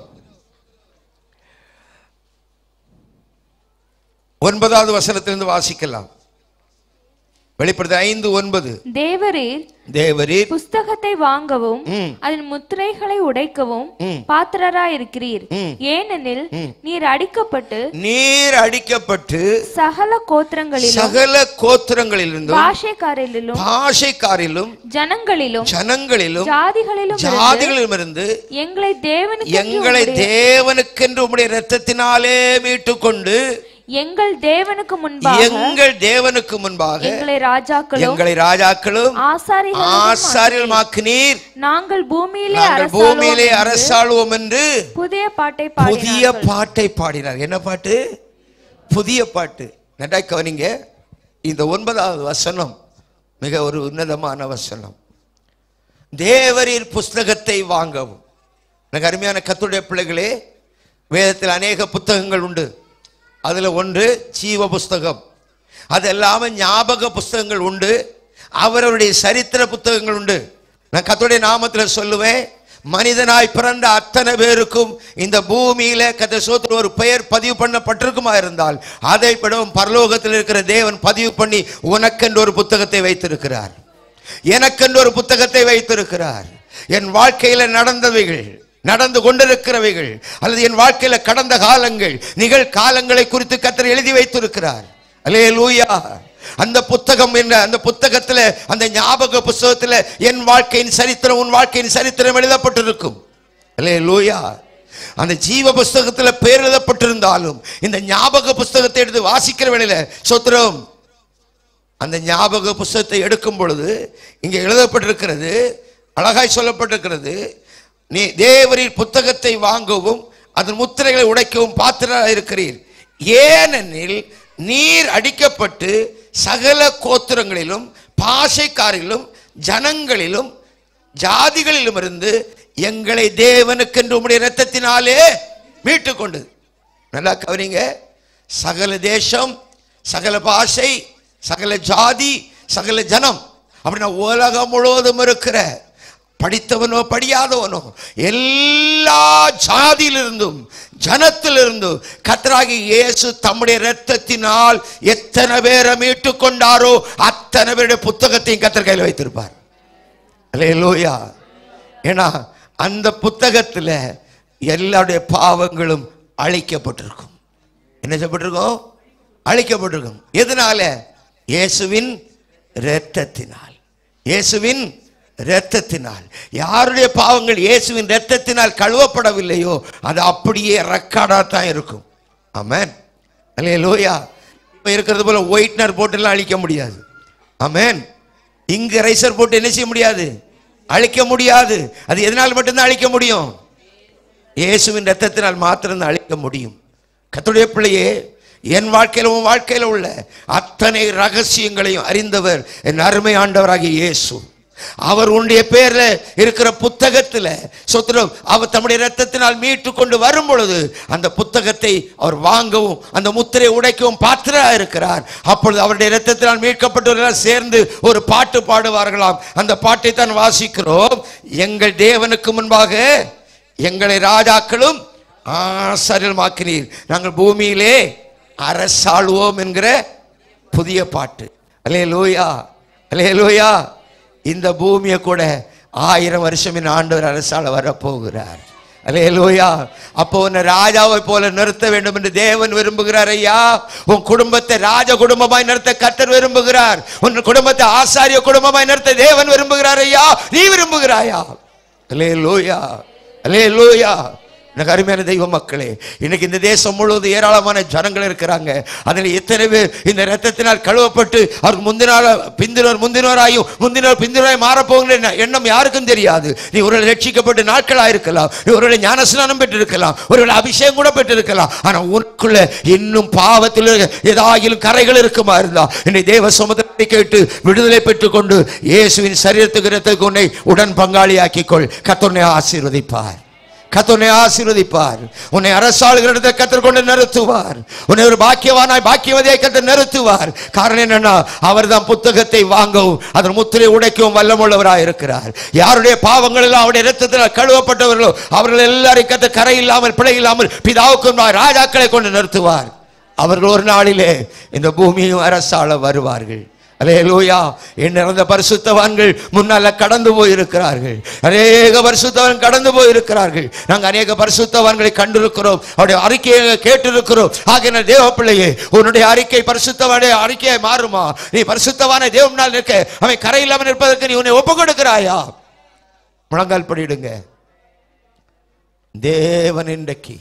A: ஒன்பதாவது வசனத்திலிருந்து வாசிக்கலாம் வெளிப்படுத்த ஐந்து ஒன்பது
B: தேவரீர்
A: தேவரீர்
B: புஸ்தகத்தை வாங்கவும்
A: ம்.
B: அதன் முத்திரைகளை உடைக்கவும்
A: ம்.
B: பாத்திரராய் இருக்கிறீர்
A: ம்.
B: ஏனெனில் நீர் அடிக்கப்பட்டு
A: நீர் அடிக்கப்பட்டு
B: சகல கோத்திரங்களிலும்
A: சகல கோத்திரங்களிலிருந்தும்
B: பாஷைக்காரிலும்
A: பாஷைக்காரிலும்
B: ஜனங்களிலும்
A: ஜனங்களிலும்
B: ஜாதிகளிலும் இருந்து
A: ஜாதிகளிலும் இருந்து
B: எங்களை தேவனுக்கு
A: எங்களை தேவனுக்கென்று உம்முடைய இரத்தத்தினாலே மீட்டுக் கொண்டு
B: எங்கள் தேவனுக்கு முன்பாக
A: எங்கள் தேவனுக்கு முன்பாக
B: எங்களை ராஜாக்களும்
A: எங்களை ராஜாக்களும்
B: ஆசாரிகளும்
A: ஆசாரியமாக்கினீர்
B: நாங்கள் பூமியிலே
A: நாங்கள் பூமியிலே
B: அரசாளுவோம் என்று
A: அரசாளுவோம் என்று
B: புதிய பாட்டை
A: புதிய
B: பாடினார்கள்
A: பாட்டை பாடினார் என்ன பாட்டு புதிய பாட்டு நன்றாய் கவனிங்க இந்த ஒன்பதாவது வசனம் மிக ஒரு உன்னதமான வசனம் தேவரீர் புஸ்தகத்தை வாங்கவும் எனக்கு அருமையான கத்துடைய பிள்ளைகளே வேதத்தில் அநேக புத்தகங்கள் உண்டு அதுல ஒன்று ஜீவ புஸ்தகம் அது இல்லாமல் ஞாபக புஸ்தகங்கள் உண்டு அவரவருடைய சரித்திர புத்தகங்கள் உண்டு நான் கத்துடைய நாமத்தில் சொல்லுவேன் மனிதனாய் பிறந்த அத்தனை பேருக்கும் இந்த பூமியில கத்த சோத்துல ஒரு பெயர் பதிவு பண்ணப்பட்டிருக்குமா இருந்தால் அதை விடவும் பரலோகத்தில் இருக்கிற தேவன் பதிவு பண்ணி உனக்கென்று ஒரு புத்தகத்தை வைத்திருக்கிறார் எனக்கென்று ஒரு புத்தகத்தை வைத்திருக்கிறார் என் வாழ்க்கையில நடந்தவைகள் நடந்து கொண்டிருக்கிறவைகள் அல்லது என் வாழ்க்கையில கடந்த காலங்கள் நிகழ்காலங்களை குறித்து கத்தர் எழுதி வைத்திருக்கிறார் அல்லே லூயா அந்த புத்தகம் என்ன அந்த புத்தகத்துல அந்த ஞாபக புஸ்தகத்துல என் வாழ்க்கையின் சரித்திரம் உன் வாழ்க்கையின் சரித்திரம் எழுதப்பட்டிருக்கும் அல்லே லூயா அந்த ஜீவ புஸ்தகத்துல பேர் எழுதப்பட்டிருந்தாலும் இந்த ஞாபக புஸ்தகத்தை எடுத்து வாசிக்கிற வேளையில சொத்திரம் அந்த ஞாபக புஸ்தகத்தை எடுக்கும் பொழுது இங்கே எழுதப்பட்டிருக்கிறது அழகாய் சொல்லப்பட்டிருக்கிறது நீ தேவரின் புத்தகத்தை வாங்கவும் அதன் முத்திரைகளை உடைக்கவும் பாத்திரராக இருக்கிறீர் ஏனெனில் நீர் அடிக்கப்பட்டு சகல கோத்திரங்களிலும் பாஷைக்காரிலும் ஜனங்களிலும் ஜாதிகளிலும் இருந்து எங்களை தேவனுக்கென்று உம்முடைய இரத்தத்தினாலே மீட்டுக் கொண்டது நல்லா கவனிங்க சகல தேசம் சகல பாஷை சகல ஜாதி சகல ஜனம் அப்படின்னா உலகம் முழுவதும் இருக்கிற படித்தவனோ படியாதவனோ எல்லா ஜாதியிலிருந்தும் ஜனத்திலிருந்தும் கத்தராகி இயேசு தம்முடைய இரத்தத்தினால் எத்தனை பேரை மீட்டு கொண்டாரோ அத்தனை பேருடைய புத்தகத்தையும் கத்தர் கையில் வைத்திருப்பார் அல்லேலூயா ஏன்னா அந்த புத்தகத்தில் எல்லாருடைய பாவங்களும் அழிக்கப்பட்டிருக்கும் என்ன செய்யப்பட்டிருக்கும் அழிக்கப்பட்டிருக்கும் எதனால இயேசுவின் இரத்தத்தினால் இயேசுவின் இரத்தத்தினால் யாருடைய பாவங்கள் இயேசுவின் இரத்தத்தினால் கழுவப்படவில்லையோ அது அப்படியே ரெக்கார்டாக தான் இருக்கும் ஆமென் அல்லே லோயா இப்போ இருக்கிறது போல ஒயிட்னர் போட்டெல்லாம் அழிக்க முடியாது ஆமென் இங்கு ரைசர் போட்டு என்ன செய்ய முடியாது அழிக்க முடியாது அது எதனால் மட்டும்தான் அழிக்க முடியும் இயேசுவின் ரத்தத்தினால் மாத்திரம்தான் அழிக்க முடியும் கர்த்தருடைய பிள்ளையே என் வாழ்க்கையில உன் வாழ்க்கையில உள்ள அத்தனை ரகசியங்களையும் அறிந்தவர் என் அருமை ஆண்டவராகிய இயேசு அவர் உன்னுடைய பேர்ல இருக்கிற புத்தகத்துல சொத்துரம் அவர் தம்முடைய ரத்தத்தினால் மீட்டு கொண்டு வரும் பொழுது அந்த புத்தகத்தை அவர் வாங்கவும் அந்த முத்திரை உடைக்கவும் பாத்திரா இருக்கிறார் அப்பொழுது அவருடைய ரத்தத்தினால் மீட்கப்பட்டவர்கள் சேர்ந்து ஒரு பாட்டு பாடுவார்களாம் அந்த பாட்டை தான் வாசிக்கிறோம் எங்கள் தேவனுக்கு முன்பாக எங்களை ராஜாக்களும் ஆசாரியமாக்கினீர் நாங்கள் பூமியிலே அரசாளுவோம் என்கிற புதிய பாட்டு அலே லோயா அலே லோயா இந்த பூமியை கூட ஆயிரம் வருஷம் என் ஆண்டவர் அரசால வரப்போகிறார் அலே லோயா அப்போ உன்னை ராஜாவை போல நிறுத்த வேண்டும் என்று தேவன் விரும்புகிறார் ஐயா உன் குடும்பத்தை ராஜ குடும்பமாய் நிறுத்த கர்த்தர் விரும்புகிறார் உன் குடும்பத்தை ஆசாரிய குடும்பமாய் நிறுத்த தேவன் விரும்புகிறார் ஐயா நீ விரும்புகிறாயா அலே லோயா அலே லோயா எனக்கு அருமையான தெய்வ மக்களே இன்னைக்கு இந்த தேசம் முழுவதும் ஏராளமான ஜனங்கள் இருக்கிறாங்க அதில் எத்தனை பேர் இந்த ரத்தத்தினால் கழுவப்பட்டு அவருக்கு முந்தினால பிந்தினோர் முந்தினோராயும் முந்தினோர் பிந்தினோராய் மாறப்போகிற எண்ண- எண்ணம் யாருக்கும் தெரியாது நீ ஒரு ரட்சிக்கப்பட்டு நாட்களாக இருக்கலாம் நீ ஒரு ஞானஸ்நானம் பெற்றிருக்கலாம் ஒரு அபிஷேகம் கூட பெற்றிருக்கலாம் ஆனால் உனக்குள்ள இன்னும் பாவத்தில் ஏதாகிலும் கரைகள் இருக்குமா இருந்தா இன்னை தேவ சமுதிரத்தை கேட்டு விடுதலை பெற்றுக்கொண்டு இயேசுவின் சரீரத்துக்கு இரத்துக்கு உன்னை உடன் பங்காளியாக்கிக்கொள் கத்தொன்னை ஆசீர்வதிப்பார் கத்தனை ஆசீர்வதிப்பார் உன்னை அரசாளுகிற இடத்தை கத்தர் கொண்டு நிறுத்துவார் உன்னை ஒரு பாக்கியவானாய் பாக்கியவதியை கத்தர் நிறுத்துவார் காரணம் என்னன்னா அவர்தான் புத்தகத்தை வாங்கவும் அதன் முத்திரை உடைக்கவும் வல்லமுள்ளவராய் இருக்கிறார் யாருடைய பாவங்கள் எல்லாம் அவருடைய இரத்தத்தில் கழுவப்பட்டவர்களோ அவர்கள் எல்லாரையும் கத்த கரை இல்லாமல் பிழை இல்லாமல் பிதாவுக்கும் ராஜாக்களை கொண்டு நிறுத்துவார் அவர்கள் ஒரு நாளிலே இந்த பூமியும் அரசாள வருவார்கள் அலேலூயா என் நிறந்த பரிசுத்தவான்கள் முன்னால கடந்து போயிருக்கிறார்கள் அநேக பரிசுத்தவான் கடந்து போயிருக்கிறார்கள் நாங்கள் அநேக பரிசுத்தவான்களை கண்டிருக்கிறோம் அவருடைய அறிக்கையை கேட்டிருக்கிறோம் ஆகிய தேவ பிள்ளையே உன்னுடைய அறிக்கை பரிசுத்தவானுடைய அறிக்கையை மாறுமா நீ பரிசுத்தவான தேவனால் நிற்க அவன் கரையில்லாமல் நிற்பதற்கு நீ உன்னை ஒப்பு கொடுக்கிறாயா முழங்கால் படியிடுங்க தேவன் இன்றைக்கு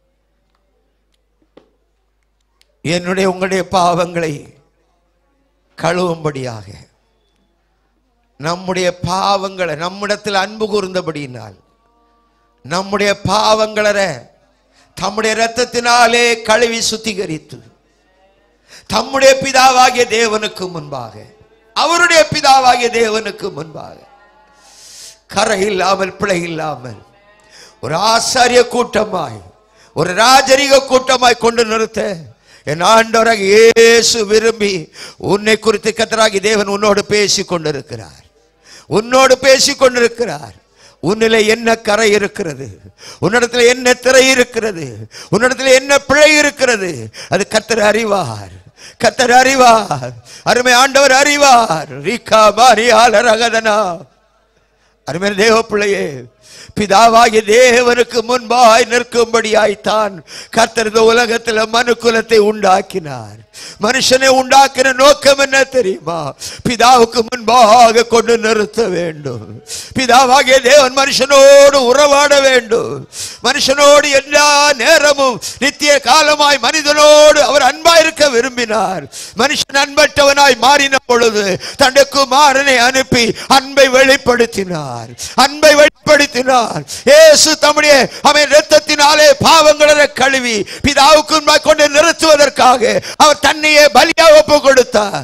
A: என்னுடைய உங்களுடைய பாவங்களை கழுவும்படியாக நம்முடைய பாவங்களை நம்மிடத்தில் அன்பு கூர்ந்தபடியினால் நம்முடைய பாவங்களை தம்முடைய இரத்தத்தினாலே கழுவி சுத்திகரித்து தம்முடைய பிதாவாகிய தேவனுக்கு முன்பாக அவருடைய பிதாவாகிய தேவனுக்கு முன்பாக கரை இல்லாமல் பிழை இல்லாமல் ஒரு ஆசாரிய கூட்டமாய் ஒரு ராஜரிக கூட்டமாய் கொண்டு நிறுத்த என் ஆண்டவராக இயேசு விரும்பி உன்னை குறித்து கத்தராகி தேவன் உன்னோடு பேசி கொண்டிருக்கிறார் உன்னோடு பேசி கொண்டிருக்கிறார் உன்னிலே என்ன கரை இருக்கிறது உன்னிடத்துல என்ன திரை இருக்கிறது உன்னிடத்துல என்ன பிழை இருக்கிறது அது கத்தர் அறிவார் கத்தர் அறிவார் அருமை ஆண்டவர் அறிவார் ரீகா மாரியால ரகதனா அருமையான தேவ பிள்ளையே பிதாவாகிய தேவனுக்கு முன்பாய் நிற்கும்படியாய்த்தான் கர்த்தர் இந்த உலகத்தில் மனு குலத்தை உண்டாக்கினார் மனுஷனை உண்டாக்கின நோக்கம் என்ன தெரியுமா பிதாவுக்கு முன்பாக கொண்டு நிறுத்த வேண்டும் பிதாவாகிய தேவன் மனுஷனோடு உறவாட வேண்டும் மனுஷனோடு எல்லா நேரமும் நித்திய காலமாய் மனிதனோடு அவர் அன்பாயிருக்க விரும்பினார் மனுஷன் அன்பற்றவனாய் மாறின பொழுது தன்னுடைய குமாரனை அனுப்பி அன்பை வெளிப்படுத்தினார் அன்பை வெளிப்படுத்தினார் இயேசு தம்முடைய அவன் இரத்தத்தினாலே பாவங்களை கழுவி பிதாவுக்கு முன்பாக கொண்டு நிறுத்துவதற்காக அவர் தன்னையே பலியா ஒப்பு கொடுத்தார்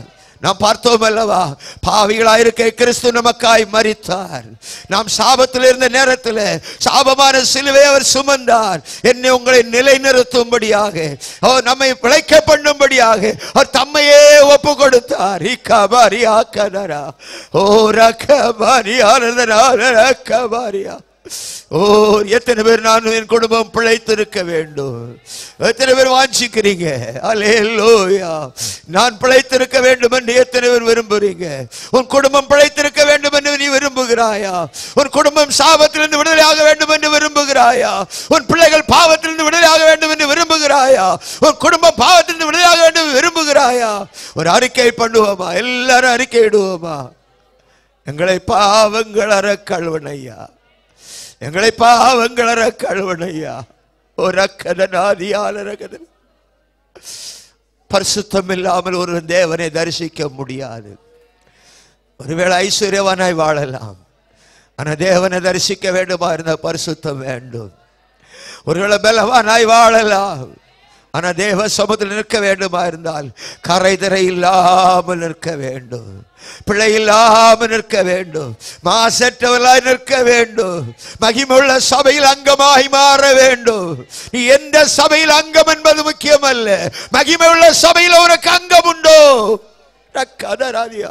A: நாம் பார்த்தோம் அல்லவா பாவிகளாயிருக்க கிறிஸ்து நமக்காய் மரித்தார் நாம் சாபத்தில் இருந்த நேரத்தில் சாபமான சிலுவை அவர் சுமந்தார் என்னை உங்களை நிலைநிறுத்தும்படியாக அவர் நம்மை பிழைக்க பண்ணும்படியாக அவர் தம்மையே ஒப்பு கொடுத்தார் இக்கபாரியா கனரா ஓ ரக்கபாரியா ரக்கபாரியா ஓ எத்தனை பேர் நான் என் குடும்பம் பிழைத்திருக்க வேண்டும் எத்தனை பேர் வாஞ்சிக்கிறீங்க அலேலோயா நான் பிழைத்திருக்க வேண்டும் என்று எத்தனை பேர் விரும்புறீங்க உன் குடும்பம் பிழைத்திருக்க வேண்டும் என்று நீ விரும்புகிறாயா உன் குடும்பம் சாபத்திலிருந்து விடுதலையாக வேண்டும் என்று விரும்புகிறாயா உன் பிள்ளைகள் பாவத்திலிருந்து விடுதலையாக வேண்டும் என்று விரும்புகிறாயா உன் குடும்பம் பாவத்திலிருந்து விடுதலையாக வேண்டும் என்று விரும்புகிறாயா ஒரு அறிக்கை பண்ணுவோமா எல்லாரும் அறிக்கை இடுவோமா எங்களை பாவங்கள் அற கழுவனையா எங்களை பாவங்களற கழுவனையா ஒரு அக்கதனாதியாளரகதன் பரிசுத்தம் இல்லாமல் ஒரு தேவனை தரிசிக்க முடியாது ஒருவேளை ஐஸ்வர்யவானாய் வாழலாம் ஆனா தேவனை தரிசிக்க வேண்டுமா இருந்த பரிசுத்தம் வேண்டும் ஒருவேளை பலவானாய் வாழலாம் ஆனா தேவ சமூகத்தில் நிற்க வேண்டுமா இருந்தால் கரை திரை இல்லாமல் நிற்க வேண்டும் பிழை இல்லாமல் நிற்க வேண்டும் மாசற்றவர்களாய் நிற்க வேண்டும் மகிமுள்ள சபையில் அங்கமாய் மாற வேண்டும் நீ எந்த சபையில் அங்கம் என்பது முக்கியமல்ல மகிமையுள்ள சபையில் உனக்கு அங்கம் உண்டோ கதராதியா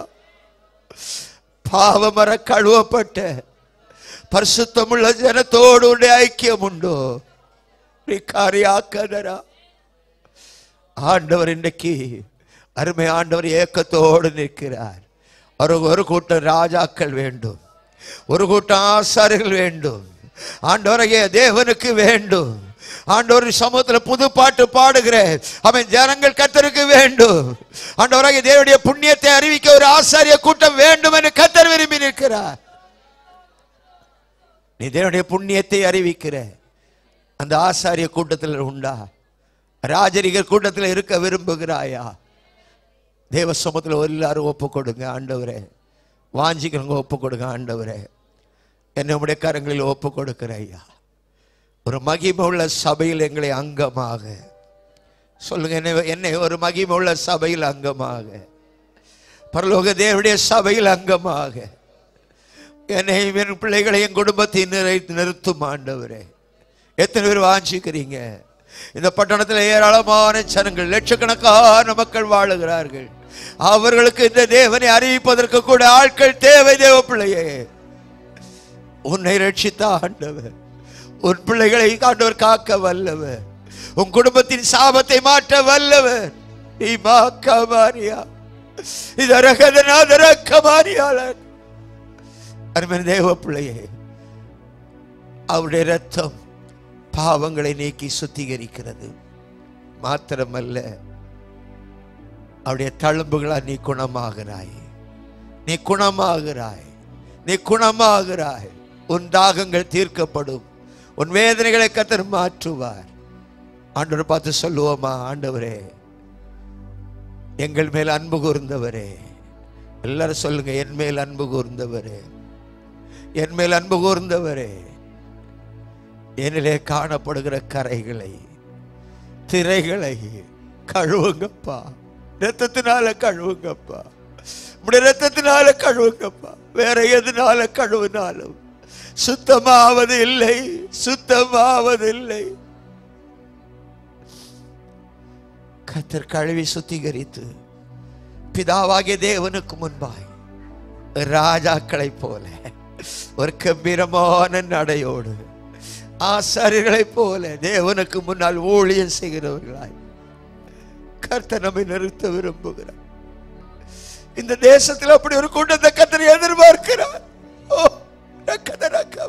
A: பாவமர கழுவப்பட்ட பரிசுத்தமுள்ள ஜனத்தோடு உடைய ஐக்கியம் உண்டோ கதரா ஆண்டவர் இன்றைக்கு அருமை ஆண்டவர் ஏக்கத்தோடு நிற்கிறார் ஒரு ஒரு கூட்டம் ராஜாக்கள் வேண்டும் ஒரு கூட்டம் ஆசாரிகள் வேண்டும் ஆண்டவரையே தேவனுக்கு வேண்டும் ஆண்டவர் சமூகத்தில் புது பாட்டு பாடுகிற அவன் ஜனங்கள் கத்தருக்கு வேண்டும் ஆண்டவராகிய தேவனுடைய புண்ணியத்தை அறிவிக்க ஒரு ஆசாரிய கூட்டம் வேண்டும் என்று கத்தர் விரும்பி நிற்கிறார் நீ தேவனுடைய புண்ணியத்தை அறிவிக்கிற அந்த ஆசாரிய கூட்டத்தில் உண்டா ராஜரிகர் கூட்டத்தில் இருக்க விரும்புகிறாயா தேவ சமூகத்தில் எல்லாரும் ஒப்பு கொடுங்க ஆண்டவரே வாஞ்சிக்கிறவங்க ஒப்பு கொடுங்க ஆண்டவரே என்னை உடைய கரங்களில் ஒப்பு கொடுக்கிற ஐயா ஒரு மகிமை உள்ள சபையில் எங்களை அங்கமாக சொல்லுங்க என்னை என்னை ஒரு மகிமை உள்ள சபையில் அங்கமாக பரலோக தேவனுடைய சபையில் அங்கமாக என்னை என் பிள்ளைகளை என் குடும்பத்தை நிறை நிறுத்தும் ஆண்டவரே எத்தனை பேர் வாஞ்சிக்கிறீங்க இந்த பட்டணத்தில் ஏராளமான ஜனங்கள் லட்சக்கணக்கான மக்கள் வாழுகிறார்கள் அவர்களுக்கு இந்த தேவனை அறிவிப்பதற்கு கூட ஆட்கள் தேவை தேவ பிள்ளையே உன்னை ரட்சித்த ஆண்டவர் உன் பிள்ளைகளை ஆண்டவர் காக்க வல்லவர் உன் குடும்பத்தின் சாபத்தை மாற்ற வல்லவர் நீ மாக்கமாரியா இது ரகதனாதரக்கமாரியாளர் அருமையான தேவ பிள்ளையே அவருடைய ரத்தம் பாவங்களை நீக்கி சுத்திகரிக்கிறது மாத்திரமல்ல அவருடைய தழும்புகளால் நீ குணமாகிறாய் நீ குணமாகிறாய் நீ குணமாகிறாய் உன் தாகங்கள் தீர்க்கப்படும் உன் வேதனைகளை கத்தர் மாற்றுவார் ஆண்டவர் பார்த்து சொல்லுவோமா ஆண்டவரே எங்கள் மேல் அன்பு கூர்ந்தவரே எல்லாரும் சொல்லுங்க என் மேல் அன்பு கூர்ந்தவரே என் மேல் அன்பு கூர்ந்தவரே என்னிலே காணப்படுகிற கரைகளை திரைகளை கழுவுங்கப்பா ரத்தத்தினால கழுவுங்கப்பா உடைய ரத்தத்தினால கழுவுங்கப்பா வேற எதுனால கழுவினாலும் சுத்தமாவது இல்லை சுத்தமாவது இல்லை கத்தர் கழுவி சுத்திகரித்து பிதாவாகிய தேவனுக்கு முன்பாய் ராஜாக்களைப் போல ஒரு கம்பீரமான நடையோடு ஆசாரியர்களைப் போல தேவனுக்கு முன்னால் ஊழியம் செய்கிறவர்களாய் கர்த்தர் நம்மை நிறுத்த விரும்புகிறார் இந்த தேசத்தில் அப்படி ஒரு கூட்டத்தை கத்தரை எதிர்பார்க்கிறார் ஓ ரக்கதரக்கவ.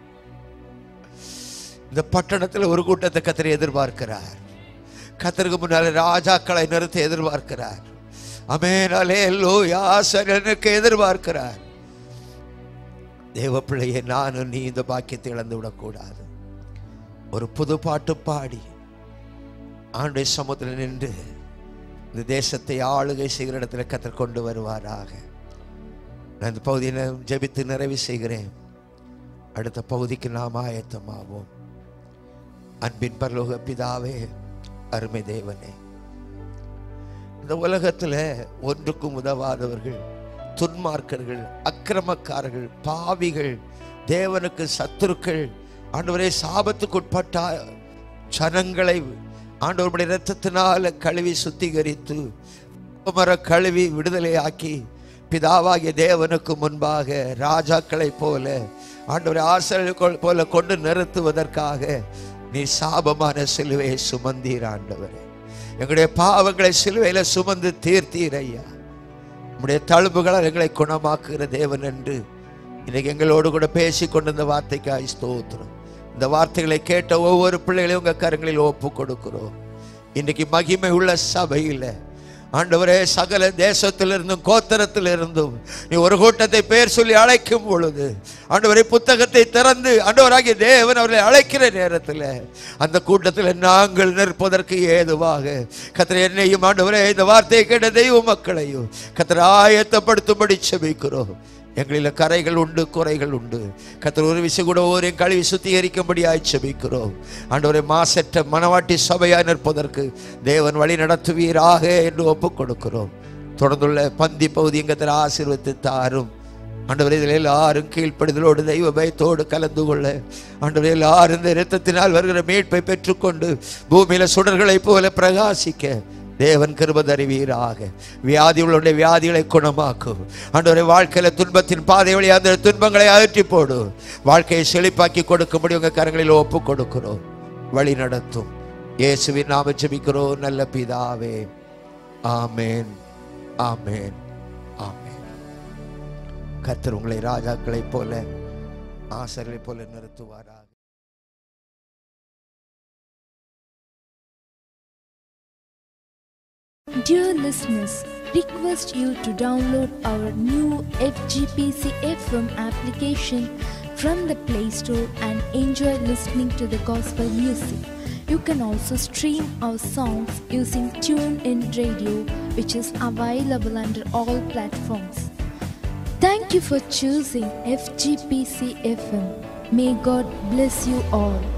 A: இந்த பட்டணத்தில் ஒரு கூட்டத்தை கத்தரை எதிர்பார்க்கிறார் கத்தருக்கு முன்னால ராஜாக்களை நிறுத்த எதிர்பார்க்கிறார் அமேனாலே எல்லோ யாசனுக்கு எதிர்பார்க்கிறார் தேவ பிள்ளையை நானும் நீ இந்த பாக்கியத்தை இழந்து விடக்கூடாது ஒரு புது பாட்டு பாடி ஆண்டுடைய சமூகத்தில் நின்று இந்த தேசத்தை ஆளுகை செய்கிற இடத்துல கத்தர் கொண்டு வருவாராக நான் இந்த பகுதியை ஜெபித்து நிறைவு செய்கிறேன் அடுத்த பகுதிக்கு நாம் ஆயத்தமாவோம் அன்பின் பரலோக பிதாவே அருமை தேவனே இந்த உலகத்தில் ஒன்றுக்கும் உதவாதவர்கள் துன்மார்க்கர்கள் அக்கிரமக்காரர்கள் பாவிகள் தேவனுக்கு சத்துருக்கள் ஆண்டவரே சாபத்துக்குட்பட்ட ஜனங்களை ஆண்டவருடைய இரத்தத்தினால கழுவி சுத்திகரித்து மர கழுவி விடுதலையாக்கி பிதாவாகிய தேவனுக்கு முன்பாக ராஜாக்களைப் போல ஆண்டவரை ஆசிரியர்கள் போல கொண்டு நிறுத்துவதற்காக நீ சாபமான சிலுவையை சுமந்தீர் ஆண்டவரே எங்களுடைய பாவங்களை சிலுவையில சுமந்து தீர்த்தீர் ஐயா உம்முடைய தழும்புகளால் எங்களை குணமாக்குகிற தேவன் என்று இன்னைக்கு எங்களோடு கூட பேசி கொண்டிருந்த வார்த்தைக்காய் ஸ்தோத்திரம் இந்த வார்த்தைகளை கேட்ட ஒவ்வொரு பிள்ளைகளையும் உங்க கரங்களில் ஒப்பு கொடுக்கிறோம் இன்னைக்கு மகிமை உள்ள சபையில் ஆண்டவரே சகல தேசத்திலிருந்தும் கோத்தரத்திலிருந்தும் நீ ஒரு கூட்டத்தை பேர் சொல்லி அழைக்கும் பொழுது ஆண்டவரை புத்தகத்தை திறந்து ஆண்டவராகிய தேவன் அவர்களை அழைக்கிற நேரத்தில் அந்த கூட்டத்தில் நாங்கள் நிற்பதற்கு ஏதுவாக கத்திர என்னையும் ஆண்டவரே இந்த வார்த்தையை கேட்ட தெய்வ மக்களையும் கத்திர ஆயத்தப்படுத்தும்படி செபிக்கிறோம் எங்களில் கரைகள் உண்டு குறைகள் உண்டு கத்தர் ஒரு விஷயம் கூட ஒவ்வொரு கழுவி சுத்திகரிக்கும்படியாய் செபிக்கிறோம் ஆண்டவரை மாசற்ற மனவாட்டி சபையாய் நிற்பதற்கு தேவன் வழி நடத்துவீராக என்று ஒப்புக் கொடுக்கிறோம் தொடர்ந்துள்ள பந்தி பகுதி எங்கத்தில் ஆசீர்வத்து தாரும் ஆண்டவரே இதில் எல்லாரும் கீழ்ப்படுதலோடு தெய்வ பயத்தோடு கலந்து கொள்ள ஆண்டவரே எல்லாரும் இந்த இரத்தத்தினால் வருகிற மீட்பை பெற்றுக்கொண்டு பூமியில சுடர்களைப் போல பிரகாசிக்க தேவன் கிருப தருவீராக வியாதி உள்ளவருடைய வியாதிகளை குணமாக்கும் ஆண்டவரை வாழ்க்கையில துன்பத்தின் பாதை வழி அந்த துன்பங்களை அகற்றி போடு வாழ்க்கையை செழிப்பாக்கி கொடுக்கும்படி உங்க கரங்களில் ஒப்பு கொடுக்கிறோம் வழி நடத்தும் இயேசுவின் நாம ஜெபிக்கிறோம் நல்ல பிதாவே ஆமேன் ஆமேன் ஆமேன் கர்த்தர் உங்களை ராஜாக்களைப் போல ஆசர்களைப் போல நிறுத்துவாராக
C: Dear listeners, request you to download our new FGPC FM application from the Play Store and enjoy listening to the gospel music. You can also stream our songs using TuneIn Radio, which is available under all platforms. Thank you for choosing FGPC FM. May God bless you all.